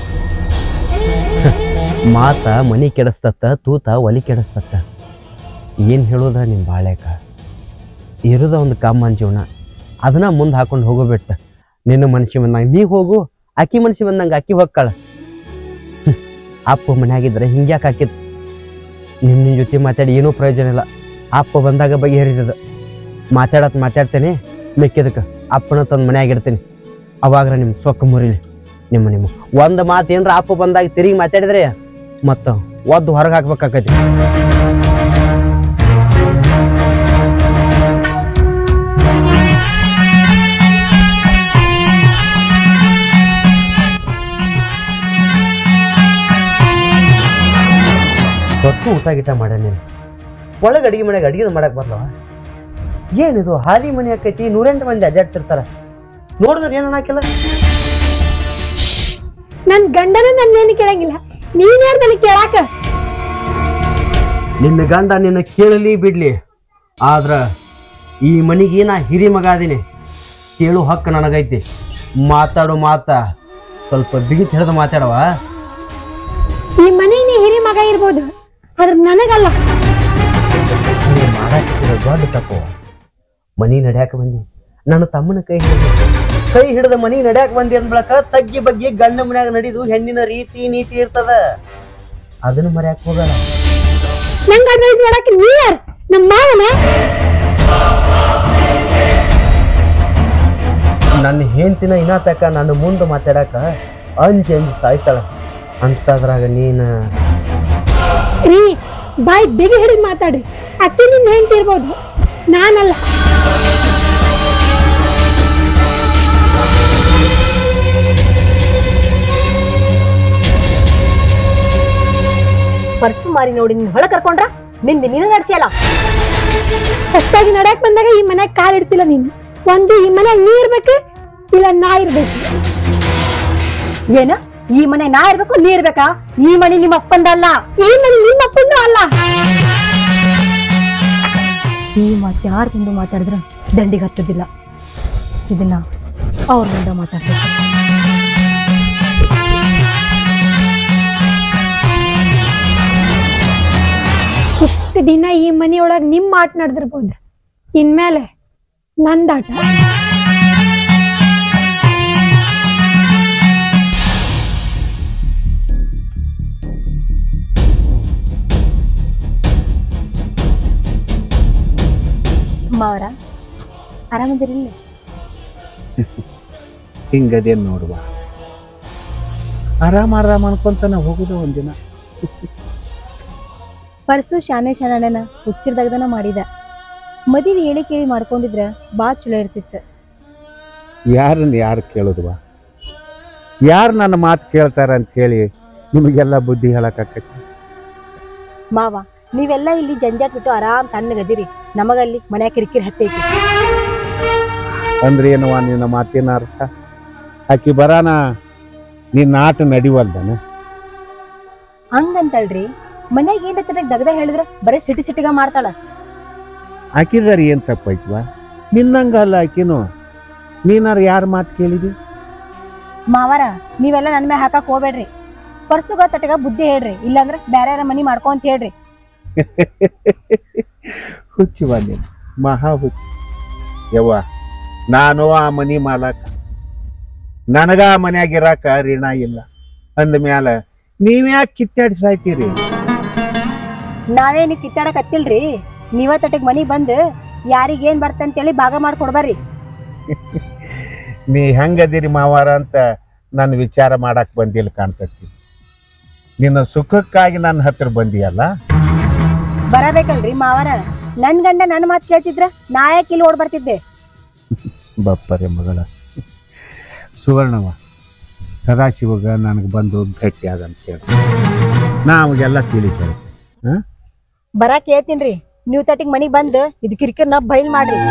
D: ಮಾತ ಮನಿ ಕೆಡಿಸ್ತತ್ತ ತೂತ ಒಲಿ ಕೆಡಿಸ್ತತ್ತ ಏನು ಹೇಳೋದ ನಿಮ್ಮ ಬಾಳೆಕ ಇರೋದ ಒಂದು ಕಾಮನ್ ಜೀವನ ಅದನ್ನ ಮುಂದೆ ಹಾಕೊಂಡು ಹೋಗೋಬಿಟ್ಟ ನಿನ್ನ ಮನುಷ್ಯ ಬಂದಂಗ ನೀ ಹೋಗು ಅಕ್ಕಿ ಮನುಷ್ಯ ಬಂದಂಗ ಅಕ್ಕಿ ಹೊಕ್ಕಾಳ ಹ್ಮ್. ಅಪ್ಪ ಮನ್ಯಾಗಿದ್ರೆ ಹಿಂಗ್ಯಾಕೆ ಹಾಕಿದ್ ನಿಮ್ಮ ನಿನ್ನ ಜೊತೆ ಮಾತಾಡಿ ಏನೂ ಪ್ರಯೋಜನ ಇಲ್ಲ ಅಪ್ಪ ಬಂದಾಗ ಬಗೆಹರಿತದ ಮಾತಾಡತ್ ಮಾತಾಡ್ತೇನೆ ಮೆಕ್ಕಿದಕ್ಕೆ ಅಪ್ಪನ ತಂದು ಮನ್ಯಾಗಿರ್ತೀನಿ ಅವಾಗ ನಿಮ್ಮ ಸೊಕ್ಕ ಮುರಿಲಿ ನಿಮ್ಮ ನಿಮ್ಮ ಒಂದು ಮಾತು ಏನ್ರ ಅಪ್ಪ ಬಂದಾಗ ತಿರುಗಿ ಮಾತಾಡಿದ್ರೆ ಮತ್ತ ಒದ್ದು ಹೊರಗೆ ಹಾಕ್ಬೇಕಾಕತಿ ಹೊತ್ತು ಊಟ ಗೀಟ ಮಾಡ ನೀನು ಒಳಗೆ ಅಡಿಗೆ ಮನೆಗೆ ಅಡಿಗೆ ಮಾಡಕ್ ಬರ್ಲವ ಏನಿದು ಹಾದಿ ಮನೆ ಆಕೈತಿ ನೂರೆಂಟು ಮಂದಿ ಅಡ್ಡಾಡ್ತಿರ್ತಾರ ನೋಡಿದ್ರೆ ಏನು ಅನ್ನಕಿಲ್ಲ
G: ನನ್ ಗಂಡನ ನನ್ನೇನು ಕೇಳಂಗಿಲ್ಲ ನೀನ್ ಯಾರ್ದಲ್ಲಿ ಕೇಳಾಕ
D: ನಿನ್ನ ಗಂಡ ನಿನ್ನ ಕೇಳಲಿ ಬಿಡ್ಲಿ ಆದ್ರ ಈ ಮನಿಗೆ ನಾ ಹಿರಿ ಮಗ ಅದೀನಿ ಕೇಳು ಹಕ್ಕು ನನಗೈತಿ ಮಾತಾಡು ಮಾತ ಸ್ವಲ್ಪ ಬಿಗಿತ್ ಹಿಡಿದು ಮಾತಾಡವ
G: ಈ ಮನೆಗ್ ನೀ ಹಿರಿ ಮಗ ಇರ್ಬೋದು ಆದ್ರ ನನಗಲ್ಲ
D: ನೀ ಮಾಡಾಕಿರೋ ದೊಡ್ಡ ತಪ್ಪು ಮನಿ ನಡ್ಯಾಕ ಬಂದಿ ನನ್ನ ತಮ್ಮನ ಕೈ ಹಿಡಿದು ಕೈ ಹಿಡಿದ ಮನಿ ನಡ್ಯಾಕ ಬಂದಿ ಅಂದ್ ಬಳಕ ತಗ್ಗಿ ಬಗ್ಗೆ ಗಂಡ ಮನ್ಯಾಗ ನಡಿದು ಹೆಣ್ಣಿನ ರೀತಿ ನೀತಿ ಇರ್ತದ ಅದನ್ನ ಮರ್ಯಾಕ ಹೋಗಲ್ಲ
G: ನಂಗ ಅಡ್ವೈಸ್ ಮಾಡಕ್ ನೀ ಯಾರ್ ನಮ್ಮ ಮಾವನ
D: ನನ್ನ ಹೆಂಡತಿನ ಇನ್ನ ತಕ ನನ್ನ ಮುಂದೆ ಮಾತಾಡಕ ಅಂಜಿ ಅಂಜಿ ಸಾಯ್ತಾಳ ಅಂತದ್ರಾಗ ನೀನ
G: ರೀ ಬಾಯ್ ಬಿಗಿ ಹಿಡಿದು ಮಾತಾಡ್ರಿ ಅತ್ತಿ ನಿನ್ ಹೆಂಡ್ತಿ ಇರ್ಬೋದು ನಾನಲ್ಲ
B: ಪರ್ಸು ಮಾರಿ ನೋಡಿ ನಿನ್ ಹೊಳ ಕರ್ಕೊಂಡ್ರ ನಿಂದ ನೀನು ನಡ್ಸಿಯಲ್ಲ
G: ಹೊಸ್ದಾಗಿ ನಡ್ಯಾಕ್ ಬಂದಾಗ ಈ ಮನ್ಯಾಗ ಕಾಲ್ ಇಡ್ತಿಲ್ಲ ನೀನು ಒಂದು ಈ ಮನ್ಯಾಗ ನೀ ಇರ್ಬೇಕು ಇಲ್ಲ ನಾ ಇರ್ಬೇಕು
B: ಏನ ಈ ಮನೆ ನಾ ಇರ್ಬೇಕು ನೀ ಇರ್ಬೇಕಾ ಈ ಮನೆ ನಿಮ್ಮ ಅಪ್ಪಂದಲ್ಲ ಈ ಮನೆ ನಿಮ್ಮ ಅಪ್ಪಂದು ಅಲ್ಲ ಈ ಮಾತು ಯಾರು ಮುಂದೆ ಮಾತಾಡಿದ್ರೆ ದಂಡಿಗೆ ಹತ್ತದಿಲ್ಲ ಇದನ್ನ ಅವ್ರ ಮುಂದೆ ಮಾತಾಡ್ಬೇಕು
G: ಇಷ್ಟು ದಿನ ಈ ಮನೆಯೊಳಗ್ ನಿಮ್ ಆಟ ನಡೆದಿರ್ಬೋದು ಇನ್ಮೇಲೆ ನಂದಾಟ
B: ಮಾವರ ಆರಾಮದಿರಿಲ್ಲ
A: ಹಿಂಗದೇನು ನೋಡುವ ಆರಾಮ ಆರಾಮ ಅನ್ಕೊಂತಾನ ಹೋಗುದು ಒಂದಿನ
B: ಪರ್ಸು ಶಾನೆ ಶಾನಣ್ಣನ ಹುಚ್ಚಿರ್ದಾಗದನ ಮಾಡಿದ ಮದುವೆ ಹೇಳಿ ಕೇಳಿ ಮಾಡ್ಕೊಂಡಿದ್ರ ಬಾ ಚಲೋ ಇರ್ತಿತ್ತು
A: ಯಾರನ್ನ ಯಾರು ಕೇಳುದುವ ಯಾರು ನನ್ನ ಮಾತು ಕೇಳ್ತಾರ ಅಂತ ಹೇಳಿ ನಿಮಗೆಲ್ಲ ಬುದ್ಧಿ ಹೇಳಕ್ಕಾಕೈತಿ
B: ಮಾವ ನೀವೆಲ್ಲ ಇಲ್ಲಿ ಜಂಜಾಟ್ ಬಿಟ್ಟು ಆರಾಮ್ ತಣ್ಣಗದಿರಿ ನಮಗಲ್ಲಿ ಮನ್ಯಾಗ ಕಿರಿಕಿರಿ ಹತ್ತೈತಿ
A: ಅಂದ್ರೆ ಏನವ ನಿನ್ನ ಮಾತಿನ ಅರ್ಥ ಆಕಿ ಬರಾನ ನಿನ್ನ ಆಟ ನಡಿವಲ್ದನ
B: ಹಂಗಂತಳ್ರಿ ಮನ್ಯಾಗ ಏನ್ ತನಕ ದಗದ ಹೇಳಿದ್ರ ಬರೀ ಸಿಟಿ ಸಿಟಿಗ ಮಾಡ್ತಾಳ
A: ಆಕಿದಾರ ಏನ್ ತಪ್ಪೈತ್ವ ನಿನ್ನಂಗ ಅಲ್ಲ ಆಕಿನು ನೀನಾರ ಯಾರ ಮಾತು ಕೇಳಿದಿ
B: ಮಾವಾರ ನೀವೆಲ್ಲ ನನ್ ಮ್ಯಾಗ ಹಾಕಕ್ ಹೋಗ್ಬೇಡ್ರಿ ಪರ್ಸುಗ ತಟಗ ಬುದ್ಧಿ ಹೇಳ್ರಿ ಇಲ್ಲಾಂದ್ರ ಬ್ಯಾರ್ಯಾರ ಮನಿ ಮಾಡ್ಕೊಂತ ಹೇಳ್ರಿ
A: ಹುಚ್ಚಿವ ನೀನು ಮಹಾ ಹುಚ್ಚಿ ಯವ್ವ ನಾನು ಆ ಮನಿ ಮಾಲಕ ನನಗ ಆ ಮನ್ಯಾಗ ಇರಾಕ ಋಣ ಇಲ್ಲ ಅಂದ ಮ್ಯಾಲ ನೀವ್ಯಾಕೆ ಕಿತ್ತಾಡಿ ಸಾಯ್ತೀರಿ
B: ನಾವೇ ನೀವ್ ಕಿತ್ತಾಡಕ್ ಹತ್ತಿಲ್ರಿ ನೀವ ತಟಗ್ ಮನಿ ಬಂದ್ ಯಾರಿಗ್ ಏನ್ ಬರ್ತಂತೇಳಿ ಭಾಗ ಮಾಡ್ಕೊಡ್ಬರ್ರಿ
A: ನೀ ಹೆಂಗದಿರಿ ಮಾವಾರ ಅಂತ ನನ್ನ ವಿಚಾರ ಮಾಡಕ್ ಬಂದಿಲ್ಲ ಕಾಣ್ತತಿ ನಿನ್ನ ಸುಖಕ್ಕಾಗಿ ನನ್ನ ಹತ್ರ ಬಂದಿಯಲ್ಲ
B: ಬರಬೇಕಲ್ರಿ ಮಾವಾರ ನನ್ ಗಂಡ ನನ್ ಮಾತ್ ಕೇಳ್ತಿದ್ರ ನಾ ಯಾಕೆ ಇಲ್ಲಿ ಓಡ್ ಬರ್ತಿದ್ದೆ
A: ಬಪ್ಪರೆ ಮಗಳ ಸುವರ್ಣವ ಸದಾಶಿವಗ ನನಗೆ ಬಂದು ಭೇಟಿ ಆಗಂತ ಹೇಳಿ ನಾ ಅವಾಗೆಲ್ಲ ತಿಳಿ ಹೇಳ್ತೆ
B: ಬರಾಕ್ ಹೇಳ್ತೀನ್ರಿ ನೀವ್ ತಟಿಗ್ ಮನಿಗ್ ಬಂದ್ ಇದ್ ಕಿರಿಕಿರ್ ನಾ ಬೈಲ್ ಮಾಡ್ರಿ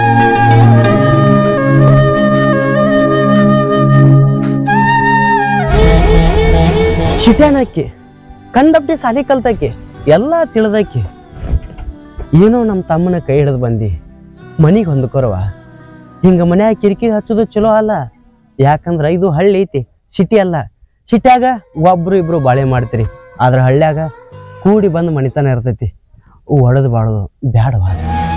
D: ಶಿಟ್ಯಾನಕ್ಕಿ ಕಂಡಪ್ಟಿ ಸಾಲಿ ಕಲ್ತಾಕಿ ಎಲ್ಲ ತಿಳಿದಾಕಿ ಏನೋ ನಮ್ಮ ತಮ್ಮನ ಕೈ ಹಿಡಿದು ಬಂದಿ ಮನಿಗೆ ಹೊಂದ್ಕೊರವ ಹಿಂಗ ಮನ್ಯಾಗ ಕಿರಿಕಿರಿ ಹಚ್ಚೋದು ಚಲೋ ಅಲ್ಲ ಯಾಕಂದ್ರ ಇದು ಹಳ್ಳಿ ಐತಿ ಸಿಟಿ ಅಲ್ಲ ಸಿಟ್ಯಾಗ ಒಬ್ರು ಇಬ್ರು ಬಾಳೆ ಮಾಡ್ತೀರಿ ಆದ್ರ ಹಳ್ಳ್ಯಾಗ ಕೂಡಿ ಬಂದು ಮನಿತನ ಇರ್ತೈತಿ ಒಡದು ಬಾಡೋದು ಬ್ಯಾಡವಾ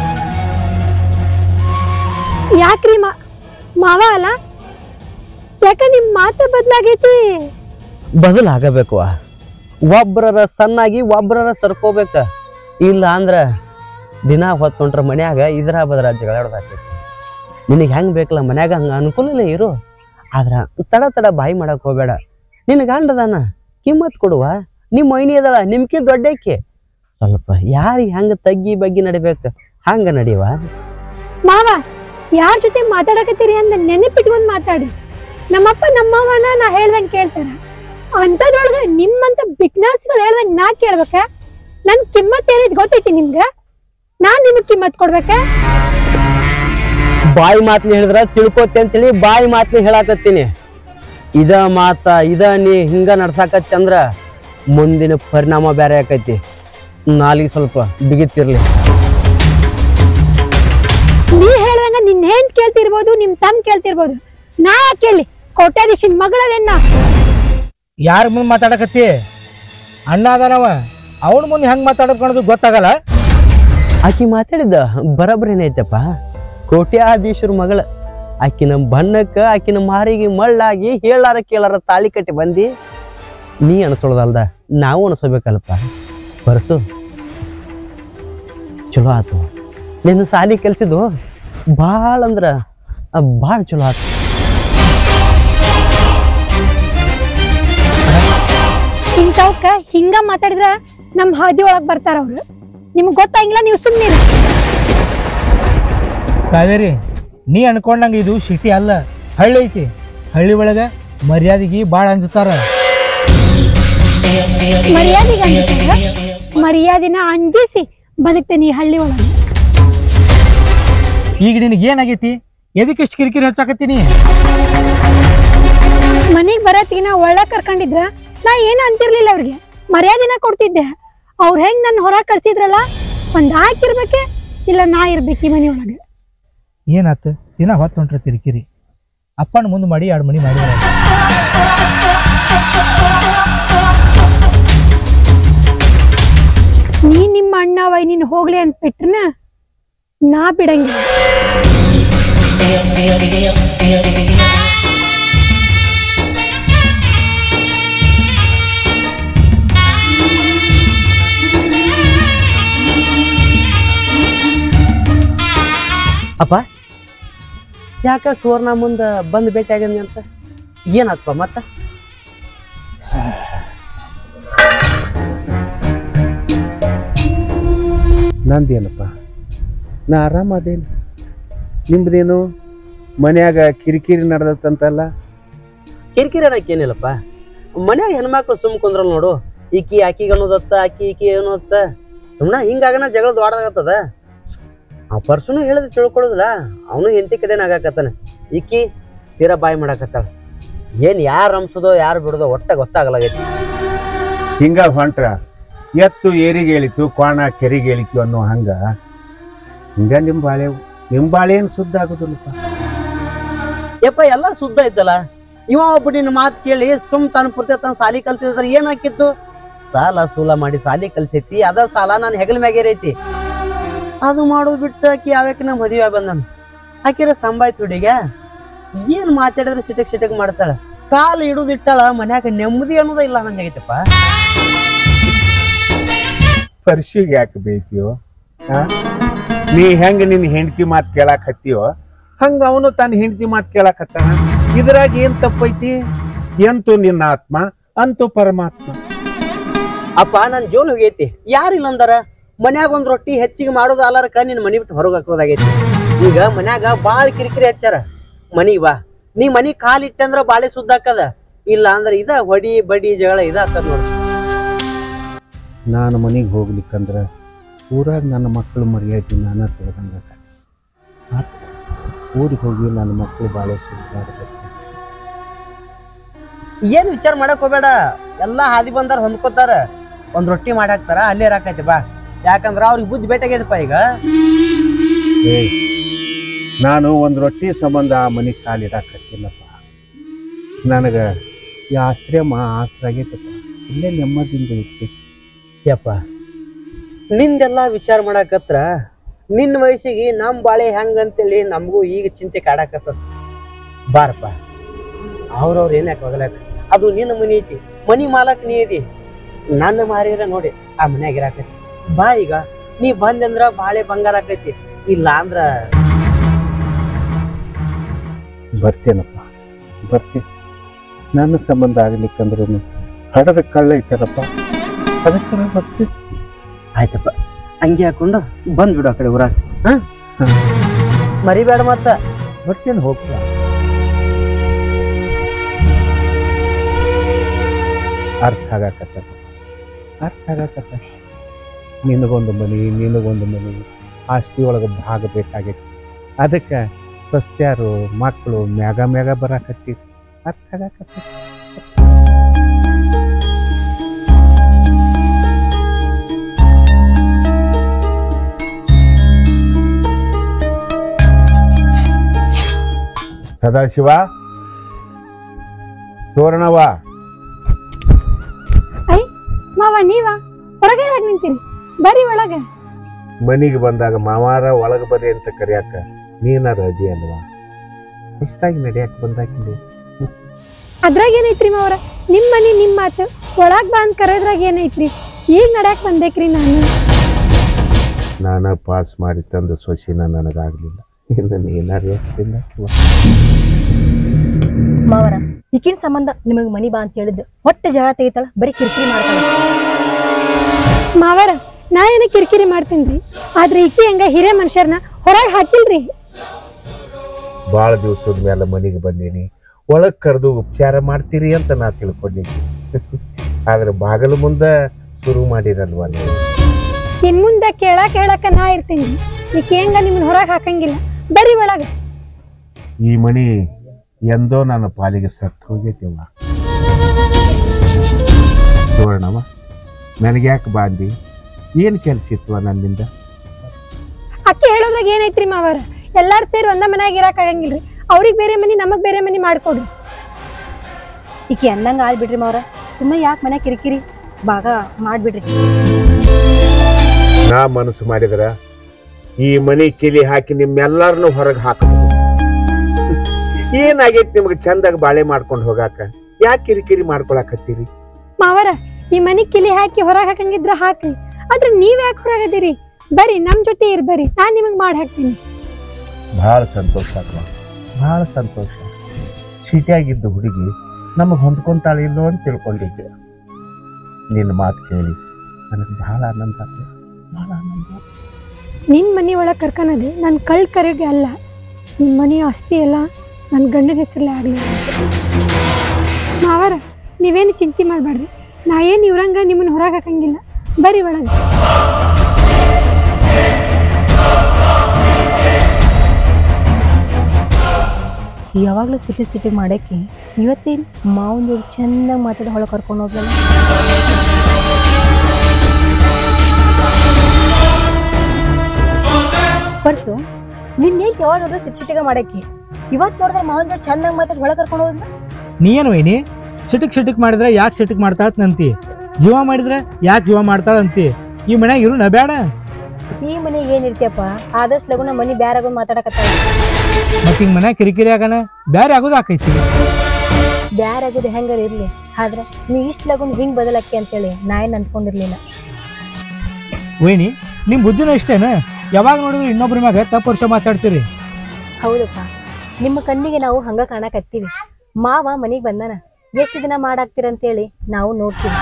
G: ಯಾಕ್ರಿ ಮಾ ಮಾವ ಅಲ್ಲ ಯಾಕ ನಿಮ್ ಮಾತು ಬದ್ಲಾಗೈತಿ
D: ಬದಲಾಗಬೇಕು ಒಬ್ರರ ಸಣ್ಣಾಗಿ ಒಬ್ರರ ಸರ್ಕೋಬೇಕ ಇಲ್ಲ ಅಂದ್ರ ದಿನ ಹೊತ್ತೊಂಟ್ರ ಮನ್ಯಾಗ ಇದ್ರ ಬದ್ರ ಜಗಳಾಡೋದಾಕೈತಿ ನಿನಗೆ ಹೆಂಗ್ ಬೇಕಲ್ಲ ಮನ್ಯಾಗ ಹಂಗ ಅನುಕೂಲನೇ ಇರು ಆದ್ರ ತಡ ತಡ ಬಾಯಿ ಮಾಡಕ್ ಹೋಗ್ಬೇಡ ನಿನ್ ಗಂಡದಾನ ಕಿಮ್ಮತ್ ಕೊಡುವ ನಿಮ್ಮ ಮೈನಿ ಅದಳ ನಿಮ್ಕಿ ದೊಡ್ಡಕ್ಕೆ ಸ್ವಲ್ಪ ಯಾರಿಗೆ ಹೆಂಗ ತಗ್ಗಿ ಬಗ್ಗಿ ನಡಿಬೇಕು ಹಂಗ ನಡಿವ
G: ಮಾವ ಯಾರ ಜೊತೆ ಮಾತಾಡಕತ್ತೀರಿ ಅಂತ ನೆನಪಿಟ್ಕೊಂಡ್ ಮಾತಾಡಿ ನಮ್ಮಪ್ಪ ನಮ್ಮವ್ವನ ನಾ ಹೇಳ್ದಂಗ್ ಕೇಳ್ತಾರ ಅಂತದ್ರೊಳಗ ನಿಮ್ಮಂತ ಬಿಗ್ನಾಸ್ಗಳು ಹೇಳ್ದಂಗ್ ನಾ ಕೇಳ್ಬೇಕ ನನ್ ಕಿಮ್ಮತ್ ಏನಿದ್ ಗೊತ್ತೈತಿ ನಿಮ್ಗ ನಾನ್ ನಿಮಗ್ ಕಿಮ್ಮತ್ ಕೊಡ್ಬೇಕ
D: ಬಾಯಿ ಮಾತ್ಲಿ ಹೇಳಿದ್ರ ತಿಳ್ಕೊತಿ ಅಂತೇಳಿ ಬಾಯಿ ಮಾತ್ಲಿ ಹೇಳಾಕತ್ತೀನಿ ಇದ ಮಾತ ಇದ ನೀ ಹಿಂಗ ನಡ್ಸಾಕತ್ತಿ ಅಂದ್ರ ಮುಂದಿನ ಪರಿಣಾಮ ಬೇರೆ ಆಕೈತಿ ನಾಲಿಗೆ ಸ್ವಲ್ಪ ಬಿಗಿತಿರ್ಲಿ
G: ನೀ ಹೇಳ್ದಂಗ ನಿನ್ ಹೆಣ್ ಕೇಳ್ತಿರ್ಬೋದು ನಿಮ್ ತಮ್ ಕೇಳ್ತಿರ್ಬೋದು ನಾ ಯಾಕ್ ಕೇಳಿ ಕೋಟ್ಯಾಧೀಶನ್ ಮಗಳದೇನ
C: ಯಾರ ಮುಂದೆ ಮಾತಾಡಕತ್ತಿ ಅಣ್ಣ ಅದಾನವ ಅವನ ಮುಂದೆ ಹೆಂಗ್ ಮಾತಾಡೋದು ಅನ್ನೋದು ಗೊತ್ತಾಗಲ್ಲ
D: ಆಕಿ ಮಾತಾಡಿದ್ದ ಬರಬ್ರಿ ಏನೈತಪ್ಪ ಕೋಟ್ಯಾಧೀಶರ ಮಗಳ ಆಕಿ ನಮ್ಮ ಬಣ್ಣಕ್ಕ ಆಕಿನ ಮಾರಿಗೆ ಮಳ್ಳಾಗಿ ಹೇಳಾರ ಕೇಳಾರ ತಾಳಿ ಕಟ್ಟಿ ಬಂದಿ ನೀ ಅನ್ಸೋಳ್ದಲ್ದ ನಾವು ಅನ್ಸೋಬೇಕಲ್ಪ ಬರ್ಸು ಚಲೋ ಆತು ನಿನ್ನ ಸಾಲಿ ಕೆಲ್ಸಿದ್ದು ಭಾಳ ಅಂದ್ರ ಭಾಳ ಚಲೋ ಆತು
G: ಇಂಥವಕ್ಕ ಹಿಂಗ ಮಾತಾಡಿದ್ರ ನಮ್ ಹಾದಿ ಒಳಗ್ ಬರ್ತಾರ ಅವ್ರು ನಿಮ್ಗ್ ಗೊತ್ತಾಗಿಲ್ಲ ನೀವು ಸುಮ್ನಿರಿ
C: ಕಾವೇರಿ ನೀ ಅನ್ಕೊಂಡಂಗ ಇದು ಸಿಟಿ ಅಲ್ಲ ಹಳ್ಳಿ ಐತಿ ಹಳ್ಳಿ ಒಳಗ ಮರ್ಯಾದೆಗೆ ಭಾಳ ಅಂಜುತ್ತಾರ
G: ಮರ್ಯಾದೆಗೆ ಅಂಜಿಸ್ತಾರ ಮರ್ಯಾದಿನ ಅಂಜಿಸಿ ಬದುಕ್ತೇನೆ ಈ ಹಳ್ಳಿ ಒಳಗೆ
C: ಈಗ ನಿನಗೆ ಏನಾಗೈತಿ ಎದಕ್ಕೆ ಇಷ್ಟು ಕಿರಿಕಿರಿ ಹಚ್ಚಾಕತ್ತೀನಿ
G: ಮನೆಗ್ ಬರತ್ತಿಗೆ ನಾ ಒಳ್ಳೆ ಕರ್ಕೊಂಡಿದ್ರ ನಾ ಏನು ಅಂತಿರ್ಲಿಲ್ಲ ಅವ್ರಿಗೆ ಮರ್ಯಾದಿನ ಕೊಡ್ತಿದ್ದೆ ಅವ್ರು ಹೆಂಗ್ ನನ್ನ ಹೊರ ಕಳ್ಸಿದ್ರಲ್ಲ ಒಂದ್ ಹಾಕಿರ್ಬೇಕೆ ಇಲ್ಲ ನಾ ಇರ್ಬೇಕು ಈ ಮನೆ ಒಳಗೆ
C: ಏನಾತ ದಿನ ಹೊತ್ತು ಹೊಂಟ್ರ ಕಿರಿಕಿರಿ ಅಪ್ಪನ ಮುಂದೆ ಮಾಡಿ ಎರಡು ಮನಿ ಮಾಡಿ
G: ನೀ ನಿಮ್ಮ ಅಣ್ಣ ವೈ ನೀನ್ ಹೋಗ್ಲಿ ಅಂತ ಬಿಟ್ರನ ನಾ ಬಿಡಂಗಿಲ್ಲ
D: ಅಪ್ಪ ಯಾಕ ಸುವರ್ಣ ಮುಂದ ಬಂದ್ ಭೇಟಿ ಆಗ್ಯಾನಿ ಅಂತ ಏನಾತ್ಪ ಮತ್ತ
A: ನಂದೇನಪ್ಪ ನಾ ಆರಾಮದೇನು ನಿಮ್ದೇನು ಮನ್ಯಾಗ ಕಿರಿಕಿರಿ ನಡೆದತ್ತಂತಲ್ಲ
D: ಕಿರಿಕಿರಿ ಅನ್ನಕ್ ಏನಿಲ್ಲಪ್ಪ ಮನ್ಯಾಗ ಹೆಣ್ಮಕ್ಳು ಸುಮ್ ಕುಂದ್ರಲ್ ನೋಡು ಈಕಿ ಆಕಿಗೆ ಅನ್ನೋದತ್ತ ಆಕಿ ಈಕಿ ಅನ್ನೋದತ್ತ ಸುಮ್ಮನೆ ಹಿಂಗಾಗನ ಜಗಳ ದೊಡ್ಡದಾಗತ್ತದ ಆ ಪರ್ಸನು ಹೇಳಿದ್ರೆ ತಿಳ್ಕೊಳ್ಳೋದಿಲ್ಲ ಅವನು ಹೆಂಡತಿ ಕಡೆನ ಆಗಾಕತ್ತಾನ ಈಕಿ ತೀರಾ ಬಾಯಿ ಮಾಡಾಕತ್ತಾಳ ಏನ್ ಯಾರು ರಂಸದೋ ಯಾರು ಬಿಡೋದೋ ಒಟ್ಟ ಗೊತ್ತಾಗಲಾಗೈತಿ
A: ಹಿಂಗ ಹೊಂಟ್ರ ಎತ್ತು ಏರಿಗೆ ಹೇಳಿತು ಕ್ವಾಣ ಕೆರಿಗೆ ಹೇಳಿತು ಅನ್ನೋ ಹಂಗ ಹಿಂಗ ನಿಮ್ ಬಾಳೆ ನಿಮ್ ಬಾಳೆ ಏನು ಸುದ್ದ ಆಗುದಿಲ್ಲಪ್ಪ
D: ಯಪ್ಪ ಎಲ್ಲ ಶುದ್ಧ ಐತಲ್ಲ ಇವ ಒಬ್ಬ ನಿನ್ನ ಮಾತು ಕೇಳಿ ಸುಮ್ ತಾನು ಪುರ್ತೆ ತಾನು ಸಾಲಿ ಕಲ್ತಿದ್ರೆ ಏನ್ ಹಾಕಿತ್ತು ಸಾಲ ಸೂಲ ಮಾಡಿ ಸಾಲಿ ಕಲ್ಸೈತಿ ಅದ ಸಾಲ ನಾನು ಹೆಗಲ ಮ್ಯಾಗೇರೈತಿ ಅದು ಮಾಡೋದು ಬಿಟ್ಟು ಆಕಿ ಯಾವ್ಯಾಕ ನಮ್ಮ ಮದುವೆ ಬಂದನು ಆಕಿರ ಸಂಬಾಯ್ತು ಹುಡುಗ ಏನ್ ಮಾತಾಡಿದ್ರೆ ಸಿಟಕ್ ಸಿಟಕ್ ಮಾಡ್ತಾಳ ಕಾಲು ಇಡುದು ಇಟ್ಟಾಳ ಮನ್ಯಾಗ ನೆಮ್ಮದಿ ಅನ್ನೋದ ಇಲ್ಲ ನಂಗಾಗೈತಪ್ಪ
A: ಪರ್ಸಿಗೆ ಯಾಕೆ ಬೇಯ್ತೀಯೋ ಆ? ನೀ ಹೆಂಗ ನಿನ್ನ ಹೆಂಡತಿ ಮಾತು ಕೇಳಾಕ್ ಹತ್ತೀಯೋ ಹಂಗ ಅವನು ತನ್ನ ಹೆಂಡತಿ ಮಾತು ಕೇಳಾಕ್ ಹತ್ತಾನ ಇದ್ರಾಗ ಏನ್ ತಪ್ಪೈತಿ ಎಂತೂ ನಿನ್ನ ಆತ್ಮ ಅಂತೂ ಪರಮಾತ್ಮ
D: ಅಪ್ಪ ನನ್ ಜೋಲ್ ಹೋಗೈತಿ ಯಾರಿಲ್ಲ ಅಂದಾರ ಮನ್ಯಾಗ ಒಂದ್ ರೊಟ್ಟಿ ಹೆಚ್ಚಿಗೆ ಮಾಡೋದು ಅಲ್ಲಾರಕ ನಿನ್ ಮನಿ ಬಿಟ್ಟು ಹೊರಗೆ ಹಾಕೋದಾಗೈತಿ ಈಗ ಮನ್ಯಾಗ ಬಾಳ ಕಿರಿಕಿರಿ ಹಚ್ಚಾರ ಮನಿಗ್ ಬಾ ನೀ ಮನಿ ಕಾಲ್ ಇಟ್ಟಂದ್ರ ಬಾಳೆ ಸುದ್ದ ಹಾಕದ ಇಲ್ಲ ಅಂದ್ರ ಇದ ಹೊಡಿ ಬಡಿ ಜಗಳ ಇದ ಹಾಕದ್ ನೋಡು
A: ನಾನು ಮನೆಗೆ ಹೋಗ್ಲಿಕ್ಕಂದ್ರ ಊರಾಗ ನನ್ನ ಮಕ್ಕಳು ಮರ್ಯಾದೆ ನಾನು ತಿಳ್ದಂಗ ಊರಿಗೆ ಹೋಗಿ ನನ್ನ ಮಕ್ಕಳು ಭಾಳ ಸುತ್ತಾಡ್ಬೇಕು
D: ಏನ್ ವಿಚಾರ ಮಾಡಕ್ ಹೋಗ್ಬೇಡ ಎಲ್ಲಾ ಹಾದಿ ಬಂದಾರ ಹೊಂದ್ಕೋತಾರ ಒಂದ್ ರೊಟ್ಟಿ ಮಾಡಿ ಹಾಕ್ತಾರ ಅಲ್ಲೇ ರಾಕೈತಿ ಬಾ ಯಾಕಂದ್ರ ಅವ್ರಿಗೆ ಬುದ್ಧಿ ಬೇಟಾಗೈತಪ್ಪ ಈಗ
A: ಏ ನಾನು ಒಂದು ರೊಟ್ಟಿ ಸಂಬಂಧ ಆ ಮನೆಗೆ ಕಾಲಿಡಾಕತ್ತಿಲ್ಲಪ್ಪ ನನಗೆ ಈ ಆಶ್ರಮ ಆಸರಾಗೈತಪ್ಪ ಇಲ್ಲೇ ನೆಮ್ಮದಿಯಿಂದ ಇರ್ತಿ
D: ಯಪ್ಪ ನಿಂದೆಲ್ಲಾ ವಿಚಾರ ಮಾಡಾಕತ್ರ ನಿನ್ನ ವಯಸ್ಸಿಗೆ ನಮ್ ಬಾಳೆ ಹೆಂಗಂತೇಳಿ ನಮಗೂ ಈಗ ಚಿಂತೆ ಕಾಡಾಕತ್ತದ ಬಾರಪ್ಪ ಅವ್ರವ್ರ ಏನ್ ಯಾಕೆ ಹೋಗಲಾಕ ಅದು ನಿನ್ನ ಮನಿ ಐತಿ ಮನಿ ಮಾಲಕ್ ನೀ ಐತಿ ನನ್ನ ಮಾರಿರ ನೋಡಿ ಆ ಮನ್ಯಾಗ ಇರಾಕೈತಿ ಬಾ ಈಗ ನೀ ಬಂದಂದ್ರ ಬಾಳೆ ಬಂಗಾರ ಆಕೈತಿ ಇಲ್ಲ ಅಂದ್ರ
A: ಬರ್ತೇನಪ್ಪ ಬರ್ತೀನಿ ನನ್ನ ಸಂಬಂಧ ಆಗ್ಲಿಕ್ಕಂದ್ರೂ ಹಡದ ಕಳ್ಳ ಐತಲ್ಲಪ್ಪ ಅದಕ್ಕೆ ಬರ್ತೀನಿ
D: ಆಯ್ತಪ್ಪ ಅಂಗಿ ಹಾಕೊಂಡು ಬಂದ್ಬಿಡು ಆ ಕಡೆ ಊರಾಗ ಹ ಮರಿಬೇಡ ಮತ್ತ
A: ಬರ್ತೇನೆ ಹೋಗ್ತಾ ಅರ್ಥ ಆಗಾಕತ್ತ ಅರ್ಥ ಆಗಾಕತ್ತ ನಿನಗೊಂದು ಮನೆ ನಿನಗೊಂದು ಮನೆ ಆಸ್ತಿ ಒಳಗೆ ಭಾಗ ಬೇಕಾಗೈತಿ ಅದಕ್ಕೆ ಸಸ್ತ್ಯಾರು ಮಕ್ಕಳು ಮ್ಯಾಗ ಮ್ಯಾಗ ಬರಾಕತ್ತಿ ಅರ್ಥ ಆಗಾಕತ್ತ ಸದಾಶಿವ ತೋರಣವ
G: ಐ ಮಾವ ನೀವ ಹೊರಗೆ ಯಾಕೆ ನಿಂತೀರಿ ಬರ್ರಿ ಒಳಗೆ
A: ಮನಿಗೆ ಬಂದಾಗ ಮಾವಾರ ಒಳಗೆ ಬರ್ರಿ ಅಂತ ಕರಿಯಾಕ ನೀನಾರ ಅದಿ ಅಲ್ವಾ ಹೊಸ್ದಾಗಿ ನಡಿಯಾಕ ಬಂದಾಕಿಲ್ಲಿ
G: ಅದ್ರಾಗ ಏನೈತ್ರಿ ಮಾವರ ನಿಮ್ ಮನಿ ನಿಮ್ ಮಾತು ಒಳಗ್ ಬಾ ಅಂತ ಕರೆದ್ರಾಗ ಏನೈತ್ರಿ ಈಗ ನಡ್ಯಾಕ್ ಬಂದೇಕ್ರಿ ನಾನು
A: ನಾನ ಪಾಸ್ ಮಾಡಿ ತಂದ ಸೊಸಿನ ನನಗಾಗ್ಲಿಲ್ಲ ಇನ್ನು ನೀನಾರ ಯಾಕಿಲ್ಲ
B: ಮಾವರ ಈಕಿನ ಸಂಬಂಧ ನಿಮಗ್ ಮನಿ ಬಾ ಅಂತ ಹೇಳಿದ್ದು ಹೊಟ್ಟೆ ಜಗಳ ತೆಗಿತಾಳ ಬರೀ ಕಿರಿಕಿರಿ ಮಾಡ್ತಾಳ
G: ಮಾವರ ನಾ ಏನ ಕಿರಿಕಿರಿ ಮಾಡ್ತೀನ್ರಿ ಆದ್ರೆ ಇಕ್ಕಿ ಹಂಗ ಹಿರೇ ಮನುಷ್ಯರ್ನ ಹೊರಗ್ ಹಾಕಿಲ್ರಿ
A: ಭಾಳ ದಿವಸದ ಮೇಲೆ ಮನೆಗೆ ಬಂದೀನಿ ಒಳಗೆ ಕರೆದು ಉಪಚಾರ ಮಾಡ್ತೀರಿ ಅಂತ ನಾ ತಿಳ್ಕೊಂಡಿದ್ದೆ ಆದ್ರೆ ಬಾಗಲು ಮುಂದೆ ಶುರು ಮಾಡಿರಲ್ವ ನೀವು
G: ಇನ್ ಮುಂದೆ ಕೇಳಾಕ ಹೇಳಾಕ ನಾ ಇರ್ತೀನಿ ಈಕಿ ಹೆಂಗ ನಿಮ್ಮನ್ನ ಹೊರಗ್ ಹಾಕಂಗಿಲ್ಲ ಬರ್ರಿ ಒಳಗ
A: ಈ ಮನಿ ಎಂದೋ ನನ್ನ ಪಾಲಿಗೆ ಸತ್ತು ಹೋಗೈತಿವ ಸುವರ್ಣವ ನನಗೆ ಯಾಕೆ ಬಾಂದಿ ಏನು ಕೆಲಸ ಇತ್ತು ನನ್ನಿಂದ
G: ಅಕ್ಕಿ ಹೇಳೋದ್ರಾಗ ಏನೈತ್ರಿ ಮಾವಾರ ಎಲ್ಲಾರು ಸೇರಿ ಒಂದ ಮನ್ಯಾಗ ಇರಾಕ್ ಆಗಂಗಿಲ್ರಿ ಅವ್ರಿಗೆ ಬೇರೆ ಮನಿ ನಮಗ್ ಬೇರೆ ಮನಿ ಮಾಡ್ಕೊಡ್ರಿ
B: ಈಕಿ ಅಂದಂಗ ಆಳ್ ಬಿಡ್ರಿ ಮಾವ್ರ ಸುಮ್ಮನೆ ಯಾಕೆ ಮನೆ ಕಿರಿಕಿರಿ ಭಾಗ ಮಾಡ್ಬಿಡ್ರಿ
A: ನಾ ಮನಸ್ಸು ಮಾಡಿದ್ರ ಈ ಮನೆ ಕಿಲಿ ಹಾಕಿ ನಿಮ್ಮೆಲ್ಲರನ್ನು ಹೊರಗೆ ಹಾಕಬಹುದು ಏನಾಗೈತಿ ನಿಮ್ಗೆ ಚಂದಾಗ ಬಾಳೆ ಮಾಡ್ಕೊಂಡು ಹೋಗಾಕ ಯಾಕೆ ಕಿರಿಕಿರಿ ಮಾಡ್ಕೊಳಕತ್ತೀರಿ
G: ಮಾವಾರ ಈ ಮನಿ ಕಿಲಿ ಹಾಕಿ ಹೊರಗ್ ಹಾಕಂಗಿದ್ರ ಹಾಕ್ರಿ ಆದ್ರೆ ನೀವ್ ಯಾಕೆ ಹೊರಗದಿರಿ ಬರ್ರಿ ನಮ್ ಜೊತೆ ಇರ್ ಬರ್ರಿ ನಾನ್ ನಿಮಗ್ ಮಾಡಿ ಹಾಕ್ತೀನಿ
A: ಬಹಳ ಸಂತೋಷ ಅಕ್ಕ ಬಹಳ ಸಂತೋಷ ಸಿಟಿಯಾಗಿದ್ದ ಹುಡುಗಿ ನಮಗೆ ಹೊಂದ್ಕೊಂತಾಳೆ ಇಲ್ಲೋ ಅಂತ ತಿಳ್ಕೊಂಡಿದ್ದೆ ನಿನ್ನ ಮಾತು ಕೇಳಿ ನನಗೆ ಬಹಳ ಆನಂದ ಆಯ್ತು ಬಹಳ ಆನಂದ ಆಯ್ತು.
G: ನಿನ್ ಮನಿ ಒಳಗ್ ಕರ್ಕನದು ನನ್ ಕಳ್ ಕರೆಗೆ ಅಲ್ಲ ನಿಮ್ ಮನಿ ಆಸ್ತಿ ಎಲ್ಲ ನನ್ ಗಂಡನ ಹೆಸರಲ್ಲೇ ಆಗ್ಲಿ ಮಾವಾರ ನೀವೇನು ಚಿಂತೆ ಮಾಡ್ಬೇಡ್ರಿ ನಾ ಏನ್ ಇವ್ರಂಗ ನಿಮ್ಮನ್ನ ಹೊರಗೆ ಹಾಕಂಗಿಲ್ಲ ಬರ್ರಿ ಒಳಗೆ
B: ಯಾವಾಗ್ಲೂ ಸಿಟಿ ಸಿಟಿ ಮಾಡಕ್ಕೆ ಇವತ್ತೇನು ಮಾವನ್ ಜೋಡಿ ಚೆನ್ನಾಗಿ ಮಾತಾಡಿ ಹೊಳಗೆ ಕರ್ಕೊಂಡು ಹೋಗ್ಲಲ್ಲ ಪರ್ಸು ನಿನ್ನೆ ಯಾವಾಗ ನೋಡಿದ್ರೆ ಸಿಟಿ ಸಿಟಿಗೆ ಮಾಡಕ್ಕೆ ಇವತ್ತು ನೋಡಿದ್ರೆ ಮಾವನ್ ಜೋಡಿ ಚೆನ್ನಾಗಿ ಮಾತಾಡಿ ಹೊಳಗೆ ಕರ್ಕೊಂಡು ಹೋದ್ನ
C: ನೀ ಏನು ವೈನಿ ಸಿಟಕ್ ಸಿಟಕ್ ಮಾಡಿದ್ರೆ ಯಾಕೆ ಸಿಟಕ್ ಮಾಡ್ತಾಳ ನಂತಿ ಜೀವ ಮಾಡಿದ್ರೆ ಯಾಕೆ ಜೀವ ಮಾಡ್ತಾಳ ಅಂತಿ ಈ ಮನ್ಯಾಗ ಇರು ಬೇಡ
B: ಈ ಮನೆಗೆ ಏನಿರ್ತಿಯಪ್ಪ ಆದಷ್ಟು ಲಗುನ ಮನಿ ಬ್ಯಾರಾಗೋದು ಮಾತಾಡಕತ್ತಾಳ
C: ಮತ್ತೆ ಹಿಂಗ್ ಮನ್ಯಾಗ ಕಿರಿಕಿರಿ ಆಗನ ಬ್ಯಾರೆ ಆಗೋದು ಆಕೈತಿ
B: ಬ್ಯಾರಾಗೋದು ಹೆಂಗಾರ ಇರ್ಲಿ ಆದ್ರೆ ನೀ ಇಷ್ಟು ಲಗುನ್ ಹಿಂಗ್ ಬದಲಕ್ಕೆ ಅಂತೇಳಿ ನಾ ಏನ್ ಅಂದ್ಕೊಂಡಿರ್ಲಿಲ್ಲ
C: ವೈನಿ ನಿಮ್ ಬುದ್ಧಿನೂ ಇಷ್ಟೇನ ಯಾವಾಗ ನೋಡಿದ್ರು ಇನ್ನೊಬ್ರ ಮ್ಯಾಗ ತಪ್ಪು ವರ್ಷ ಮಾತಾಡ್ತೀರಿ
B: ಹೌದಪ್ಪ ನಿಮ್ಮ ಕಣ್ಣಿಗೆ ನಾವು ಹಂಗ ಕಾಣಕತ್ತೀವಿ ಮಾವ ಮನಿಗ್ ಬಂದಾನ ಎಷ್ಟು ದಿನ ಮಾಡಾಕ್ತೀರಂತೇಳಿ ನಾವು ನೋಡ್ತೀವಿ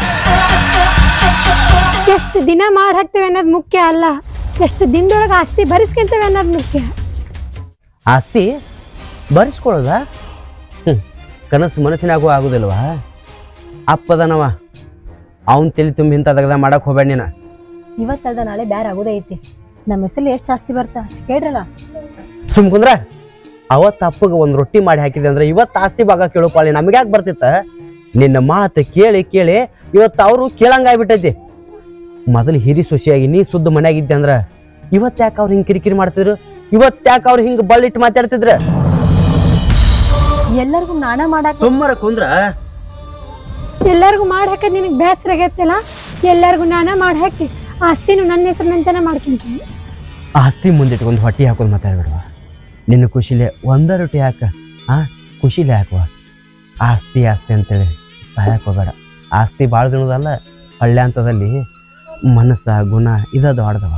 G: ಎಷ್ಟು ದಿನ ಮಾಡಿ ಹಾಕ್ತೇವೆ ಅನ್ನೋದು ಮುಖ್ಯ ಅಲ್ಲ ಎಷ್ಟು ದಿನದೊಳಗೆ ಆಸ್ತಿ ಭರಿಸ್ಕೊಂತೇವೆ ಅನ್ನೋದು ಮುಖ್ಯ
D: ಆಸ್ತಿ ಬರಿಸ್ಕೊಳ್ಳೋದ ಹ್ಞೂ ಕನಸು ಮನಸ್ಸಿನಾಗೂ ಆಗುದಿಲ್ವಾ ಅಪ್ಪದನವ ಅವನ್ ತಲೆ ತುಂಬಿ ಇಂಥ ತೆಗ್ದ ಮಾಡಕ್ ಹೋಗ್ಬೇಡ ನೀನು
B: ಇವತ್ತಲ್ದ ನಾಳೆ ಬ್ಯಾರ ಆಗೋದೇ ಐತಿ ನಮ್ಮ ಹೆಸರಲ್ಲಿ ಎಷ್ಟು ಆಸ್ತಿ ಬರ್ತಾ ಕೇಳ್ರಲ್ಲ
D: ಸುಮ್ ಕುಂದ್ರ ಅವತ್ತು ಅಪ್ಪಗೆ ಒಂದು ರೊಟ್ಟಿ ಮಾಡಿ ಹಾಕಿದೆ ಅಂದ್ರೆ ಇವತ್ತು ಆಸ್ತಿ ಭಾಗ ಕೇಳೋಪಾಳಿ ನಮ್ಗೆ ಯಾಕೆ ಬರ್ತಿತ್ತ ನಿನ್ನ ಮಾತು ಕೇಳಿ ಕೇಳಿ ಇವತ್ತು ಅವರು ಕೇಳಂಗಾಗ್ಬಿಟ್ಟೈತಿ ಮೊದಲು ಹಿರಿ ಸೊಸೆಯಾಗಿ ನೀ ಸುದ್ದ ಮನ್ಯಾಗಿದ್ದೆ ಅಂದ್ರ ಇವತ್ತು ಯಾಕೆ ಅವ್ರು ಹಿಂಗೆ ಕಿರಿಕಿರಿ ಮಾಡ್ತಿದ್ರು ಇವತ್ತು ಯಾಕೆ ಅವ್ರು ಹಿಂಗೆ ಬಳ್ಳಿಟ್ಟು ಮಾತಾಡ್ತಿದ್ರ
B: ಎಲ್ಲರಿಗೂ ನಾನ ಮಾಡಾಕ
D: ಸುಮ್ಮರ ಕುಂದ್ರ
G: ಎಲ್ಲರಿಗೂ ಮಾಡಿ ಹಾಕೋದು ನಿನಗೆ ಬೇಸರ ಆಗೈತಲ್ಲ ಎಲ್ಲರಿಗೂ ನಾನ ಮಾಡಿ ಹಾಕಿ ಆಸ್ತಿನೂ ನನ್ನ ಹೆಸರಿನಂತನೇ ಮಾಡ್ಕೊಂತೀನಿ
D: ಆಸ್ತಿ ಮುಂದಿಟ್ಕೊಂಡು ಹೊಟ್ಟೆ ಹಾಕೋದು ಮಾತಾಡ್ಬಿಡುವ ನಿನ್ನ ಖುಷಿಲೆ ಒಂದ ರೊಟ್ಟಿ ಹಾಕ ಆ ಖುಷಿಲೆ ಹಾಕುವ ಆಸ್ತಿ ಆಸ್ತಿ ಅಂತೇಳಿ ಸಹಾಯಕ್ಕೆ ಹೋಗಬೇಡ ಆಸ್ತಿ ಭಾಳ ದಿನದಲ್ಲ ಹಳ್ಳಿ ಅಂತದಲ್ಲಿ ಮನಸ್ಸ ಗುಣ ಇದ ದೊಡ್ಡದವ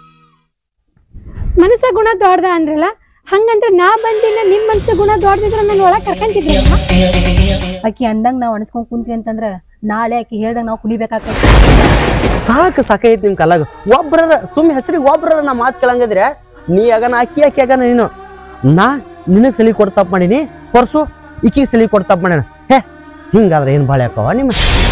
G: ಮನಸ್ಸ ಗುಣ ದೊಡ್ಡದ ಅಂದ್ರಲ್ಲ ಹಂಗಂದ್ರೆ ನಾ ಬಂದಿಲ್ಲ ನಿಮ್ಮ ಮನಸ್ಸ ಗುಣ ದೊಡ್ಡದಿದ್ರೆ ನನ್ನ ಒಳಗೆ ಕರ್ಕೊಂತಿದ್ರಲ್ಲ
B: ಆಕಿ ಅಂದಂಗ ನಾವ್ ಅಣಸ್ಕೊಂಡ್ ಕುಂತ್ವಿ ಅಂತಂದ್ರ ನಾಳೆ ಆಕಿ ಹೇಳ್ದಂಗ ನಾವು ಕುಡಿಬೇಕಾಗ್ತೈತಿ
D: ಸಾಕು ಸಾಕೈತಿ ನಿಮ್ಮ ಕಲಾಗ ಒಬ್ರದ ಸುಮ್ಮ ಹೆಸರಿಗೆ ಒಬ್ರದ ನಾ ಮಾತು ಕೇಳಂಗಿದ್ರೆ ನೀ ಆಗನ ಅಕ್ಕಿ ಅಕ್ಕಿ ಆಗನ ನೀನು ನಾ ನಿನಗೆ ಸಲಿ ಕೊಡ್ ತಪ್ಪು ಮಾಡೀನಿ ಪರ್ಸು ಈಕಿಗೆ ಸಲಿ ಕೊಡ್ ತಪ್ಪು ಮಾಡ್ಯಾನ ಹೇ ಹಿಂಗಾದ್ರೆ ಏನು ಬಾಳೆ ಹಾಕವ ನಿಮ್ಮ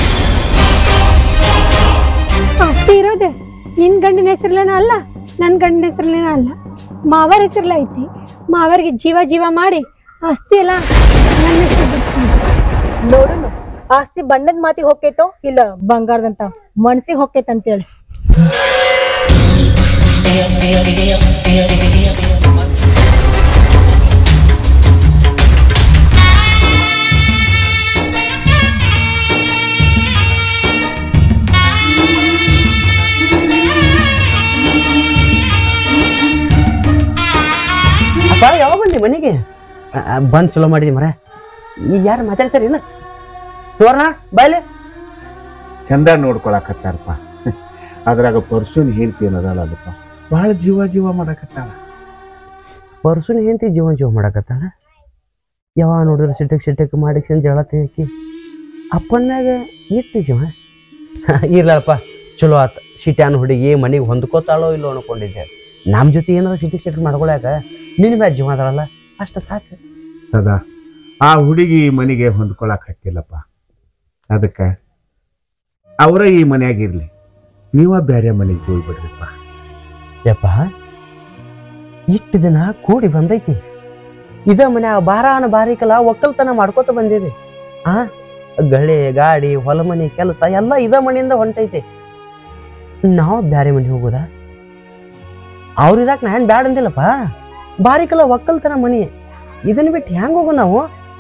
G: ಆಸ್ತಿ ಇರೋದು ನಿನ್ ಗಂಡನ ಹೆಸರ್ಲೇನ ಅಲ್ಲ ನನ್ನ ಗಂಡನ ಹೆಸರ್ಲೇನ ಅಲ್ಲ ಮಾವರ ಹೆಸರ್ಲ ಐತಿ ಮಾವರಿಗೆ ಜೀವ ಜೀವ ಮಾಡಿ ಆಸ್ತಿ ಎಲ್ಲ ನನ್ನ ಹೆಸರು ಬಿಡ್ಸ್ಕೊಂಡು
B: ನೋಡುನು ಆಸ್ತಿ ಬಣ್ಣದ ಮಾತಿಗೆ ಹೋಗ್ತೈತೋ ಇಲ್ಲ ಬಂಗಾರದಂತ ಮನ್ಸಿಗೆ ಹೋಗ್ತೈತ ಅಂತೇಳಿ
D: ಅಪ್ಪ ಯಾವಾಗ ಬಂದಿ ಮನೆಗೆ ಬಂದು ಚಲೋ ಮಾಡಿದಿ ಮರ ಈಗ ಯಾರು ಮಾತಾಡ್ಸಾರಿ ಇಲ್ಲ ಸುವರ್ಣ ಬಾಯ್ಲೆ
A: ಚಂದ ನೋಡ್ಕೊಳಕತ್ತಾರಪ್ಪ ಅದ್ರಾಗ ಪರ್ಸುನ್ ಹೇಳ್ತಿ ಏನದಲ್ಲ ಅದಪ್ಪ ಬಹಳ ಜೀವ ಜೀವ ಮಾಡಕತ್ತಾಳ
D: ಪರ್ಸುನ ಹೆಂಡತಿ ಜೀವ ಜೀವ ಮಾಡಕತ್ತಾಳ ಯಾವಾಗ ನೋಡಿದ್ರೆ ಸಿಟಕ್ ಸಿಟಕ್ ಮಾಡಿಕ್ಸನ್ ಜಗಳ ತೆಗಿ ಅಪ್ಪನಾಗ ಇಟ್ಟು ಜೀವ ಇರ್ಲಪ್ಪ ಚಲೋ ಆತ ಸಿಟ್ಯಾನ ಹುಡುಗಿ ಮನೆಗೆ ಹೊಂದ್ಕೋತಾಳೋ ಇಲ್ಲೋ ಅನ್ಕೊಂಡಿದ್ದೆ ನಮ್ಮ ಜೊತೆ ಏನಾರ ಸಿಟಿ ಸಿಟಕ್ ಮಾಡ್ಕೊಳಕ ನಿನ್ನ ಮ್ಯಾಲ ಜೀವ ಅದಾಳಲ್ಲ ಅಷ್ಟ ಸಾಕು
A: ಸದಾ ಆ ಹುಡುಗಿ ಈ ಮನೆಗೆ ಹೊಂದ್ಕೊಳಕ್ ಹತ್ತಿಲ್ಲಪ್ಪ ಅದಕ್ಕೆ ಅವರ ಈ ಮನ್ಯಾಗಿರ್ಲಿ ನೀವ ಬೇರೆ ಮನೆಗೆ ಹೋಗ್ಬಿಡ್ರಿಪ್ಪ
D: ಯಪ್ಪ ಇಷ್ಟು ದಿನ ಕೂಡಿ ಬಂದೈತಿ ಇದ ಮನ್ಯಾಗ ಬಾರಾನ ಬಾರಿಕಲ್ಲ ಒಕ್ಕಲ್ತನ ಮಾಡ್ಕೋತ ಬಂದಿರಿ ಆ ಗಳೆ ಗಾಡಿ ಹೊಲ ಮನೆ ಕೆಲಸ ಎಲ್ಲ ಇದ ಮನೆಯಿಂದ ಹೊಂಟೈತಿ ನಾವು ಬ್ಯಾರೆ ಮನೆ ಹೋಗೋದ ಅವ್ರ ಇರಾಕ್ ನಾನು ಬ್ಯಾಡ ಅಂದಿಲ್ಲಪ್ಪ ಬಾರಿಕಲ್ಲ ಒಕ್ಕಲ್ತನ ಮನಿ ಇದನ್ನ ಬಿಟ್ಟು ಹೆಂಗ್ ಹೋಗೋ ನಾವು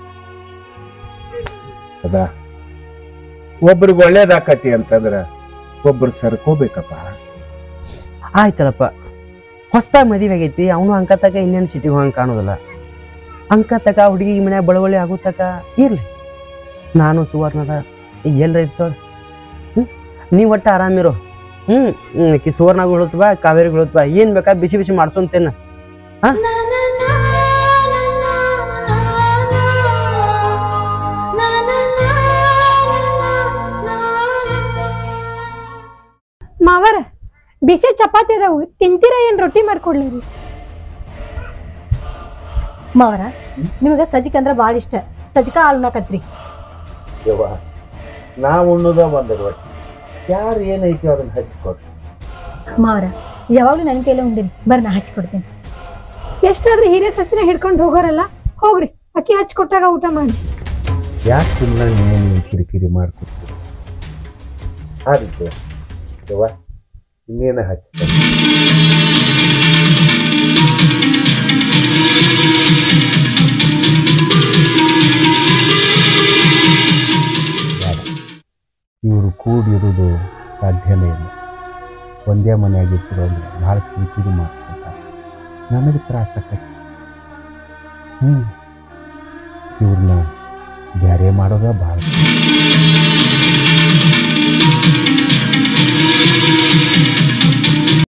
A: ಅದ ಒಬ್ರಿಗೆ ಒಳ್ಳೇದಾಕತಿ ಅಂತಂದ್ರ ಒಬ್ರು ಸರ್ಕೋಬೇಕಪ್ಪ
D: ಆಯ್ತಲ್ಲಪ್ಪ ಹೊಸ್ದಾಗಿ ಮದುವೆ ಆಗೈತಿ ಅವನು ಅಂಕ ತಕ ಇನ್ನೇನು ಸಿಟಿಗೆ ಹೋಗಂಗೆ ಕಾಣೋದಿಲ್ಲ ಅಂಕ ತಕ ಹುಡುಗಿ ಮನ್ಯಾಗ ಬಳವಳಿ ಆಗೋ ತಕ ಇರ್ಲಿ ನಾನು ಸುವರ್ಣದ ಈಗ ಎಲ್ರ ಇರ್ತವ ಹ್ಞೂ ನೀವು ಒಟ್ಟು ಆರಾಮಿರು ಹ್ಞೂ ಆಕಿ ಸುವರ್ಣಗಳು ಹೇಳುತ್ತವ ಕಾವೇರಿಗಳು ಹೇಳುತ್ತವ ಏನು ಬೇಕಾ ಬಿಸಿ ಬಿಸಿ ಮಾಡ್ಸೊಂತೇನ
G: ಮಾವರ ಬಿಸಿ ಚಪಾತಿ ಅದಾವು ತಿಂತೀರಾ ಏನ್ ರೊಟ್ಟಿ ಮಾಡ್ಕೊಡ್ಲಿ ರೀ
B: ಮಾವರ ನಿಮಗ ಸಜ್ಜಿಗೆ ಅಂದ್ರ ಭಾಳ ಇಷ್ಟ ಸಜ್ಜಿಕ ಹಾಲು ಉಣ್ಣಾಕತ್ರಿ
A: ಯವ್ವ ನಾವು ಉಣ್ಣುದ ಒಂದು ರೊಟ್ಟಿ ಯಾರು ಏನೈತಿ ಅದನ್ನ ಹಚ್ಕೊಡ್ರಿ
B: ಮಾವರ ಯಾವಾಗ್ಲೂ ನನ್ನ ಕೈಲೇ ಉಂಡಿನಿ ಬರ್ರಿ ನಾ ಹಚ್ಕೊಡ್ತೀನಿ
G: ಎಷ್ಟಾದ್ರೂ ಹಿರಿಯ ಸಸ್ತಿನ ಹಿಡ್ಕೊಂಡು ಹೋಗೋರಲ್ಲ ಹೋಗ್ರಿ ಅಕ್ಕಿ ಹಚ್ಕೊಟ್ಟಾಗ ಊಟ ಮಾಡಿ
A: ಯಾಕೆ ಸುಮ್ಮನೆ ನೀನು ಕಿರಿಕಿರಿ ಮಾಡ್ಕೊಡ್ತೀರಿ ಆದಿತ್ಯ ಯವ್ವ ಇನ್ನೇನ ಹಚ್ತಾರೆ ಇವರು ಕೂಡಿರುವುದು ಸಾಧ್ಯನೇ ಇಲ್ಲ ಒಂದೇ ಮನೆಯಾಗಿರ್ತಿರೋ ಅಂದ್ರೆ ಭಾಳ ಕಿರಿಕಿರಿ ಮಾಡ್ಕೊತಾರೆ ನನಗೆ ತ್ರಾಸ ಆಕೈತಿ ಹ್ಞೂ ಇವ್ರನ್ನ ಬ್ಯಾರೆ ಮಾಡೋದ ಭಾಳ